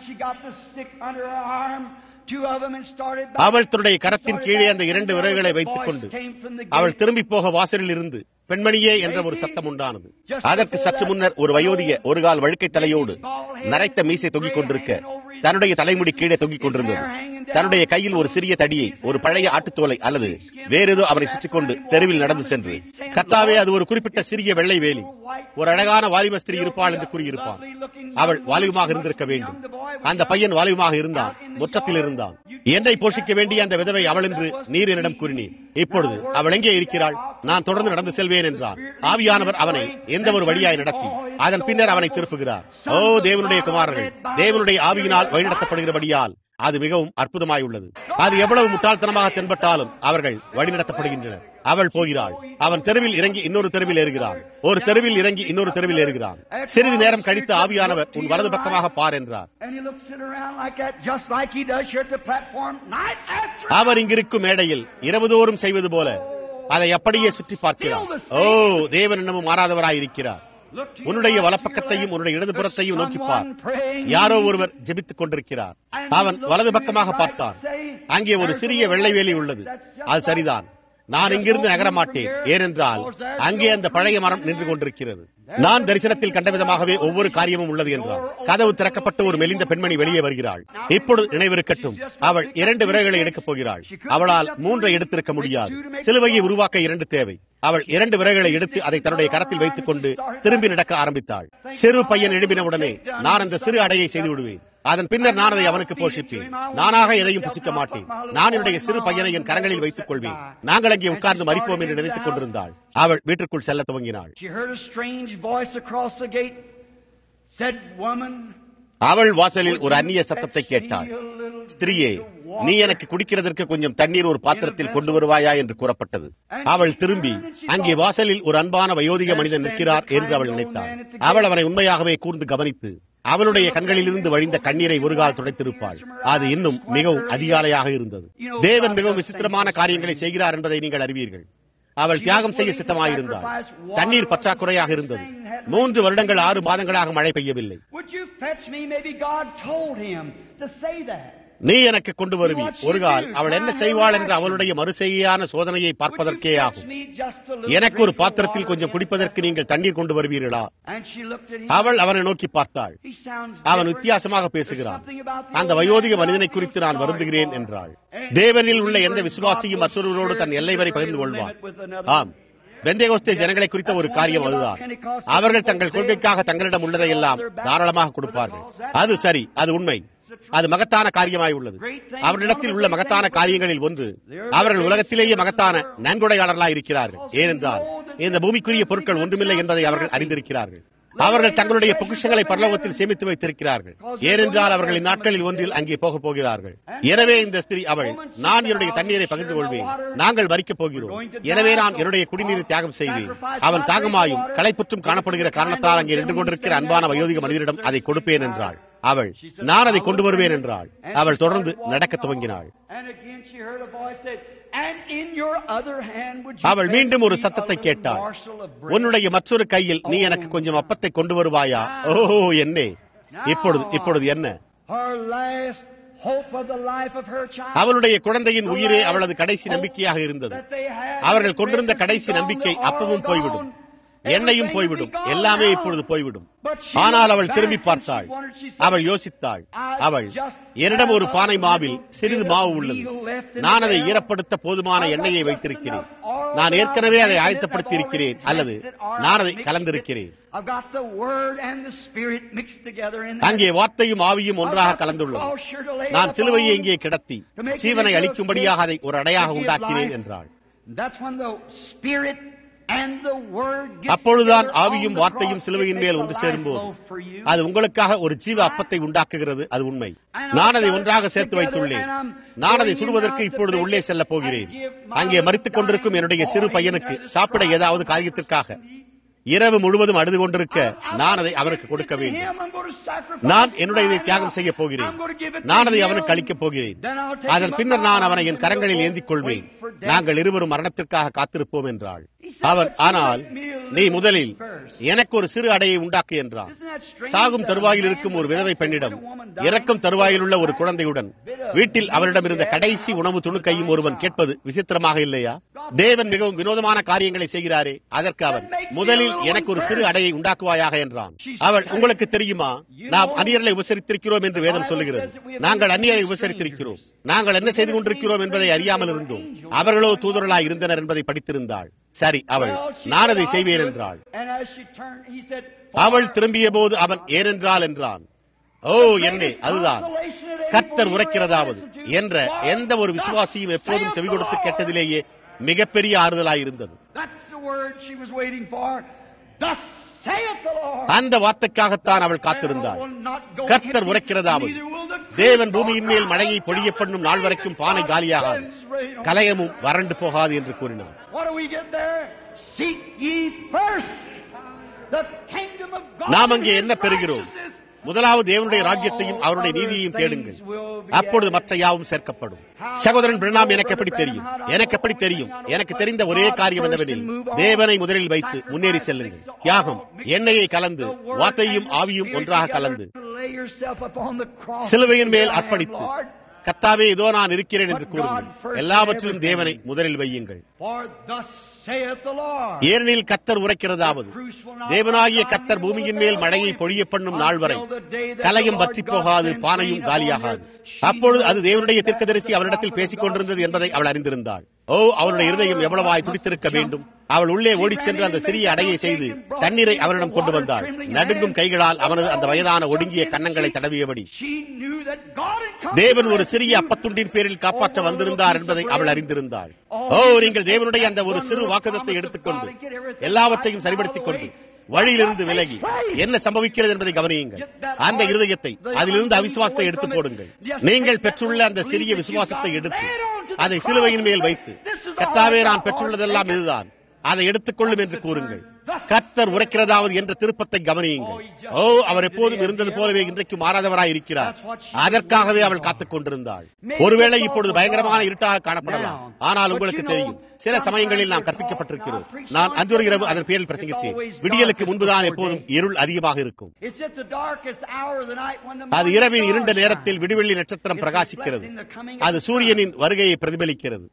[SPEAKER 2] அவள் தன்னுடைய கரத்தின் கீழே அந்த இரண்டு விறகுகளை வைத்துக் கொண்டு அவள் திரும்பி போக வாசலில் இருந்து பெண்மணியே என்ற ஒரு சத்தம் உண்டானது அதற்கு சற்று முன்னர் ஒரு வயோதிக ஒரு கால் வழுக்கை தலையோடு நரைத்த மீசை தொங்கிக் கொண்டிருக்க தன்னுடைய தலைமுடி கீழே தொங்கிக் கொண்டிருந்தது தன்னுடைய கையில் ஒரு சிறிய தடியை ஒரு பழைய ஆட்டுத்தோலை அல்லது வேறேதோ அவரை சுற்றிக் கொண்டு தெருவில் நடந்து சென்று கத்தாவே அது ஒரு குறிப்பிட்ட சிறிய வெள்ளை வேலி ஒரு அழகான வாலிப ஸ்திரீ இருப்பாள் என்று கூறியிருப்பான் அவள் வாலிபமாக இருந்திருக்க வேண்டும் அந்த பையன் வாலிபமாக இருந்தான் முற்றத்தில் இருந்தான் என்னை போஷிக்க வேண்டிய அந்த விதவை அவள் என்று நீர் என்னிடம் கூறினீர் இப்பொழுது அவள் எங்கே இருக்கிறாள் நான் தொடர்ந்து நடந்து செல்வேன் என்றார் ஆவியானவர் அவனை எந்த ஒரு வழியாய் நடத்தி அதன் பின்னர் அவனை திருப்புகிறார் ஓ தேவனுடைய குமாரர்கள் தேவனுடைய ஆவியினால் வழிநடத்தப்படுகிறபடியால் அது மிகவும் அற்புதமாய் உள்ளது அது எவ்வளவு முட்டாள்தனமாக தென்பட்டாலும் அவர்கள் வழிநடத்தப்படுகின்றனர் அவள் போகிறாள் அவன் தெருவில் இறங்கி இன்னொரு தெருவில் ஏறுகிறான் ஒரு தெருவில் இறங்கி இன்னொரு தெருவில் ஏறுகிறான் சிறிது நேரம் கழித்து ஆவியானவர் உன் வலது பக்கமாக பார் என்றார் அவர் இங்கிருக்கும் மேடையில் இரவுதோறும் செய்வது போல அதை அப்படியே சுற்றி பார்க்கிறார் ஓ தேவன் இன்னமும் மாறாதவராய் இருக்கிறார் உன்னுடைய வலப்பக்கத்தையும் உன்னுடைய இடதுபுறத்தையும் நோக்கிப்பார் யாரோ ஒருவர் ஜெபித்துக் கொண்டிருக்கிறார் அவன் வலது பக்கமாக பார்த்தான் அங்கே ஒரு சிறிய வெள்ளை வேலி உள்ளது அது சரிதான் நான் இங்கிருந்து நகர மாட்டேன் ஏனென்றால் அங்கே அந்த பழைய மரம் நின்று கொண்டிருக்கிறது நான் தரிசனத்தில் கண்ட விதமாகவே ஒவ்வொரு காரியமும் உள்ளது என்றார் கதவு திறக்கப்பட்டு ஒரு மெலிந்த பெண்மணி வெளியே வருகிறாள் இப்பொழுது நினைவிருக்கட்டும் அவள் இரண்டு விறகுகளை எடுக்கப் போகிறாள் அவளால் மூன்றை எடுத்திருக்க முடியாது சிலுவையை உருவாக்க இரண்டு தேவை அவள் இரண்டு விறகுகளை எடுத்து அதை தன்னுடைய கரத்தில் வைத்துக் கொண்டு திரும்பி நடக்க ஆரம்பித்தாள் சிறு பையன் எழுப்பினவுடனே நான் அந்த சிறு அடையை செய்து விடுவேன் அதன் பின்னர் நான் அதை அவனுக்கு போஷிப்பேன் நானாக எதையும் புசிக்க மாட்டேன் நான் என்னுடைய சிறு பையனை என் கரங்களில் வைத்துக் கொள்வேன் நாங்கள் அங்கே உட்கார்ந்து மறிப்போம் என்று நினைத்துக் கொண்டிருந்தாள் அவள் வீட்டிற்குள் செல்ல துவங்கினாள் அவள் வாசலில் ஒரு அந்நிய சத்தத்தை கேட்டாள் ஸ்திரீயே நீ எனக்கு குடிக்கிறதற்கு கொஞ்சம் தண்ணீர் ஒரு பாத்திரத்தில் கொண்டு வருவாயா என்று கூறப்பட்டது அவள் திரும்பி அங்கே வாசலில் ஒரு அன்பான வயோதிக மனிதன் நிற்கிறார் என்று அவள் நினைத்தாள் அவள் அவனை உண்மையாகவே கூர்ந்து கவனித்து அவளுடைய கண்களிலிருந்து வழிந்த கண்ணீரை ஒரு கால் துடைத்திருப்பாள் அது இன்னும் மிகவும் அதிகாலையாக இருந்தது தேவன் மிகவும் விசித்திரமான காரியங்களை செய்கிறார் என்பதை நீங்கள் அறிவீர்கள் அவள் தியாகம் செய்ய சித்தமாயிருந்தாள் தண்ணீர் பற்றாக்குறையாக இருந்தது மூன்று வருடங்கள் ஆறு மாதங்களாக மழை பெய்யவில்லை நீ எனக்கு கொண்டு வருவி ஒரு கால் அவள் என்ன செய்வாள் என்ற அவளுடைய மறுசெய்கையான சோதனையை பார்ப்பதற்கே ஆகும் எனக்கு ஒரு பாத்திரத்தில் கொஞ்சம் குடிப்பதற்கு நீங்கள் தண்ணீர் கொண்டு வருவீர்களா அவள் அவனை நோக்கி பார்த்தாள் அவன் வித்தியாசமாக பேசுகிறான் அந்த வயோதிக மனிதனை குறித்து நான் வருந்துகிறேன் என்றாள் தேவனில் உள்ள எந்த விசுவாசியும் மற்றொருவரோடு தன் எல்லை வரை பகிர்ந்து கொள்வான் ஆம் பெந்தேகோஸ்தே ஜனங்களை குறித்த ஒரு காரியம் அதுதான் அவர்கள் தங்கள் கொள்கைக்காக தங்களிடம் உள்ளதை எல்லாம் தாராளமாக கொடுப்பார்கள் அது சரி அது உண்மை அது மகத்தான காரியமாய் உள்ளது அவர்களிடத்தில் உள்ள மகத்தான காரியங்களில் ஒன்று அவர்கள் உலகத்திலேயே மகத்தான நன்கொடையாளர்களாய் இருக்கிறார்கள் ஏனென்றால் இந்த பூமிக்குரிய பொருட்கள் ஒன்றுமில்லை என்பதை அவர்கள் அறிந்திருக்கிறார்கள் அவர்கள் தங்களுடைய பொக்கிஷங்களை பரலோகத்தில் சேமித்து வைத்திருக்கிறார்கள் ஏனென்றால் அவர்களின் நாட்களில் ஒன்றில் அங்கே போக போகிறார்கள் எனவே இந்த ஸ்திரீ அவள் நான் என்னுடைய தண்ணீரை பகிர்ந்து கொள்வேன் நாங்கள் மறிக்கப் போகிறோம் எனவே நான் என்னுடைய குடிநீரை தியாகம் செய்வேன் அவன் தாகமாயும் களைப்புற்றும் காணப்படுகிற காரணத்தால் அங்கே நின்று கொண்டிருக்கிற அன்பான வயோதிக மனிதரிடம் அதை கொடுப்பேன் என்றாள் அவள் நான் அதை கொண்டு வருவேன் என்றாள் அவள் தொடர்ந்து நடக்க துவங்கினாள் அவள் மீண்டும் ஒரு சத்தத்தை கேட்டாள் உன்னுடைய மற்றொரு கையில் நீ எனக்கு கொஞ்சம் அப்பத்தை கொண்டு வருவாயா ஓஹோ என்னே இப்பொழுது இப்பொழுது என்ன அவளுடைய குழந்தையின் உயிரே அவளது கடைசி நம்பிக்கையாக இருந்தது அவர்கள் கொண்டிருந்த கடைசி நம்பிக்கை அப்பவும் போய்விடும் எண்ணெயும் போய்விடும் எல்லாமே இப்பொழுது போய்விடும் ஆனால் அவள் திரும்பி பார்த்தாள் அவள் யோசித்தாள் அவள் என்னிடம் ஒரு பானை மாவில் சிறிது மாவு உள்ளது நான் அதை ஈரப்படுத்த போதுமான எண்ணெயை வைத்திருக்கிறேன் நான் ஏற்கனவே அதை ஆயத்தப்படுத்தி இருக்கிறேன் அல்லது நான் அதை கலந்திருக்கிறேன் அங்கே வார்த்தையும் ஆவியும் ஒன்றாக கலந்துள்ளது நான் சிலுவையை இங்கே கிடத்தி சீவனை அளிக்கும்படியாக அதை ஒரு அடையாக உண்டாக்கினேன் என்றாள் அப்பொழுதுதான் ஆவியும் வார்த்தையும் சிலுவையின் மேல் ஒன்று சேரும்போது அது உங்களுக்காக ஒரு ஜீவ அப்பத்தை உண்டாக்குகிறது அது உண்மை நான் அதை ஒன்றாக சேர்த்து வைத்துள்ளேன் நான் அதை சுடுவதற்கு இப்பொழுது உள்ளே செல்ல போகிறேன் அங்கே மறித்துக் கொண்டிருக்கும் என்னுடைய சிறு பையனுக்கு சாப்பிட ஏதாவது காரியத்திற்காக இரவு முழுவதும் அழுது கொண்டிருக்க நான் அதை அவனுக்கு கொடுக்க வேண்டும் நான் என்னுடைய இதை தியாகம் செய்ய போகிறேன் நான் அதை அவனுக்கு அளிக்கப் போகிறேன் அதன் பின்னர் நான் அவனை என் கரங்களில் ஏந்திக் கொள்வேன் நாங்கள் இருவரும் மரணத்திற்காக காத்திருப்போம் என்றாள் அவன் ஆனால் நீ முதலில் எனக்கு ஒரு சிறு அடையை உண்டாக்கு என்றான் சாகும் தருவாயில் இருக்கும் ஒரு விதவை பெண்ணிடம் இறக்கும் தருவாயில் உள்ள ஒரு குழந்தையுடன் வீட்டில் அவரிடம் இருந்த கடைசி உணவு துணுக்கையும் ஒருவன் கேட்பது விசித்திரமாக இல்லையா தேவன் மிகவும் வினோதமான காரியங்களை செய்கிறாரே அதற்கு அவன் முதலில் எனக்கு ஒரு சிறு அடையை உண்டாக்குவாயாக என்றான் அவள் உங்களுக்கு தெரியுமா நாம் அந்நியர்களை உபசரித்திருக்கிறோம் என்று வேதம் சொல்லுகிறது நாங்கள் அந்நியரை உபசரித்திருக்கிறோம் நாங்கள் என்ன செய்து கொண்டிருக்கிறோம் என்பதை அறியாமல் இருந்தோம் அவர்களோ தூதர்களாய் இருந்தனர் என்பதை படித்திருந்தாள் சரி அவள் நான் அதை செய்வேன் என்றாள் அவள் திரும்பிய போது அவன் ஏனென்றால் என்றான் ஓ என்னே அதுதான் கர்த்தர் உரைக்கிறதாவது என்ற எந்த ஒரு விசுவாசியும் எப்போதும் செவி கொடுத்து கேட்டதிலேயே மிகப்பெரிய ஆறுதலாயிருந்தது அந்த வார்த்தைக்காகத்தான் அவள் காத்திருந்தாள் கர்த்தர் உரைக்கிறதாவது தேவன் பூமியின் மேல் மழையை பொழிய பண்ணும் நாள் வரைக்கும் பானை காலியாகாது கலயமும் வறண்டு போகாது என்று கூறினார் நாம் அங்கே என்ன பெறுகிறோம் முதலாவது தேவனுடைய ராஜ்யத்தையும் அவருடைய நீதியையும் தேடுங்கள் அப்பொழுது மற்ற யாவும் சேர்க்கப்படும் சகோதரன் பிரணாம் எனக்கு எப்படி தெரியும் எனக்கு எப்படி தெரியும் எனக்கு தெரிந்த ஒரே காரியம் என்னவெனில் தேவனை முதலில் வைத்து முன்னேறி செல்லுங்கள் தியாகம் எண்ணெயை கலந்து வார்த்தையும் ஆவியும் ஒன்றாக கலந்து சிலுவையின் மேல் அர்ப்பணித்து கத்தாவே இதோ நான் இருக்கிறேன் என்று கூறுங்கள் எல்லாவற்றிலும் தேவனை முதலில் வையுங்கள் ஏனெனில் கத்தர் உரைக்கிறதாவது தேவனாகிய கத்தர் பூமியின் மேல் மழையை பொழிய பண்ணும் நாள் வரை கலையும் பற்றி போகாது பானையும் காலியாகாது அப்பொழுது அது தேவனுடைய தீர்க்கதரிசி அவரிடத்தில் பேசிக் கொண்டிருந்தது என்பதை அவள் அறிந்திருந்தாள் ஓ அவருடைய இருதயம் எவ்வளவாய் துடித்திருக்க வேண்டும் அவள் உள்ளே ஓடிச் சென்று அந்த சிறிய அடையை செய்து தண்ணீரை அவனிடம் கொண்டு வந்தாள் நடுங்கும் கைகளால் அவனது அந்த வயதான ஒடுங்கிய கன்னங்களை தடவியபடி தேவன் ஒரு சிறிய அப்பத்துண்டின் பேரில் காப்பாற்ற வந்திருந்தார் என்பதை அவள் அறிந்திருந்தாள் ஓ நீங்கள் தேவனுடைய அந்த ஒரு சிறு வாக்குதத்தை எடுத்துக்கொண்டு எல்லாவற்றையும் சரிபடுத்திக் கொண்டு வழியிலிருந்து விலகி என்ன சம்பவிக்கிறது என்பதை கவனியுங்கள் அந்த இருதயத்தை அதிலிருந்து அவிசுவாசத்தை எடுத்து போடுங்கள் நீங்கள் பெற்றுள்ள அந்த சிறிய விசுவாசத்தை எடுத்து அதை சிலுவையின் மேல் வைத்து கத்தாவே நான் பெற்றுள்ளதெல்லாம் இதுதான் அதை எடுத்துக்கொள்ளும் என்று கூறுங்கள் கர்த்தர் உரைக்கிறதாவது என்ற திருப்பத்தை கவனியுங்கள் ஓ அவர் எப்போதும் இருந்தது போலவே இன்றைக்கு மாறாதவராய் இருக்கிறார் அதற்காகவே அவள் காத்துக் கொண்டிருந்தாள் ஒருவேளை இப்பொழுது பயங்கரமான இருட்டாக காணப்படலாம் ஆனால் உங்களுக்கு தெரியும் சில சமயங்களில் நாம் கற்பிக்கப்பட்டிருக்கிறோம் நான் அஞ்சொரு இரவு அதன் பேரில் பிரசங்கித்தேன் விடியலுக்கு முன்புதான் எப்போதும் இருள் அதிகமாக இருக்கும் அது இரவின் இருண்ட நேரத்தில் விடுவெள்ளி நட்சத்திரம் பிரகாசிக்கிறது அது சூரியனின் வருகையை பிரதிபலிக்கிறது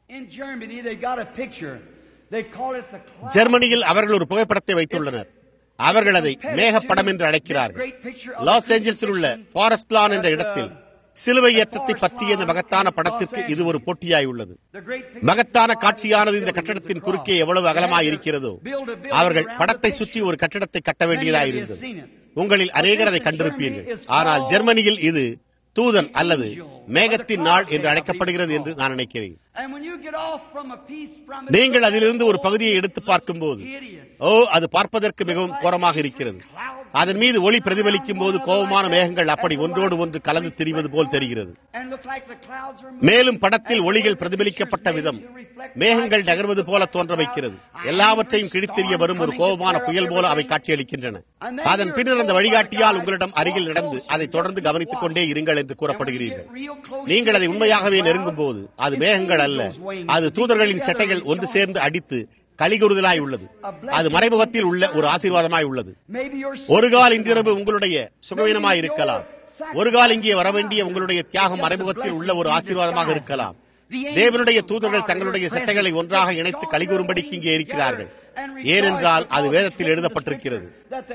[SPEAKER 2] ஜெர்மனியில் அவர்கள் ஒரு புகைப்படத்தை வைத்துள்ளனர் அவர்கள் அதை மேகப்படம் என்று அழைக்கிறார்கள் லாஸ் ஏஞ்சல்ஸில் உள்ள ஃபாரஸ்ட் லான் என்ற இடத்தில் சிலுவை ஏற்றத்தை பற்றிய இந்த மகத்தான படத்திற்கு இது ஒரு போட்டியாய் உள்ளது மகத்தான காட்சியானது இந்த கட்டடத்தின் குறுக்கே எவ்வளவு அகலமாய் இருக்கிறதோ அவர்கள் படத்தை சுற்றி ஒரு கட்டடத்தை கட்ட வேண்டியதாய் இருந்தது உங்களில் அநேகர் அதை கண்டிருப்பீர்கள் ஆனால் ஜெர்மனியில் இது தூதன் அல்லது மேகத்தின் நாள் என்று அழைக்கப்படுகிறது என்று நான் நினைக்கிறேன் நீங்கள் அதிலிருந்து ஒரு பகுதியை எடுத்து பார்க்கும்போது ஓ அது பார்ப்பதற்கு மிகவும் கோரமாக இருக்கிறது அதன் மீது ஒளி பிரதிபலிக்கும் போது கோபமான மேகங்கள் அப்படி ஒன்றோடு ஒன்று கலந்து திரிவது போல் தெரிகிறது மேலும் படத்தில் ஒளிகள் பிரதிபலிக்கப்பட்ட விதம் மேகங்கள் நகர்வது போல தோன்ற வைக்கிறது எல்லாவற்றையும் கிழித்தெறிய வரும் ஒரு கோபமான புயல் போல அவை காட்சியளிக்கின்றன அதன் பின்னர் அந்த வழிகாட்டியால் உங்களிடம் அருகில் நடந்து அதை தொடர்ந்து கவனித்துக் கொண்டே இருங்கள் என்று கூறப்படுகிறீர்கள் நீங்கள் அதை உண்மையாகவே நெருங்கும் போது அது மேகங்கள் அல்ல அது தூதர்களின் செட்டைகள் ஒன்று சேர்ந்து அடித்து கலிகுறுதலாய் உள்ளது அது மறைமுகத்தில் உள்ள ஒரு ஆசீர்வாதமாய் உள்ளது ஒரு கால் இன்றிரவு உங்களுடைய சுகவீனமாய் இருக்கலாம் ஒரு கால் இங்கே வரவேண்டிய உங்களுடைய தியாகம் மறைமுகத்தில் உள்ள ஒரு ஆசீர்வாதமாக இருக்கலாம் தேவனுடைய தூதர்கள் தங்களுடைய சட்டைகளை ஒன்றாக இணைத்து கலிகூறும்படிக்கு இங்கே இருக்கிறார்கள் ஏனென்றால் அது வேதத்தில் எழுதப்பட்டிருக்கிறது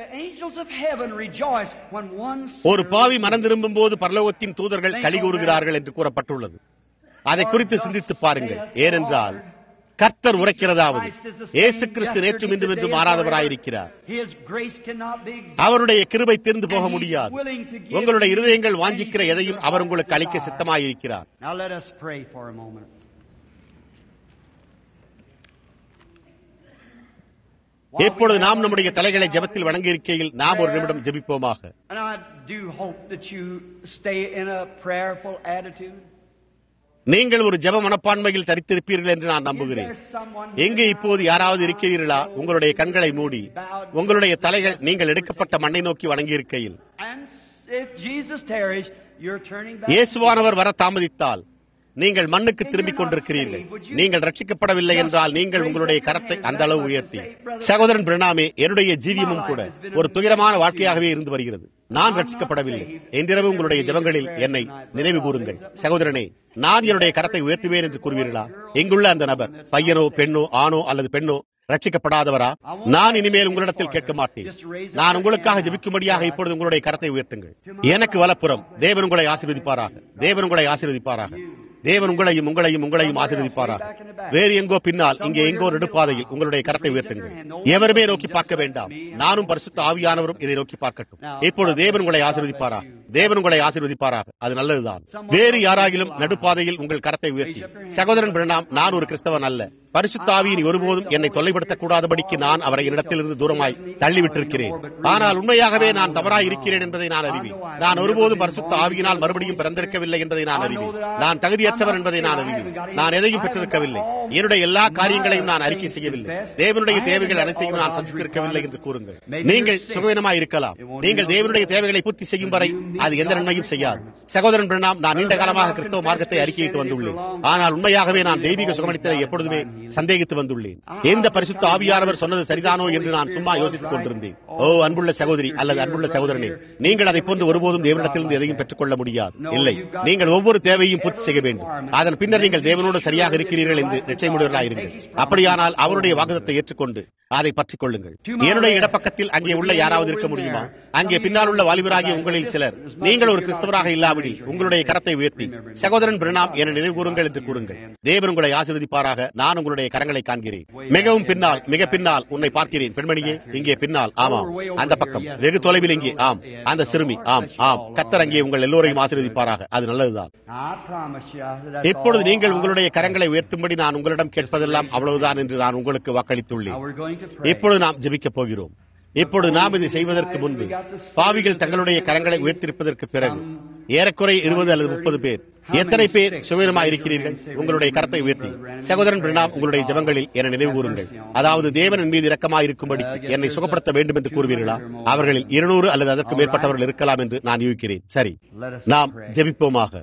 [SPEAKER 2] ஒரு பாவி மனம் திரும்பும் போது பரலோகத்தின் தூதர்கள் கலிகூறுகிறார்கள் என்று கூறப்பட்டுள்ளது அதை குறித்து சிந்தித்து பாருங்கள் ஏனென்றால் கர்த்தர் உரைக்கிறதாவது ஏசு கிறிஸ்து நேற்றும் இன்றும் என்று மாறாதவராயிருக்கிறார் அவருடைய கிருபை தீர்ந்து போக முடியாது உங்களுடைய இருதயங்கள் வாஞ்சிக்கிற எதையும் அவர் உங்களுக்கு அளிக்க சித்தமாயிருக்கிறார் இப்பொழுது நாம் நம்முடைய தலைகளை ஜபத்தில் வணங்கி இருக்கையில் நாம் ஒரு நிமிடம் ஜபிப்போமாக நீங்கள் ஒரு ஜப மனப்பான்மையில் தரித்திருப்பீர்கள் என்று நான் நம்புகிறேன் எங்கே இப்போது யாராவது இருக்கிறீர்களா உங்களுடைய கண்களை மூடி உங்களுடைய தலைகள் நீங்கள் எடுக்கப்பட்ட மண்ணை நோக்கி வணங்கி இருக்கையில் இயேசுவானவர் வர தாமதித்தால் நீங்கள் மண்ணுக்கு திரும்பிக் கொண்டிருக்கிறீர்கள் நீங்கள் ரட்சிக்கப்படவில்லை என்றால் நீங்கள் உங்களுடைய கரத்தை அந்த அளவு உயர்த்தி சகோதரன் பிரணாமே என்னுடைய ஜீவியமும் கூட ஒரு துயரமான வாழ்க்கையாகவே இருந்து வருகிறது நான் ரட்சிக்கப்படவில்லை என்றிரவு உங்களுடைய ஜபங்களில் என்னை நினைவு கூறுங்கள் சகோதரனே நான் என்னுடைய கரத்தை உயர்த்துவேன் என்று கூறுவீர்களா எங்குள்ள அந்த நபர் பையனோ பெண்ணோ ஆணோ அல்லது பெண்ணோ ரட்சிக்கப்படாதவரா நான் இனிமேல் உங்களிடத்தில் கேட்க மாட்டேன் நான் உங்களுக்காக ஜபிக்கும்படியாக இப்பொழுது உங்களுடைய கரத்தை உயர்த்துங்கள் எனக்கு வலப்புறம் தேவன் உங்களை ஆசீர்வதிப்பாராக தேவன் உங்களை ஆசீர்வதிப்பாராக தேவன் உங்களையும் உங்களையும் உங்களையும் ஆசீர்வதிப்பாராக வேறு எங்கோ பின்னால் இங்கே எங்கோ நெடுப்பாதையில் உங்களுடைய கரத்தை உயர்த்துங்கள் எவருமே நோக்கி பார்க்க வேண்டாம் நானும் பரிசுத்த ஆவியானவரும் இதை நோக்கி பார்க்கட்டும் இப்பொழுது தேவன் உங்களை ஆசீர்வதிப்பாராக தேவன் உங்களை ஆசீர்வதிப்பாராக அது நல்லதுதான் வேறு யாராகிலும் நடுப்பாதையில் உங்கள் கரத்தை உயர்த்தி சகோதரன் பிரணாம் நான் ஒரு கிறிஸ்தவன் அல்ல பரிசுத்தாவியின் ஒருபோதும் என்னை தொல்லைப்படுத்தக் கூடாதபடிக்கு நான் அவரை இடத்திலிருந்து தூரமாய் தள்ளிவிட்டிருக்கிறேன் ஆனால் உண்மையாகவே நான் தவறாய் இருக்கிறேன் என்பதை நான் அறிவேன் நான் ஒருபோதும் பரிசுத்த ஆவியினால் மறுபடியும் பிறந்திருக்கவில்லை என்பதை நான் அறிவேன் நான் தகுதியற்றவர் என்பதை நான் அறிவேன் நான் எதையும் பெற்றிருக்கவில்லை என்னுடைய எல்லா காரியங்களையும் நான் அறிக்கை செய்யவில்லை தேவனுடைய தேவைகள் அனைத்தையும் நான் சந்தித்திருக்கவில்லை என்று கூறுங்கள் நீங்கள் சுகவீனமாய் இருக்கலாம் நீங்கள் தேவனுடைய தேவைகளை பூர்த்தி செய்யும் வரை அது எந்த நன்மையும் செய்யாது சகோதரன் பிரணாம் நான் நீண்ட காலமாக கிறிஸ்தவ மார்க்கத்தை அறிக்கையிட்டு வந்துள்ளேன் ஆனால் உண்மையாகவே நான் தெய்வீக சுகமளித்ததை எப்பொழுதுமே சந்தேகித்து வந்துள்ளேன் எந்த பரிசுத்த ஆவியானவர் சொன்னது சரிதானோ என்று நான் சும்மா யோசித்துக் கொண்டிருந்தேன் ஓ அன்புள்ள சகோதரி அல்லது அன்புள்ள சகோதரனே நீங்கள் அதை போன்று ஒருபோதும் தேவனிடத்திலிருந்து எதையும் பெற்றுக் கொள்ள முடியாது இல்லை நீங்கள் ஒவ்வொரு தேவையும் பூர்த்தி செய்ய வேண்டும் அதன் பின்னர் நீங்கள் தேவனோடு சரியாக இருக்கிறீர்கள் என்று நிச்சயமுடையவர்களாக இருங்கள் அப்படியானால் அவருடைய வாக்குதத்தை ஏற்றுக்கொண்டு அதை பற்றிக் கொள்ளுங்கள் என்னுடைய இடப்பக்கத்தில் அங்கே உள்ள யாராவது இருக்க முடியுமா அங்கே பின்னால் உள்ள வாலிபராகிய உங்களில் சிலர் நீங்கள் ஒரு கிறிஸ்தவராக இல்லாவிடில் உங்களுடைய கரத்தை உயர்த்தி சகோதரன் பிரணாம் என நினைவு கூறுங்கள் என்று கூறுங்கள் தேவன் உங்களை ஆசீர்வதிப்பாராக நான் உங்களுடைய கரங்களை காண்கிறேன் மிகவும் பின்னால் மிக பின்னால் உன்னை பார்க்கிறேன் பெண்மணியே இங்கே பின்னால் ஆமாம் அந்த பக்கம் வெகு தொலைவில் இங்கே ஆம் அந்த சிறுமி ஆம் ஆம் கத்தர் அங்கே உங்கள் எல்லோரையும் ஆசீர்வதிப்பாராக அது நல்லதுதான் இப்பொழுது நீங்கள் உங்களுடைய கரங்களை உயர்த்தும்படி நான் உங்களிடம் கேட்பதெல்லாம் அவ்வளவுதான் என்று நான் உங்களுக்கு வாக்களித்துள்ளேன் இப்பொழுது நாம் ஜெபிக்கப் போகிறோம் இப்பொழுது நாம் இதை செய்வதற்கு முன்பு பாவிகள் தங்களுடைய கரங்களை உயர்த்திருப்பதற்கு பிறகு ஏறக்குறைய இருபது அல்லது முப்பது பேர் எத்தனை பேர் சுவீனமா இருக்கிறீர்கள் உங்களுடைய கரத்தை உயர்த்தி சகோதரன் பிரணாம் உங்களுடைய ஜபங்களில் என நினைவு கூறுங்கள் அதாவது தேவனின் மீது இரக்கமாக இருக்கும்படி என்னை சுகப்படுத்த வேண்டும் என்று கூறுவீர்களா அவர்களில் இருநூறு அல்லது அதற்கு மேற்பட்டவர்கள் இருக்கலாம் என்று நான் யூகிக்கிறேன் சரி நாம் ஜெபிப்போமாக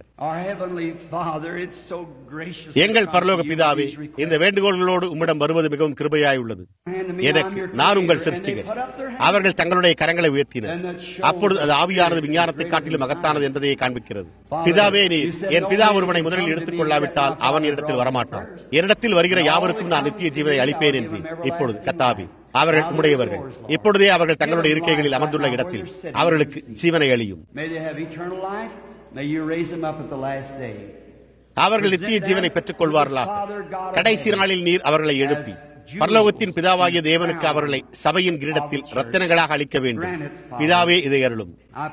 [SPEAKER 2] எங்கள் பரலோக பிதாவே இந்த வேண்டுகோள்களோடு உம்மிடம் வருவது மிகவும் கிருபையாய் உள்ளது எனக்கு நான் உங்கள் சிருஷ்டிகர் அவர்கள் தங்களுடைய கரங்களை உயர்த்தினர் அப்பொழுது அது ஆவியானது விஞ்ஞானத்தை காட்டிலும் மகத்தானது என்பதையே காண்பிக்கிறது பிதாவே நீ என் பிதா ஒருவனை முதலில் எடுத்துக் கொள்ளாவிட்டால் அவன் என்னிடத்தில் வரமாட்டான் என்னிடத்தில் வருகிற யாவருக்கும் நான் நித்திய ஜீவனை அளிப்பேன் என்று இப்பொழுது கத்தாவி அவர்கள் உம்முடையவர்கள் இப்பொழுதே அவர்கள் தங்களுடைய இருக்கைகளில் அமர்ந்துள்ள இடத்தில் அவர்களுக்கு ஜீவனை அளியும் அவர்கள் நித்திய ஜீவனை பெற்றுக் கொள்வார்களாக கடைசி நாளில் நீர் அவர்களை எழுப்பி பரலோகத்தின் பிதாவாகிய தேவனுக்கு அவர்களை சபையின் கிரீடத்தில் ரத்தினங்களாக அளிக்க வேண்டும் பிதாவே இதை அருளும்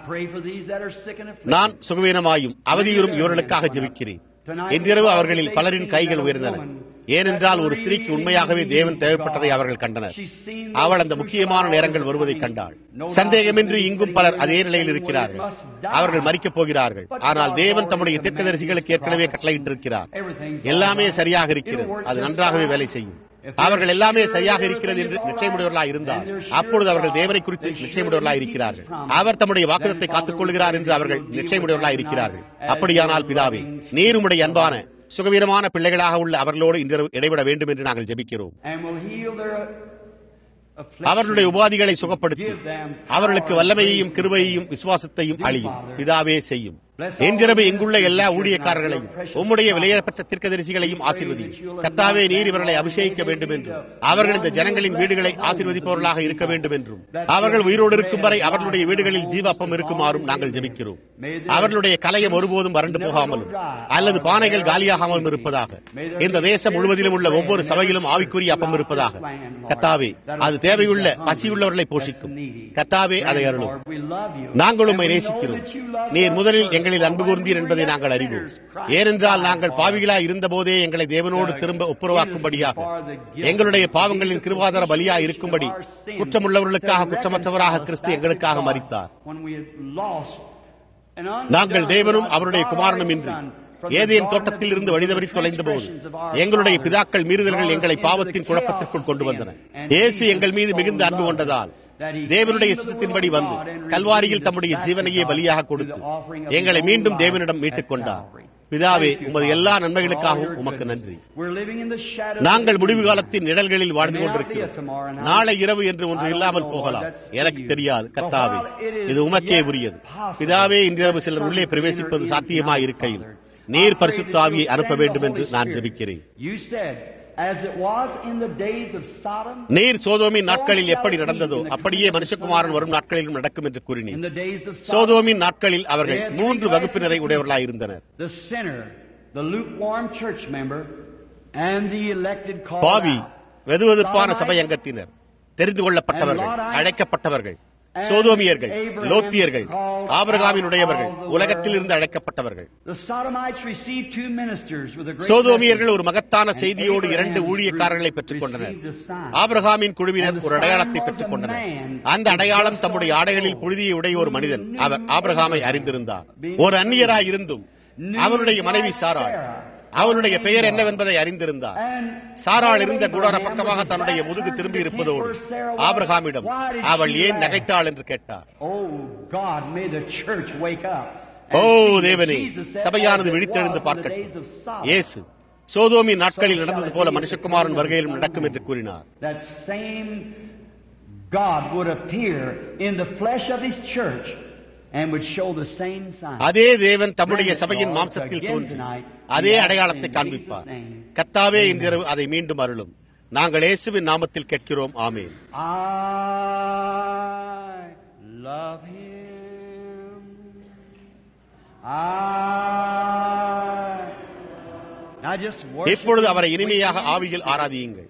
[SPEAKER 2] நான் சுகவீனமாயும் அவதியுறும் இவர்களுக்காக ஜெபிக்கிறேன் இன்றிரவு அவர்களில் பலரின் கைகள் உயர்ந்தன ஏனென்றால் ஒரு ஸ்திரீக்கு உண்மையாகவே தேவன் தேவைப்பட்டதை அவர்கள் கண்டனர் அவள் அந்த முக்கியமான நேரங்கள் வருவதை கண்டாள் சந்தேகமின்றி இங்கும் பலர் அதே நிலையில் இருக்கிறார்கள் அவர்கள் மறிக்கப் போகிறார்கள் ஆனால் தேவன் தம்முடைய தீர்க்கதரிசிகளுக்கு ஏற்கனவே கட்டளையிட்டிருக்கிறார் எல்லாமே சரியாக இருக்கிறது அது நன்றாகவே வேலை செய்யும் அவர்கள் எல்லாமே சரியாக இருக்கிறது என்று நிச்சயமுடையவர்களாக இருந்தார் அப்பொழுது அவர்கள் தேவனை குறித்து நிச்சயமுடையவர்களாக இருக்கிறார்கள் அவர் தம்முடைய வாக்குதத்தை காத்துக் கொள்கிறார் என்று அவர்கள் நிச்சயமுடையவர்களாக இருக்கிறார்கள் அப்படியானால் பிதாவே நீருமுடைய அன்பான சுகவீரமான பிள்ளைகளாக உள்ள அவர்களோடு இந்த இடைவிட வேண்டும் என்று நாங்கள் ஜெபிக்கிறோம் அவர்களுடைய உபாதிகளை சுகப்படுத்தி அவர்களுக்கு வல்லமையையும் கிருபையையும் விசுவாசத்தையும் அழியும் பிதாவே செய்யும் இன்றிரவு இங்குள்ள எல்லா ஊழியக்காரர்களையும் உம்முடைய விலையேறப்பட்ட தீர்க்கதரிசிகளையும் ஆசீர்வதியும் கத்தாவே நீர் இவர்களை அபிஷேகிக்க வேண்டும் என்றும் அவர்கள் இந்த ஜனங்களின் வீடுகளை ஆசீர்வதிப்பவர்களாக இருக்க வேண்டும் என்றும் அவர்கள் உயிரோடு இருக்கும் வரை அவர்களுடைய வீடுகளில் ஜீவாப்பம் இருக்குமாறும் நாங்கள் ஜெபிக்கிறோம் அவர்களுடைய கலையம் ஒருபோதும் வறண்டு போகாமலும் அல்லது பானைகள் காலியாகாமலும் இருப்பதாக இந்த தேசம் முழுவதிலும் உள்ள ஒவ்வொரு சபையிலும் ஆவிக்குரிய அப்பம் இருப்பதாக கத்தாவே அது தேவையுள்ள பசியுள்ளவர்களை போஷிக்கும் கத்தாவே அதை அருளும் நாங்கள் உண்மை நேசிக்கிறோம் நீர் முதலில் எங்களில் அன்பு கூர்ந்தீர் என்பதை நாங்கள் அறிவோம் ஏனென்றால் நாங்கள் பாவிகளா இருந்த போதே எங்களை தேவனோடு திரும்ப ஒப்புரவாக்கும்படியாக எங்களுடைய பாவங்களின் கிருவாதார பலியா இருக்கும்படி குற்றமுள்ளவர்களுக்காக குற்றமற்றவராக கிறிஸ்து எங்களுக்காக மறித்தார் நாங்கள் தேவனும் அவருடைய குமாரனும் இன்றி ஏதேன் தோட்டத்தில் இருந்து வழிதவறி தொலைந்த போது எங்களுடைய பிதாக்கள் மீறுதல்கள் எங்களை பாவத்தின் குழப்பத்திற்குள் கொண்டு வந்தன இயேசு எங்கள் மீது மிகுந்த அன்பு கொண்டதால் தேவனுடைய சித்தத்தின்படி வந்து கல்வாரியில் தம்முடைய ஜீவனையே பலியாக கொடுத்து எங்களை மீண்டும் தேவனிடம் மீட்டுக் கொண்டார் பிதாவே உமது எல்லா நன்மைகளுக்காகவும் உமக்கு நன்றி நாங்கள் முடிவு காலத்தின் நிழல்களில் வாழ்ந்து கொண்டிருக்கிறோம் நாளை இரவு என்று ஒன்று இல்லாமல் போகலாம் எனக்கு தெரியாது கத்தாவே இது உமக்கே உரியது பிதாவே இன்றிரவு சிலர் உள்ளே பிரவேசிப்பது சாத்தியமா இருக்கையில் நீர் பரிசுத்தாவியை அனுப்ப வேண்டும் என்று நான் ஜெபிக்கிறேன் நீர் சோதோமின் நாட்களில் எப்படி நடந்ததோ அப்படியே மனுஷகுமாரன் வரும் நாட்களிலும் நடக்கும் என்று கூறினீர் சோதோமின் நாட்களில் அவர்கள் மூன்று வகுப்பினரை உடையவர்களாக இருந்தனர் பாவி வெதுவெதுப்பான சபை அங்கத்தினர் தெரிந்து கொள்ளப்பட்டவர்கள் அழைக்கப்பட்டவர்கள் சோதோமியர்கள் லோத்தியர்கள் ஆபரகாமினுடையவர்கள் உலகத்தில் இருந்து அழைக்கப்பட்டவர்கள் சோதோமியர்கள் ஒரு மகத்தான செய்தியோடு இரண்டு ஊழியக்காரர்களை பெற்றுக் கொண்டனர் ஆபரகாமின் குழுவினர் ஒரு அடையாளத்தை பெற்றுக் கொண்டனர் அந்த அடையாளம் தம்முடைய ஆடைகளில் புழுதியை உடைய ஒரு மனிதன் அவர் ஆபரகாமை அறிந்திருந்தார் ஒரு அந்நியராய் இருந்தும் அவனுடைய மனைவி சாராள் அவனுடைய பெயர் என்னவென்பதை அறிந்திருந்தார் சாராள் இருந்த குடார பக்கமாக தன்னுடைய முதுகு திரும்பி இருப்பதோடு ஆபிரகாமிடம் அவள் ஏன் நகைத்தாள் என்று கேட்டார் ஓ தேவனே சபையானது விழித்தெழுந்து பார்க்கட்டும் இயேசு சோதோமி நாட்களில் நடந்தது போல மனுஷகுமாரன் வருகையிலும் நடக்கும் என்று கூறினார்
[SPEAKER 1] God would appear in the flesh of his church
[SPEAKER 2] அதே தேவன் தம்முடைய சபையின் மாம்சத்தில் தோன்றி அதே அடையாளத்தை காண்பிப்பார் கத்தாவே இன்றிரவு அதை மீண்டும் அருளும் நாங்கள் இயேசுவின் நாமத்தில் கேட்கிறோம் ஆமேன் இப்பொழுது அவரை இனிமையாக ஆவியில் ஆராதியுங்கள்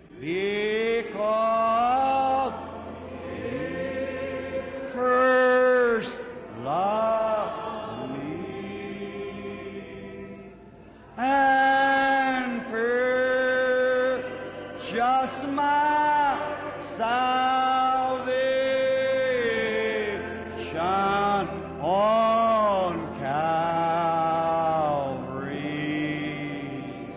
[SPEAKER 1] first love me and purchase my salvation on Calvary's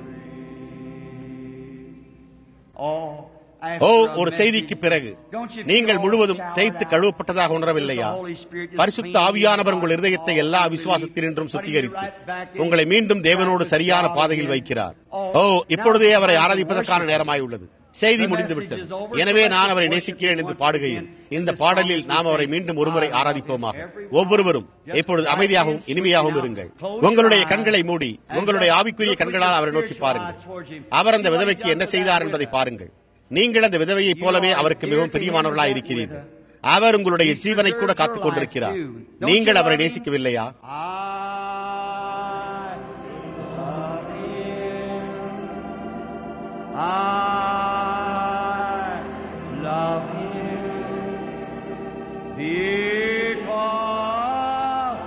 [SPEAKER 1] Oh,
[SPEAKER 2] ஓ ஒரு செய்திக்கு பிறகு நீங்கள் முழுவதும் தேய்த்து கழுவப்பட்டதாக உணரவில்லையா பரிசுத்த ஆவியானவர் உங்கள் இருதயத்தை எல்லா விசுவாசத்தினின்றும் சுத்திகரித்து உங்களை மீண்டும் தேவனோடு சரியான பாதையில் வைக்கிறார் ஓ இப்பொழுதே அவரை ஆராதிப்பதற்கான நேரமாய் உள்ளது செய்தி முடிந்துவிட்டது எனவே நான் அவரை நேசிக்கிறேன் என்று பாடுகையில் இந்த பாடலில் நாம் அவரை மீண்டும் ஒருமுறை ஆராதிப்போமாக ஒவ்வொருவரும் இப்பொழுது அமைதியாகவும் இனிமையாகவும் இருங்கள் உங்களுடைய கண்களை மூடி உங்களுடைய ஆவிக்குரிய கண்களால் அவரை நோக்கி பாருங்கள் அவர் அந்த விதவைக்கு என்ன செய்தார் என்பதை பாருங்கள் நீங்கள் அந்த விதவையைப் போலவே அவருக்கு மிகவும் பிரியமானவர்களாக இருக்கிறீர்கள் அவர் உங்களுடைய ஜீவனை கூட காத்துக் கொண்டிருக்கிறார் நீங்கள் அவரை நேசிக்கவில்லையா
[SPEAKER 1] I love him because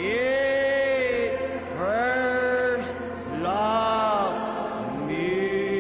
[SPEAKER 1] he first loved me.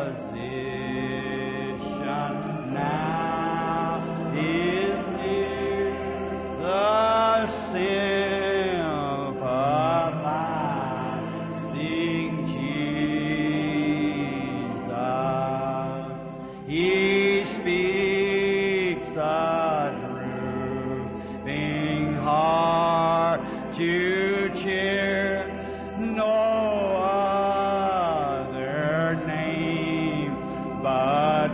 [SPEAKER 1] physician now is near the sympathizing Jesus. He speaks a drooping heart to cheer. No other name but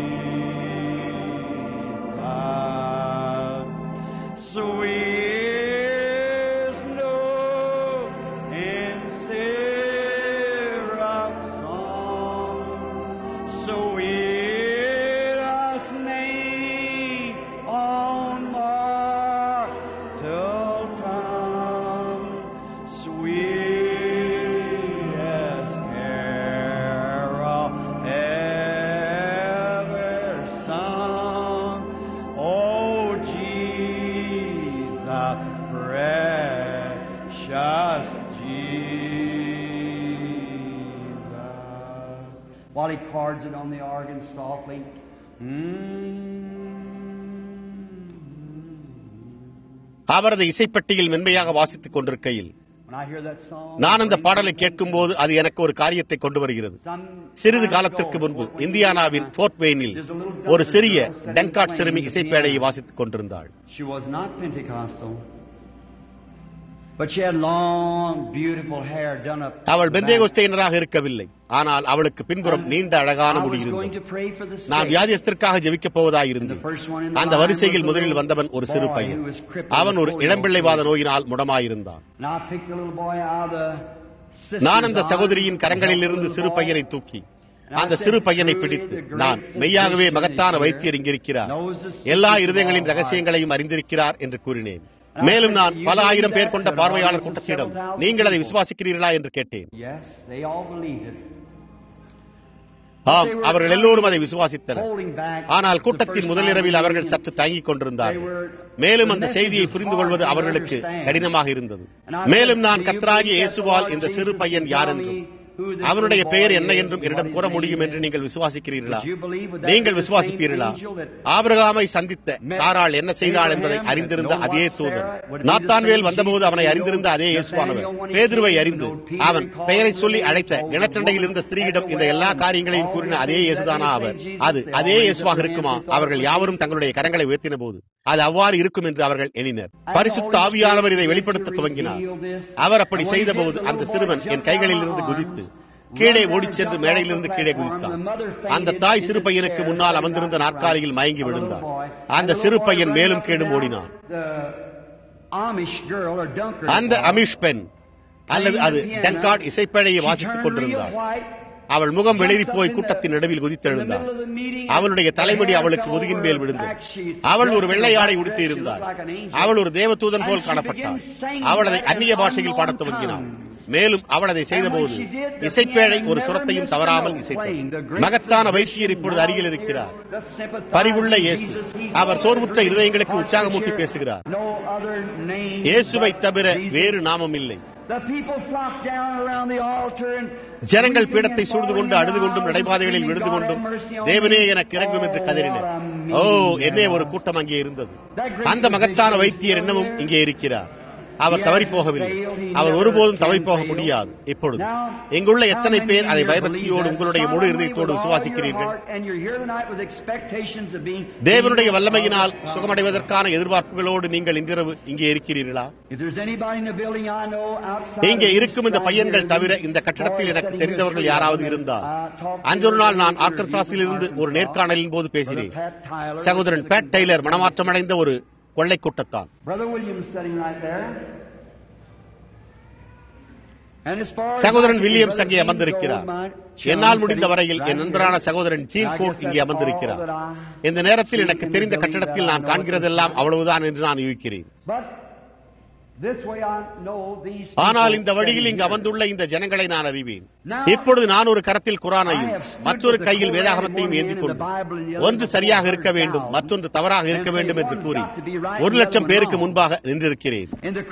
[SPEAKER 1] Jesus. Sweet snow in syrup song, sweetest name on mortal tongue, sweetest carol ever sung. Oh, Jesus, precious Jesus. While he cards it on the organ softly. Mm.
[SPEAKER 2] அவரது இசைப்பட்டியில் மென்மையாக வாசித்துக் கொண்டிருக்கையில்
[SPEAKER 1] When I hear that song,
[SPEAKER 2] நான் அந்த பாடலை கேட்கும்போது அது எனக்கு ஒரு காரியத்தை கொண்டு வருகிறது
[SPEAKER 1] some
[SPEAKER 2] சிறிது
[SPEAKER 1] time
[SPEAKER 2] காலத்திற்கு
[SPEAKER 1] ago,
[SPEAKER 2] முன்பு
[SPEAKER 1] when
[SPEAKER 2] இந்தியானாவின் போர்ட் வெயினில் ஒரு சிறிய டெங்காட் சிறுமி இசைப்பேடையை வாசித்துக் கொண்டிருந்தாள்
[SPEAKER 1] She was not Pentecostal, but she had long, beautiful hair done up.
[SPEAKER 2] அவள்
[SPEAKER 1] the back.
[SPEAKER 2] பெந்தேகோஸ்தையினராக இருக்கவில்லை ஆனால் அவளுக்கு பின்புறம் நீண்ட அழகான
[SPEAKER 1] I
[SPEAKER 2] முடி
[SPEAKER 1] was going
[SPEAKER 2] இருந்தது
[SPEAKER 1] to pray for the
[SPEAKER 2] நான்
[SPEAKER 1] sick.
[SPEAKER 2] வியாதியஸ்திற்காக ஜெபிக்கப் போவதாயிருந்தேன் அந்த வரிசையில் முதலில் வந்தவன் ஒரு சிறு பையன் அவன் ஒரு இளம்பிள்ளைவாத நோயினால் முடமாயிருந்தான்
[SPEAKER 1] And I picked the little boy out of the sister's
[SPEAKER 2] நான் அந்த
[SPEAKER 1] arms,
[SPEAKER 2] சகோதரியின் கரங்களில் இருந்து
[SPEAKER 1] the
[SPEAKER 2] சிறு
[SPEAKER 1] little
[SPEAKER 2] பையனை
[SPEAKER 1] boy,
[SPEAKER 2] தூக்கி அந்த சிறு பையனை பிடித்து நான் மெய்யாகவே மகத்தான வைத்தியர் இங்கிருக்கிறார் எல்லா இருதயங்களின் ரகசியங்களையும் அறிந்திருக்கிறார் என்று கூறினேன் மேலும் நான் பல ஆயிரம் பேர் கொண்ட பார்வையாளர் கூட்டத்திடம் நீங்கள் அதை விசுவாசிக்கிறீர்களா என்று கேட்டேன்
[SPEAKER 1] Yes, they all believed it.
[SPEAKER 2] ஆம் அவர்கள் எல்லோரும் அதை விசுவாசித்தனர்
[SPEAKER 1] Holding back
[SPEAKER 2] ஆனால்
[SPEAKER 1] the
[SPEAKER 2] கூட்டத்தின்
[SPEAKER 1] first
[SPEAKER 2] முதலிரவில்
[SPEAKER 1] time
[SPEAKER 2] அவர்கள்
[SPEAKER 1] we-
[SPEAKER 2] சற்று தயங்கிக் கொண்டிருந்தார்கள் மேலும் அந்த செய்தியை புரிந்து கொள்வது அவர்களுக்கு கடினமாக இருந்தது மேலும் நான் கத்ராகி இயேசுவால் இந்த சிறு பையன் யார் என்றும் அவனுடைய பெயர் என்ன என்றும் என்னிடம் கூற முடியும் என்று நீங்கள் விசுவாசிக்கிறீர்களா நீங்கள் விசுவாசிப்பீர்களா ஆபிரகாமை சந்தித்த சாராள் என்ன செய்தாள் என்பதை அறிந்திருந்த அதே தூதன் நாத்தான்வேல் வந்தபோது அவனை அறிந்திருந்த அதே இயேசுவானவர் பேதுருவை அறிந்து அவன் பெயரை சொல்லி அழைத்த இனச்சண்டையில் இருந்த ஸ்திரீயிடம் இந்த எல்லா காரியங்களையும் கூறின அதே இயேசுதானா அவர் அது அதே இயேசுவாக இருக்குமா அவர்கள் யாவரும் தங்களுடைய கரங்களை உயர்த்தின போது அது அவ்வாறு இருக்கும் என்று அவர்கள் எண்ணினர் பரிசுத்த ஆவியானவர் இதை வெளிப்படுத்த துவங்கினார் அவர் அப்படி செய்தபோது அந்த சிறுவன் என் கைகளில் இருந்து குதித்து கீழே ஓடிச் சென்று மேடையிலிருந்து கீழே குதித்தான் அந்த தாய் சிறு பையனுக்கு முன்னால் அமர்ந்திருந்த நாற்காலியில் மயங்கி விழுந்தார் அந்த சிறு பையன் மேலும் கீழும் ஓடினான் அந்த அமிஷ் பெண் அல்லது அது டங்கார்ட் இசைப்பேழையை வாசித்துக் கொண்டிருந்தாள் அவள் முகம் வெளிரி போய் கூட்டத்தின் நடுவில் குதித்தெழுந்தாள் அவளுடைய தலைமுடி அவளுக்கு முதுகின் மேல் விழுந்தது அவள் ஒரு வெள்ளையாடை உடுத்தி இருந்தாள் அவள் ஒரு தேவதூதன் போல் காணப்பட்டாள் அவள் அதை அந்நிய பாஷையில் பாடத் துவங்கினாள் மேலும் அவள் அதை செய்தபோது இசைப்பேழை ஒரு சுரத்தையும் தவறாமல் இசைத்தார் மகத்தான வைத்தியர் இப்பொழுது அருகில் இருக்கிறார் பரிவுள்ள இயேசு அவர் சோர்வுற்ற இருதயங்களுக்கு உற்சாகமூட்டி பேசுகிறார் இயேசுவை தவிர வேறு நாமம் இல்லை ஜனங்கள் பீடத்தை சூழ்ந்து கொண்டு அழுது கொண்டும் நடைபாதைகளில் விழுந்து கொண்டும் தேவனே எனக்கு இறங்கும் என்று கதறினர் ஓ என்னே ஒரு கூட்டம் அங்கே இருந்தது அந்த மகத்தான வைத்தியர் என்னவும் இங்கே இருக்கிறார் அவர் தவறி போகவில்லை அவர் ஒருபோதும் தவறி போக முடியாது இப்பொழுது இங்குள்ள எத்தனை பேர் அதை பயபக்தியோடு உங்களுடைய முழு இருதயத்தோடு விசுவாசிக்கிறீர்கள் தேவனுடைய வல்லமையினால் சுகமடைவதற்கான எதிர்பார்ப்புகளோடு நீங்கள் இன்றிரவு இங்கே இருக்கிறீர்களா இங்கே இருக்கும் இந்த பையன்கள் தவிர இந்த கட்டடத்தில் எனக்கு தெரிந்தவர்கள் யாராவது இருந்தால் அன்றொரு நாள் நான் ஆர்கன்சாஸில் இருந்து ஒரு நேர்காணலின் போது பேசினேன் சகோதரன் பேட் டெய்லர் மனமாற்றமடைந்த ஒரு கொள்ளை கூட்டத்தான் சகோதரன் வில்லியம்ஸ் அங்கே அமர்ந்திருக்கிறார் என்னால் முடிந்த வரையில் என் நண்பரான சகோதரன் ஜீன் கோட் இங்கே அமர்ந்திருக்கிறார் இந்த நேரத்தில் எனக்கு தெரிந்த கட்டடத்தில் நான் காண்கிறதெல்லாம் அவ்வளவுதான் என்று நான் யூகிக்கிறேன் ஆனால் இந்த வழியில் இங்கு அமர்ந்துள்ள இந்த ஜனங்களை நான் அறிவேன் இப்பொழுது நான் ஒரு கரத்தில் குரானையும் மற்றொரு கையில் வேதாகமத்தையும் ஏந்தி கொண்டு ஒன்று சரியாக இருக்க வேண்டும் மற்றொன்று தவறாக இருக்க வேண்டும் என்று கூறி ஒரு லட்சம் பேருக்கு முன்பாக நின்றிருக்கிறேன்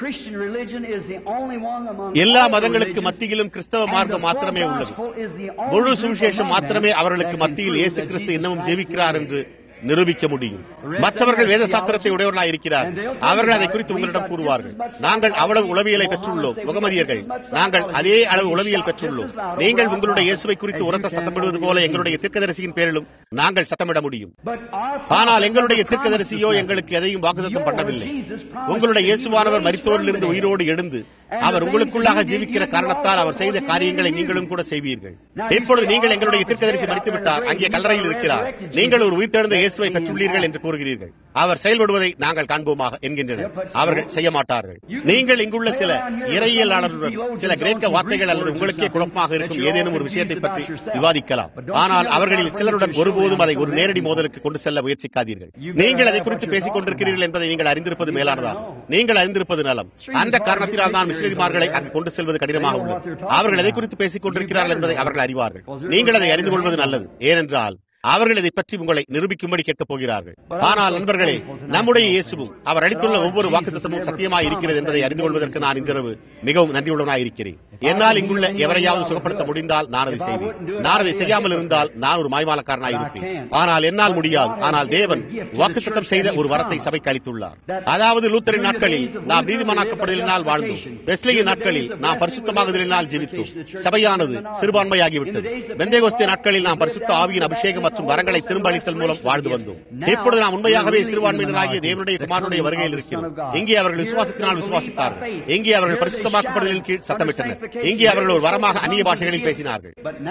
[SPEAKER 2] எல்லா மதங்களுக்கு மத்தியிலும் கிறிஸ்தவ மார்க்கம் மாத்திரமே உள்ளது முழு சுவிசேஷம் மாத்திரமே அவர்களுக்கு மத்தியில் இயேசு கிறிஸ்து இன்னமும் ஜீவிக்கிறார் என்று நிரூபிக்க முடியும் மற்றவர்கள் வேத சாஸ்திரத்தை உடையவர்களாக இருக்கிறார் அவர்கள் அதை குறித்து உங்களிடம் கூறுவார்கள் நாங்கள் அவ்வளவு உளவியலை பெற்றுள்ளோம் முகமதியர்கள் நாங்கள் அதே அளவு உளவியல் பெற்றுள்ளோம் நீங்கள் உங்களுடைய இயேசுவை குறித்து உரத்த சத்தமிடுவது போல எங்களுடைய தீர்க்கதரிசியின் பேரிலும் நாங்கள் சத்தமிட முடியும் ஆனால் எங்களுடைய தீர்க்கதரிசியோ எங்களுக்கு எதையும் வாக்குத்தம் பண்ணவில்லை உங்களுடைய இயேசுவானவர் மரித்தோரிலிருந்து உயிரோடு எழுந்து அவர் உங்களுக்குள்ளாக ஜீவிக்கிற காரணத்தால் அவர் செய்த காரியங்களை நீங்களும் கூட செய்வீர்கள் இப்பொழுது நீங்கள் எங்களுடைய தீர்க்கதரிசி மறித்து விட்டார் அங்கே கல்லறையில் இருக்கிறார் நீங்கள் ஒரு உயிர்த்தெழுந்த இயேசுவை பெற்றுள்ளீர்கள் என்று கூறுகிறீர்கள் அவர் செயல்படுவதை நாங்கள் காண்போமாக என்கின்றனர் அவர்கள் செய்ய மாட்டார்கள் நீங்கள் இங்குள்ள சில இறையியலாளருடன் சில கிரேக்க வார்த்தைகள் அல்லது உங்களுக்கே குழப்பமாக இருக்கும் ஏதேனும் ஒரு விஷயத்தை பற்றி விவாதிக்கலாம் ஆனால் அவர்களில் சிலருடன் ஒருபோதும் அதை ஒரு நேரடி மோதலுக்கு கொண்டு செல்ல முயற்சிக்காதீர்கள் நீங்கள் அதை குறித்து பேசிக் கொண்டிருக்கிறீர்கள் என்பதை நீங்கள் அறிந்திருப்பது மேலானதா நீங்கள் அறிந்திருப்பது நலம் அந்த காரணத்தினால் தான் மிஷனரிமார்களை அங்கு கொண்டு செல்வது கடினமாக உள்ளது அவர்கள் எதை குறித்து பேசிக் கொண்டிருக்கிறார்கள் என்பதை அவர்கள் அறிவார்கள் நீங்கள் அதை அறிந்து கொள்வது நல்லது ஏனென்றால் அவர்கள் இதை பற்றி உங்களை நிரூபிக்கும்படி கேட்கப் போகிறார்கள் ஆனால் நண்பர்களே நம்முடைய இயேசுவும் அவர் அளித்துள்ள ஒவ்வொரு வாக்குத்தமும் சத்தியமாய் இருக்கிறது என்பதை அறிந்து கொள்வதற்கு நான் இந்த இரவு மிகவும் நன்றியுள்ளவனாய் இருக்கிறேன் என்னால் இங்குள்ள எவரையாவது சுகப்படுத்த முடிந்தால் நான் அதை செய்வேன் நான் அதை செய்யாமல் இருந்தால் நான் ஒரு மாய்மாலக்காரனாய் இருப்பேன் ஆனால் என்னால் முடியாது ஆனால் தேவன் வாக்குத்தத்தம் செய்த ஒரு வரத்தை சபைக்கு அளித்துள்ளார் அதாவது லூத்தரின் நாட்களில் நாம் நீதிமானாக்கப்படுதலினால் வாழ்ந்தோம் வெஸ்லியின் நாட்களில் நாம் பரிசுத்தமாகுதலினால் ஜீவித்தோம் சபையானது சிறுபான்மையாகிவிட்டது வெந்தேகோஸ்திய நாட்களில் நாம் பரிசுத்த ஆவியின் அபிஷேகம் மற்றும் வரங்களை திரும்ப அளித்தல் மூலம் வாழ்ந்து வந்தோம் இப்பொழுது நாம் உண்மையாகவே சிறுபான்மையினராகிய தேவனுடைய குமாரனுடைய வருகையில் இருக்கிறோம் இங்கே அவர்கள் விசுவாசத்தினால் விசுவாசித்தார்கள் இங்கே அவர்கள் பரிசுத்தமாக்கப்படுதலின் கீழ் சத்தமிட்டனர் இங்கே அவர்கள் ஒரு வரமாக அந்நிய பாஷைகளில் பேசினார்கள்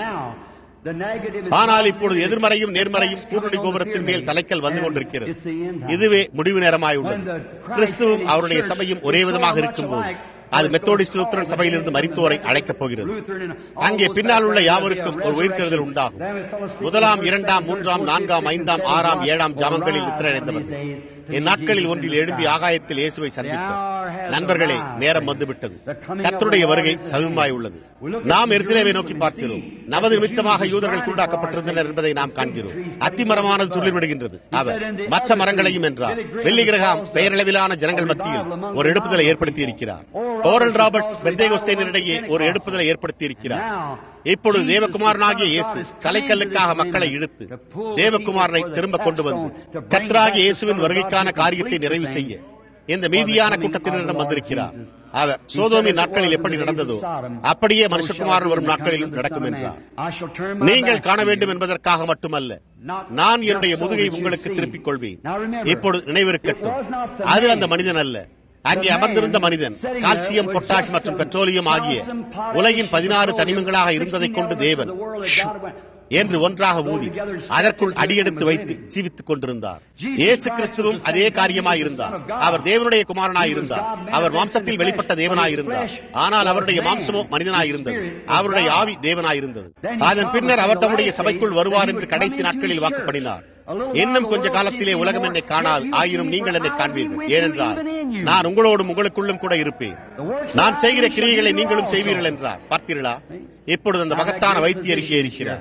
[SPEAKER 2] ஆனால் இப்பொழுது எதிர்மறையும் நேர்மறையும் கூட்டணி கோபுரத்தின் மேல் தலைக்கல் வந்து கொண்டிருக்கிறது இதுவே முடிவு நேரமாய் உள்ளது கிறிஸ்துவும் அவருடைய சபையும் ஒரே விதமாக இருக்கும்போது அது மெத்தோடிஸ்ட் லூத்தரன் சபையிலிருந்து மரித்தோரை அழைக்கப் போகிறது அங்கே பின்னால் உள்ள யாவருக்கும் ஒரு உயிர்த்தெழுதல் உண்டாகும் முதலாம் இரண்டாம் மூன்றாம் நான்காம் ஐந்தாம் ஆறாம் ஏழாம் ஜாமங்களில் நித்திரடைந்தவர்கள் என் நாட்களில் ஒன்றில் எழும்பி ஆகாயத்தில் இயேசுவை சந்தித்தார் நண்பர்களே நேரம் வந்துவிட்டது கத்தருடைய வருகை சமீபமாய் உள்ளது நாம் எருசலேமை நோக்கி பார்க்கிறோம் நமது நிமித்தமாக யூதர்கள் குண்டாக்கப்பட்டிருந்தனர் என்பதை நாம் காண்கிறோம் அத்திமரமானது துளிர் விடுகின்றது அவர் மற்ற மரங்களையும் என்றார் வெள்ளி கிரகாம் பெயரளவிலான ஜனங்கள் மத்தியில் ஒரு எடுப்புதலை ஏற்படுத்தி இருக்கிறார் ஓரல் ராபர்ட்ஸ் பெந்தேகோஸ்தேனரிடையே ஒரு எடுப்புதலை ஏற்படுத்தி இருக்கிறார் இப்பொழுது தேவகுமாரனாகிய இயேசு தலைக்கல்லுக்காக மக்களை இழுத்து தேவகுமாரனை திரும்ப கொண்டு வந்து கத்ராகிய இயேசுவின் வருகைக்கான காரியத்தை நிறைவு செய்ய இந்த மீதியான கூட்டத்தினரிடம் வந்திருக்கிறார் அவர் சோதோமின் நாட்களில் எப்படி நடந்ததோ அப்படியே மனுஷகுமாரன் வரும் நாட்களிலும் நடக்கும் என்றார் நீங்கள் காண வேண்டும் என்பதற்காக மட்டுமல்ல நான் என்னுடைய முதுகை உங்களுக்கு திருப்பிக் கொள்வேன் இப்பொழுது நினைவிருக்கட்டும் அது அந்த மனிதன் அல்ல அங்கே அமர்ந்திருந்த மனிதன் கால்சியம் பொட்டாஷ் மற்றும் பெட்ரோலியம் ஆகிய உலகின் பதினாறு தனிமங்களாக இருந்ததை கொண்டு தேவன் என்று ஒன்றாக ஊதி அதற்குள் அடியெடுத்து வைத்து ஜீவித்துக் கொண்டிருந்தார் இயேசு கிறிஸ்துவும் அதே காரியமாய் இருந்தார் அவர் தேவனுடைய குமாரனாய் இருந்தார் அவர் மாம்சத்தில் வெளிப்பட்ட தேவனாய் இருந்தார் ஆனால் அவருடைய மாம்சமோ மனிதனாய் இருந்தது அவருடைய ஆவி தேவனாய் இருந்தது அதன் பின்னர் அவர் தம்முடைய சபைக்குள் வருவார் என்று கடைசி நாட்களில் வாக்குப்படினார் இன்னும் கொஞ்ச காலத்திலே உலகம் என்னை காணாது ஆயினும் நீங்கள் என்னை காண்பீர்கள் ஏனென்றால் நான் உங்களோடும் உங்களுக்குள்ளும் கூட இருப்பேன் நான் செய்கிற கிரியைகளை நீங்களும் செய்வீர்கள் என்றார் பார்த்தீர்களா இப்பொழுது அந்த மகத்தான வைத்தியர் இங்கே இருக்கிறார்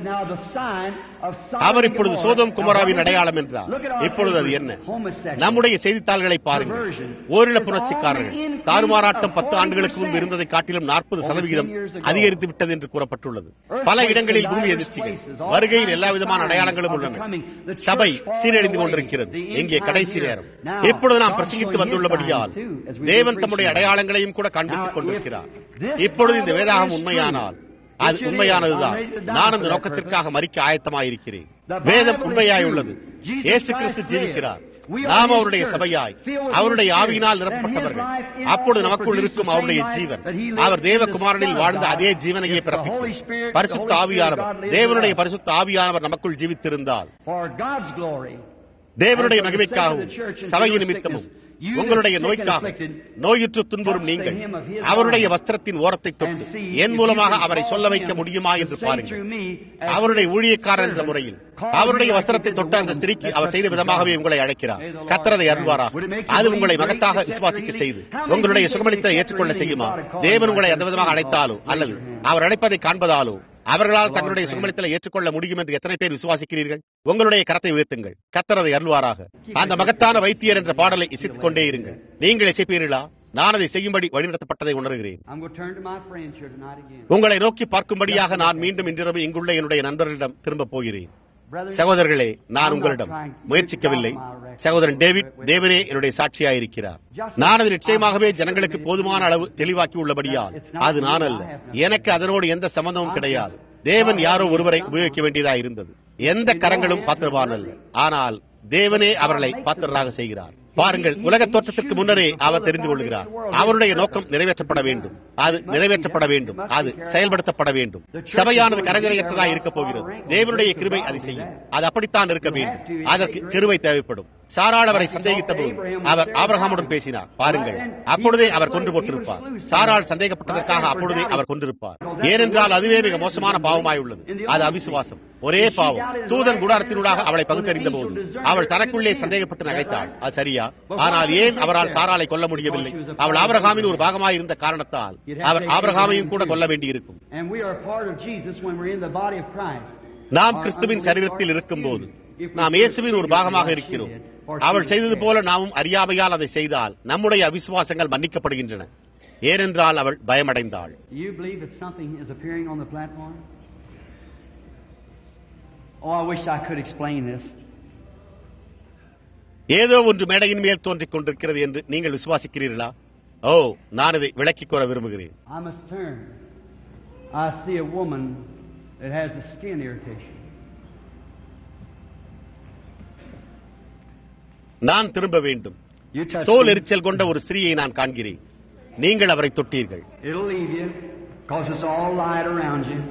[SPEAKER 2] அவர் இப்பொழுது சோதம் குமாராவின் அடையாளம் என்றார் இப்பொழுது அது என்ன நம்முடைய செய்தித்தாள்களை பாருங்கள் ஓரின புணர்ச்சிக்காரர்கள் தாறுமாறாட்டம் பத்து ஆண்டுகளுக்கு முன்பு இருந்ததை காட்டிலும் நாற்பது சதவிகிதம் அதிகரித்து விட்டது என்று கூறப்பட்டுள்ளது பல இடங்களில் பூமி எதிர்ச்சிகள் வருகையில் எல்லா விதமான அடையாளங்களும் உள்ளன சபை சீரழிந்து கொண்டிருக்கிறது இங்கே கடைசி நேரம் இப்பொழுது நாம் பிரசங்கித்து வந்துள்ளபடியால் தேவன் தம்முடைய அடையாளங்களையும் கூட காண்பித்துக் கொண்டிருக்கிறார் இப்பொழுது இந்த வேதாகம் உண்மையானால் அது உண்மையானதுதான் நான் அந்த நோக்கத்திற்காக மறிக்க ஆயத்தமாயிருக்கிறேன் வேதம் உண்மையாயுள்ளது இயேசு கிறிஸ்து ஜீவிக்கிறார் நாம் அவருடைய சபையாய் அவருடைய ஆவியினால் நிரப்பப்பட்டவர்கள் அப்பொழுது நமக்குள் இருக்கும் அவருடைய ஜீவன் அவர் தேவகுமாரனில் வாழ்ந்த அதே ஜீவனையே பிறப்பிக்கும் பரிசுத்த ஆவியானவர் தேவனுடைய பரிசுத்த ஆவியானவர் நமக்குள் ஜீவித்திருந்தால் தேவனுடைய மகிமைக்காகவும் சபையின் நிமித்தமும் உங்களுடைய நோய்க்காக நோயுற்று துன்புறும் நீங்கள் அவருடைய வஸ்திரத்தின் ஓரத்தை தொட்டு என் மூலமாக அவரை சொல்ல வைக்க முடியுமா என்று பாருங்கள் அவருடைய ஊழியக்காரன் என்ற முறையில் அவருடைய வஸ்திரத்தை தொட்ட அந்த ஸ்திரீக்கு அவர் செய்த விதமாகவே உங்களை அழைக்கிறார் கத்திரதை அருள்வாரா அது உங்களை மகத்தாக விசுவாசிக்க செய்து உங்களுடைய சுகமளித்த ஏற்றுக்கொள்ள செய்யுமா தேவன் உங்களை அந்த விதமாக அழைத்தாலோ அல்லது அவர் அழைப்பதை காண்பதாலோ அவர்களால் தங்களுடைய சுகமளித்தலை ஏற்றுக்கொள்ள முடியும் என்று எத்தனை பேர் விசுவாசிக்கிறீர்கள் உங்களுடைய கரத்தை உயர்த்துங்கள் கத்தரதை அருள்வாராக அந்த மகத்தான வைத்தியர் என்ற பாடலை இசைத்துக் கொண்டே இருங்கள் நீங்கள் இசைப்பீர்களா நான் அதை செய்யும்படி வழிநடத்தப்பட்டதை உணர்கிறேன் உங்களை நோக்கி பார்க்கும்படியாக நான் மீண்டும் இன்றிரவு இங்குள்ள என்னுடைய நண்பர்களிடம் திரும்ப போகிறேன் சகோதரர்களே நான் உங்களிடம் முயற்சிக்கவில்லை சகோதரன் டேவிட் தேவனே என்னுடைய சாட்சியாயிருக்கிறார் நான் அது நிச்சயமாகவே ஜனங்களுக்கு போதுமான அளவு தெளிவாக்கி உள்ளபடியால் அது நான் அல்ல எனக்கு அதனோடு எந்த சம்பந்தமும் கிடையாது தேவன் யாரோ ஒருவரை உபயோகிக்க வேண்டியதா இருந்தது எந்த கரங்களும் பாத்திரவான் அல்ல ஆனால் தேவனே அவர்களை பாத்திரராக செய்கிறார் பாருங்கள் உலக தோற்றத்திற்கு முன்னரே அவர் தெரிந்து கொள்கிறார் அவருடைய நோக்கம் நிறைவேற்றப்பட வேண்டும் அது நிறைவேற்றப்பட வேண்டும் அது செயல்படுத்தப்பட வேண்டும் சபையானது கரநிலையற்றதாக இருக்க போகிறது தேவனுடைய கிருபை அதை செய்யும் அது அப்படித்தான் இருக்க வேண்டும் அதற்கு கிருபை தேவைப்படும் சாராள் அவரை சந்தேகித்த போது அவர் ஆபிரகாமுடன் பேசினார் பாருங்கள் அப்பொழுதே அவர் கொன்று போட்டிருப்பார் சாராள் சந்தேகப்பட்டதற்காக அப்பொழுதே அவர் கொண்டிருப்பார் ஏனென்றால் அதுவே மிக மோசமான பாவமாய் உள்ளது அது அவிசுவாசம் ஒரே பாவம் தூதன் குடாரத்தினூடாக அவளை பகுத்தறிந்த போது அவள் தனக்குள்ளே சந்தேகப்பட்டு நகைத்தாள் அது சரியா ஆனால் ஏன் அவரால் சாராளை கொல்ல முடியவில்லை அவள் ஆபிரகாமின் ஒரு பாகமாய் இருந்த காரணத்தால் அவர் ஆபிரகாமையும் கூட கொல்ல வேண்டியிருக்கும் நாம் கிறிஸ்துவின் சரீரத்தில் இருக்கும் போது நாம் இயேசுவின் ஒரு பாகமாக இருக்கிறோம் அவள் செய்தது போல நாமும் அறியாமையால் அதை செய்தால் நம்முடைய அவிசுவாசங்கள் மன்னிக்கப்படுகின்றன ஏனென்றால் அவள் பயமடைந்தாள்
[SPEAKER 1] Oh, I wish I could explain this.
[SPEAKER 2] ஏதோ ஒன்று மேடையின் மேல் தோன்றிக் கொண்டிருக்கிறது என்று நீங்கள் விசுவாசிக்கிறீர்களா ஓ நான் இதை விளக்கிக் கூற விரும்புகிறேன்
[SPEAKER 1] I must turn. I see a woman that has a skin irritation.
[SPEAKER 2] நான் திரும்ப வேண்டும்
[SPEAKER 1] You touch
[SPEAKER 2] தோல்
[SPEAKER 1] me,
[SPEAKER 2] எரிச்சல் கொண்ட ஒரு ஸ்திரீயை நான் காண்கிறேன் நீங்கள் அவரை தொட்டீர்கள்
[SPEAKER 1] it'll leave you, because it's all light around you.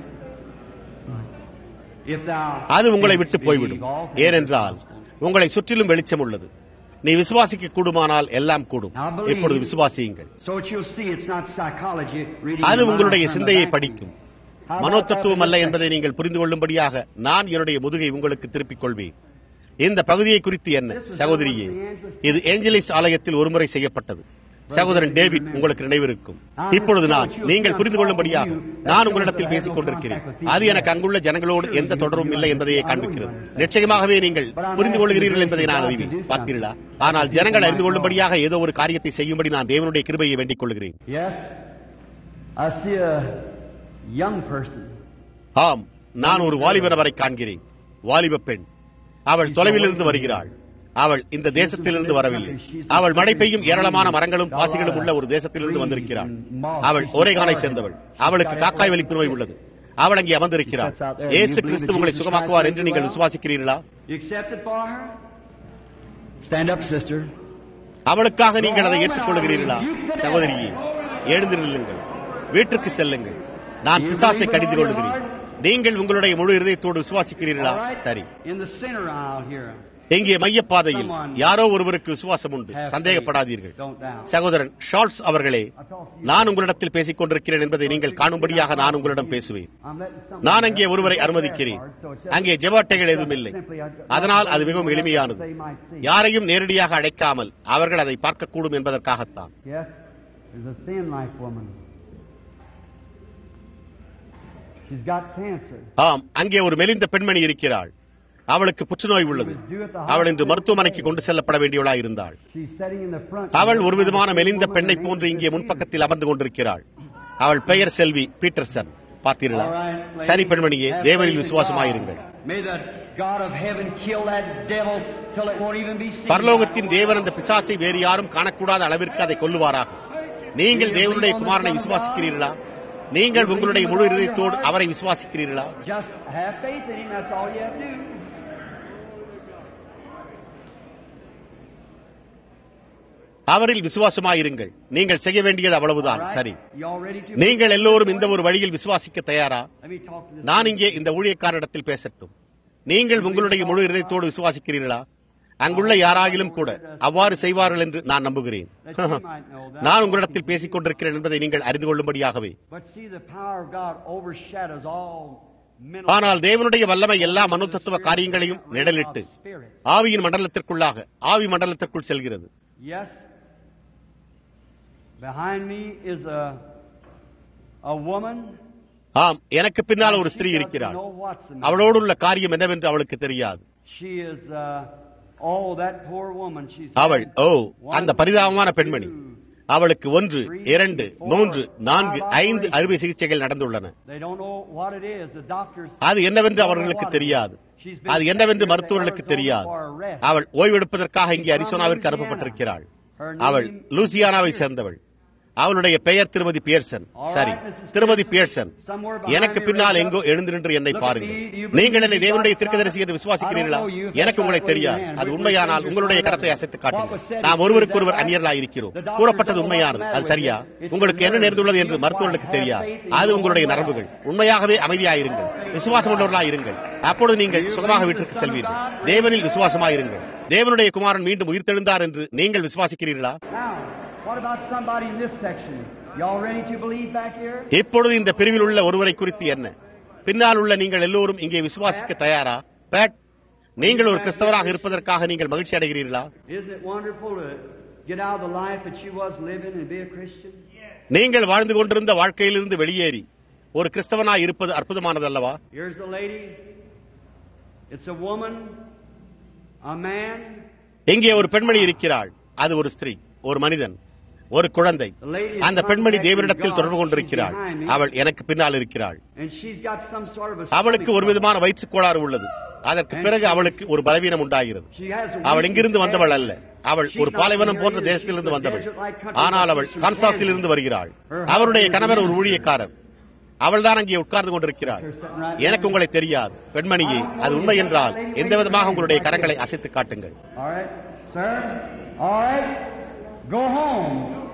[SPEAKER 1] If thou
[SPEAKER 2] அது உங்களை விட்டு
[SPEAKER 1] canst
[SPEAKER 2] போய்விடும்
[SPEAKER 1] believe, all things are
[SPEAKER 2] ஏனென்றால்
[SPEAKER 1] possible.
[SPEAKER 2] உங்களை சுற்றிலும் வெளிச்சம் உள்ளது நீ விசுவாசிக்க கூடுமானால் எல்லாம் கூடும்
[SPEAKER 1] Now believe.
[SPEAKER 2] இப்பொழுது விசுவாசியுங்கள்
[SPEAKER 1] So what you'll see, it's not psychology reading
[SPEAKER 2] அது
[SPEAKER 1] your
[SPEAKER 2] உங்களுடைய
[SPEAKER 1] mind from the
[SPEAKER 2] சிந்தையை
[SPEAKER 1] back.
[SPEAKER 2] படிக்கும்
[SPEAKER 1] How about
[SPEAKER 2] மனோதத்துவம் அல்ல
[SPEAKER 1] that?
[SPEAKER 2] என்பதை நீங்கள் புரிந்து கொள்ளும்படியாக நான் என்னுடைய முதுகை உங்களுக்கு திருப்பிக் கொள்வேன் இந்த பகுதியை குறித்து என்ன சகோதரியே இது ஏஞ்சலிஸ் ஆலயத்தில் ஒருமுறை செய்யப்பட்டது சகோதரன் டேவிட் உங்களுக்கு நினைவிருக்கும் இப்பொழுது நான் நீங்கள் புரிந்து கொள்ளும்படியாக நான் உங்களிடத்தில் பேசிக் கொண்டிருக்கிறேன் அது எனக்கு அங்குள்ள ஜனங்களோடு எந்த தொடர்பும் இல்லை என்பதையே காண்பிக்கிறது நிச்சயமாகவே நீங்கள் புரிந்து கொள்கிறீர்கள் என்பதை நான் அறிவேன் பார்த்தீர்களா ஆனால் ஜனங்கள் அறிந்து கொள்ளும்படியாக ஏதோ ஒரு காரியத்தை செய்யும்படி நான் தேவனுடைய கிருபையை வேண்டிக் கொள்கிறேன்
[SPEAKER 1] Yes, I see a young person.
[SPEAKER 2] ஆம் நான் ஒரு வாலிப நபரை காண்கிறேன் வாலிப பெண் அவள் தொலைவிலிருந்து வருகிறாள் அவள் இந்த தேசத்திலிருந்து வரவில்லை அவள் மழை பெய்யும் ஏராளமான மரங்களும் பாசிகளும் உள்ள ஒரு தேசத்திலிருந்து வந்திருக்கிறாள் அவள் ஒரேகானை சேர்ந்தவள் அவளுக்கு காக்காய் வலிப்பு நோய் உள்ளது அவள் அங்கே அமர்ந்திருக்கிறாள் இயேசு கிறிஸ்து உங்களை சுகமாக்குவார் என்று நீங்கள் விசுவாசிக்கிறீர்களா
[SPEAKER 1] You accept it for her? Stand up, sister.
[SPEAKER 2] அவளுக்காக நீங்கள் அதை ஏற்றுக்கொள்கிறீர்களா சகோதரியே எழுந்து நில்லுங்கள் வீட்டுக்கு செல்லுங்கள் நான் பிசாசை கடிந்து கொள்கிறேன் நீங்கள் உங்களுடைய முழு இதயத்தோடு விசுவாசிக்கிறீர்களா சரி
[SPEAKER 1] In the center aisle here.
[SPEAKER 2] இங்கே மையப்பாதையில் யாரோ ஒருவருக்கு விசுவாசம் உண்டு சந்தேகப்படாதீர்கள்
[SPEAKER 1] Don't doubt.
[SPEAKER 2] சகோதரன் ஷார்ட்ஸ் அவர்களே நான் உங்களிடத்தில் பேசிக் கொண்டிருக்கிறேன் என்பதை நீங்கள் காணும்படியாக நான் உங்களிடம் பேசுவேன்
[SPEAKER 1] I'm letting some-
[SPEAKER 2] நான் அங்கே ஒருவரை அனுமதிக்கிறேன் அங்கே ஜெபாட்டைகள் எதுவும் இல்லை அதனால் அது மிகவும் எளிமையானது யாரையும் நேரடியாக அழைக்காமல் அவர்கள் அதை பார்க்கக்கூடும் என்பதற்காகத்தான்
[SPEAKER 1] Yes, there's a thin life woman. She's got cancer.
[SPEAKER 2] ஆம் அங்கே ஒரு மெலிந்த பெண்மணி இருக்கிறாள் அவளுக்கு புற்றுநோய் உள்ளது அவள் இன்று மருத்துவமனைக்கு கொண்டு செல்லப்பட வேண்டியவளாய் இருந்தாள்
[SPEAKER 1] She's sitting in the front.
[SPEAKER 2] அவள் ஒரு விதமான மெலிந்த பெண்ணை போன்று இங்கே முன்பக்கத்தில் அமர்ந்து கொண்டிருக்கிறாள் அவள் பெயர் செல்வி பீட்டர்சன் பார்த்தீர்களா சரி பெண்மணியே தேவனில் விசுவாசமாயிருங்கள்
[SPEAKER 1] May the God of heaven kill that devil till it won't even be seen.
[SPEAKER 2] பரலோகத்தின் தேவன் அந்த பிசாசை வேறு யாரும் காணக்கூடாத அளவிற்கு அதை கொல்லுவாராக நீங்கள் தேவனுடைய குமாரனை விசுவாசிக்கிறீர்களா நீங்கள் உங்களுடைய முழு இதயத்தோடு அவரை விசுவாசிக்கிறீர்களா
[SPEAKER 1] Just have faith in him. That's all you have to do.
[SPEAKER 2] அவரில் விசுவாசமாயிருங்கள் நீங்கள் செய்ய வேண்டியது அவ்வளவுதான்
[SPEAKER 1] All right?
[SPEAKER 2] சரி
[SPEAKER 1] You all ready to?
[SPEAKER 2] நீங்கள் எல்லோரும் இந்த ஒரு வழியில் விசுவாசிக்க தயாரா
[SPEAKER 1] Let me talk to this.
[SPEAKER 2] நான் இங்கே இந்த ஊழியக்காரனிடத்தில் பேசட்டும் நீங்கள் உங்களுடைய முழு இதயத்தோடு விசுவாசிக்கிறீர்களா அங்குள்ள யாராகிலும் கூட அவ்வாறு செய்வார்கள் என்று நான் நம்புகிறேன் நான் உங்களிடத்தில் பேசிக் கொண்டிருக்கிறேன் என்பதை நீங்கள் அறிந்து கொள்ளும்படியாகவே
[SPEAKER 1] But see, the power of God overshadows all mental
[SPEAKER 2] ஆனால் தேவனுடைய வல்லமை எல்லா மனோதத்துவ காரியங்களையும் நிழலிட்டு
[SPEAKER 1] spirit.
[SPEAKER 2] ஆவியின் மண்டலத்திற்குள்ளாக ஆவி மண்டலத்திற்குள் செல்கிறது
[SPEAKER 1] Yes. Behind me is a a woman.
[SPEAKER 2] ஆம் எனக்கு பின்னால் ஒரு
[SPEAKER 1] She
[SPEAKER 2] ஸ்திரீ
[SPEAKER 1] doesn't
[SPEAKER 2] இருக்கிறாள்
[SPEAKER 1] know what's the matter.
[SPEAKER 2] அவளோடு உள்ள காரியம் என்னவென்று அவளுக்கு தெரியாது
[SPEAKER 1] She is uh, oh that poor woman. She's
[SPEAKER 2] அவள்
[SPEAKER 1] had
[SPEAKER 2] ஓ
[SPEAKER 1] one,
[SPEAKER 2] அந்த பரிதாபமான பெண்மணி
[SPEAKER 1] two.
[SPEAKER 2] அவளுக்கு ஒன்று இரண்டு மூன்று நான்கு ஐந்து அறுவை சிகிச்சைகள் நடந்துள்ளன
[SPEAKER 1] They don't know what it is. The doctors
[SPEAKER 2] அது என்னவென்று
[SPEAKER 1] don't know
[SPEAKER 2] அவர்களுக்கு
[SPEAKER 1] what it is.
[SPEAKER 2] தெரியாது
[SPEAKER 1] She's been
[SPEAKER 2] அது என்னவென்று
[SPEAKER 1] sent to
[SPEAKER 2] மருத்துவர்களுக்கு
[SPEAKER 1] Arizona
[SPEAKER 2] தெரியாது
[SPEAKER 1] for a rest.
[SPEAKER 2] அவள் ஓய்வெடுப்பதற்காக இங்கே அரிசோனாவிற்கு அனுப்பப்பட்டிருக்கிறாள் அவள் லூசியானாவை சேர்ந்தவள் அவளுடைய பெயர் திருமதி பியர்சன் சரி திருமதி பியர்சன் எனக்கு பின்னால் எங்கோ எழுந்து நின்று என்னை பாருங்கள் நீங்கள் என்னை தேவனுடைய திருக்கதரிசி என்று விசுவாசிக்கிறீர்களா எனக்கு உங்களை தெரியாது அது உண்மையானால் உங்களுடைய கரத்தை அசைத்து காட்டுங்கள் நாம் ஒருவருக்கொருவர் அந்நியர்களாக இருக்கிறோம் கூறப்பட்டது உண்மையானது அது சரியா உங்களுக்கு என்ன நேர்ந்துள்ளது என்று மருத்துவர்களுக்கு தெரியாது அது உங்களுடைய நரம்புகள் உண்மையாகவே அமைதியாயிருங்கள் விசுவாசம் உள்ளவர்களாக இருங்கள் அப்பொழுது நீங்கள் சுகமாக வீட்டிற்கு செல்வீர்கள் தேவனில் விசுவாசமாயிருங்கள் தேவனுடைய குமாரன் மீண்டும் உயிர்த்தெழுந்தார் என்று நீங்கள் விசுவாசிக்கிறீர்களா
[SPEAKER 1] Now, what about somebody in this section? Y'all ready to believe back here?
[SPEAKER 2] இப்பொழுது இந்த பிரிவில் உள்ள ஒருவரை குறித்து என்ன பின்னால் உள்ள நீங்கள் எல்லோரும் இங்கே விசுவாசிக்க தயாரா பேட் நீங்கள் ஒரு கிறிஸ்தவராக இருப்பதற்காக நீங்கள் மகிழ்ச்சி அடைகிறீர்களா
[SPEAKER 1] Isn't it wonderful to get out of the life that she was living and be a Christian?
[SPEAKER 2] நீங்கள் வாழ்ந்து கொண்டிருந்த வாழ்க்கையிலிருந்து வெளியேறி ஒரு கிறிஸ்தவனாய் இருப்பது அற்புதமானதல்லவா
[SPEAKER 1] Here's the lady. It's a woman, a man.
[SPEAKER 2] இங்கே ஒரு பெண்மணி இருக்கிறாள் அது ஒரு ஸ்திரீ ஒரு மனிதன் ஒரு குழந்தை அந்த பெண்மணி தேவனிடத்தில் தொடர்பு கொண்டிருக்கிறாள் அவள் எனக்கு பின்னால் இருக்கிறாள்
[SPEAKER 1] And she's got some sort of a
[SPEAKER 2] அவளுக்கு ஒரு விதமான வயிற்றுக் கோளாறு உள்ளது அதற்கு பிறகு அவளுக்கு ஒரு பலவீனம் உண்டாகிறது
[SPEAKER 1] She has a
[SPEAKER 2] அவள் இங்கிருந்து
[SPEAKER 1] weakness
[SPEAKER 2] வந்தவள்
[SPEAKER 1] there.
[SPEAKER 2] அல்ல அவள் ஒரு பாலைவனம் போன்ற தேசத்திலிருந்து வந்தவள் ஆனால் அவள் கான்சாஸில் இருந்து வருகிறாள் அவருடைய கணவர் ஒரு ஊழியக்காரர் அவள்தான் அங்கே உட்கார்ந்து கொண்டிருக்கிறாள் எனக்கு உங்களை தெரியாது பெண்மணியே அது உண்மை என்றால் எந்த விதமாக உங்களுடைய கரங்களை அசைத்து காட்டுங்கள்
[SPEAKER 1] All right, sir. All right. Go home.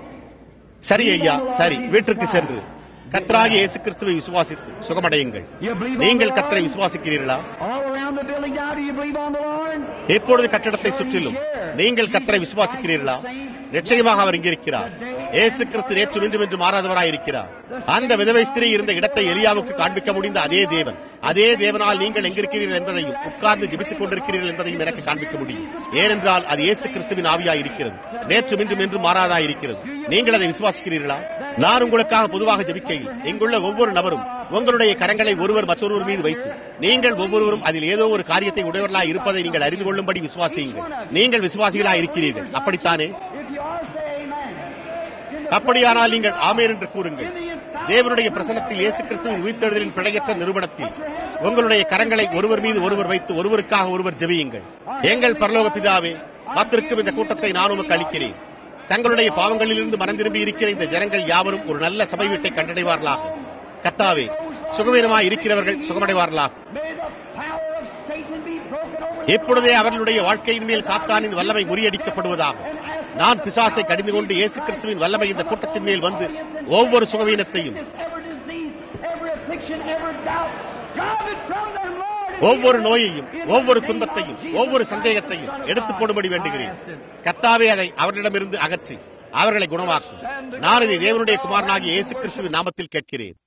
[SPEAKER 2] சரி ஐயா சரி வீட்டிற்கு சென்று கத்ராகி இயேசு கிறிஸ்துவை விசுவாசித்து சுகமடையுங்கள்
[SPEAKER 1] You believe on
[SPEAKER 2] நீங்கள்
[SPEAKER 1] the
[SPEAKER 2] கத்தரை
[SPEAKER 1] Lord?
[SPEAKER 2] விசுவாசிக்கிறீர்களா
[SPEAKER 1] All around the building now, do you believe on the Lord?
[SPEAKER 2] எப்பொழுது கட்டடத்தை சுற்றிலும் நீங்கள் கத்தரை விசுவாசிக்கிறீர்களா நிச்சயமாக அவர் இங்கிருக்கிறார் இயேசு கிறிஸ்து நேற்று இன்றும் என்று மாறாதவராய் இருக்கிறார் அந்த விதவை ஸ்திரீ இருந்த இடத்தை எலியாவுக்கு காண்பிக்க முடிந்த அதே தேவன் அதே தேவனால் நீங்கள் எங்கிருக்கிறீர்கள் என்பதையும் உட்கார்ந்து ஜெபித்துக் கொண்டிருக்கிறீர்கள் என்பதையும் எனக்கு காண்பிக்க முடியும் ஏனென்றால் அது இயேசு கிறிஸ்துவின் ஆவியாய் இருக்கிறது நேற்று இன்றும் என்று மாறாதாய் இருக்கிறது நீங்கள் அதை விசுவாசிக்கிறீர்களா நான் உங்களுக்காக பொதுவாக ஜெபிக்கையில் இங்குள்ள ஒவ்வொரு நபரும் உங்களுடைய கரங்களை ஒருவர் மற்றொருவர் மீது வைத்து நீங்கள் ஒவ்வொருவரும் அதில் ஏதோ ஒரு காரியத்தை உடையவர்களாய் இருப்பதை நீங்கள் அறிந்து கொள்ளும்படி விசுவாசியுங்கள் நீங்கள் விசுவாசிகளாய் இருக்கிறீர்கள் அப்படித்தானே
[SPEAKER 1] If you are, say amen.
[SPEAKER 2] அப்படியானால் நீங்கள் ஆமேன் என்று கூறுங்கள் தேவனுடைய பிரசனத்தில் இயேசு கிறிஸ்துவின் உயிர்த்தெழுதலின் பிழையற்ற நிறுவனத்தில் உங்களுடைய கரங்களை ஒருவர் மீது ஒருவர் வைத்து ஒருவருக்காக ஒருவர் ஜெபியுங்கள் எங்கள் பரலோக பிதாவே காத்திருக்கும் இந்த கூட்டத்தை நான் உமக்கு அளிக்கிறேன் தங்களுடைய பாவங்களிலிருந்து மனம் திரும்பி இருக்கிற இந்த ஜனங்கள் யாவரும் ஒரு நல்ல சபை வீட்டை கண்டடைவார்களாக கர்த்தாவே சுகவீனமாய் இருக்கிறவர்கள் சுகமடைவார்களாக
[SPEAKER 1] May the power of Satan be broken over.
[SPEAKER 2] எப்பொழுதே அவர்களுடைய வாழ்க்கையின் மேல் சாத்தானின் வல்லமை முறியடிக்கப்படுவதாக நான் பிசாசை கடிந்து கொண்டு இயேசு கிறிஸ்துவின் வல்லமை இந்த கூட்டத்தின் மேல் வந்து ஒவ்வொரு சுகவீனத்தையும்
[SPEAKER 1] Every disease, every affliction, every doubt, drive it from them, Lord.
[SPEAKER 2] ஒவ்வொரு நோயையும் ஒவ்வொரு துன்பத்தையும் ஒவ்வொரு சந்தேகத்தையும் எடுத்து போடும்படி வேண்டுகிறேன் கர்த்தாவே அதை அவர்களிடமிருந்து அகற்றி அவர்களை குணமாக்கும் நான் இதை தேவனுடைய குமாரனாகிய இயேசு கிறிஸ்துவின் நாமத்தில் கேட்கிறேன்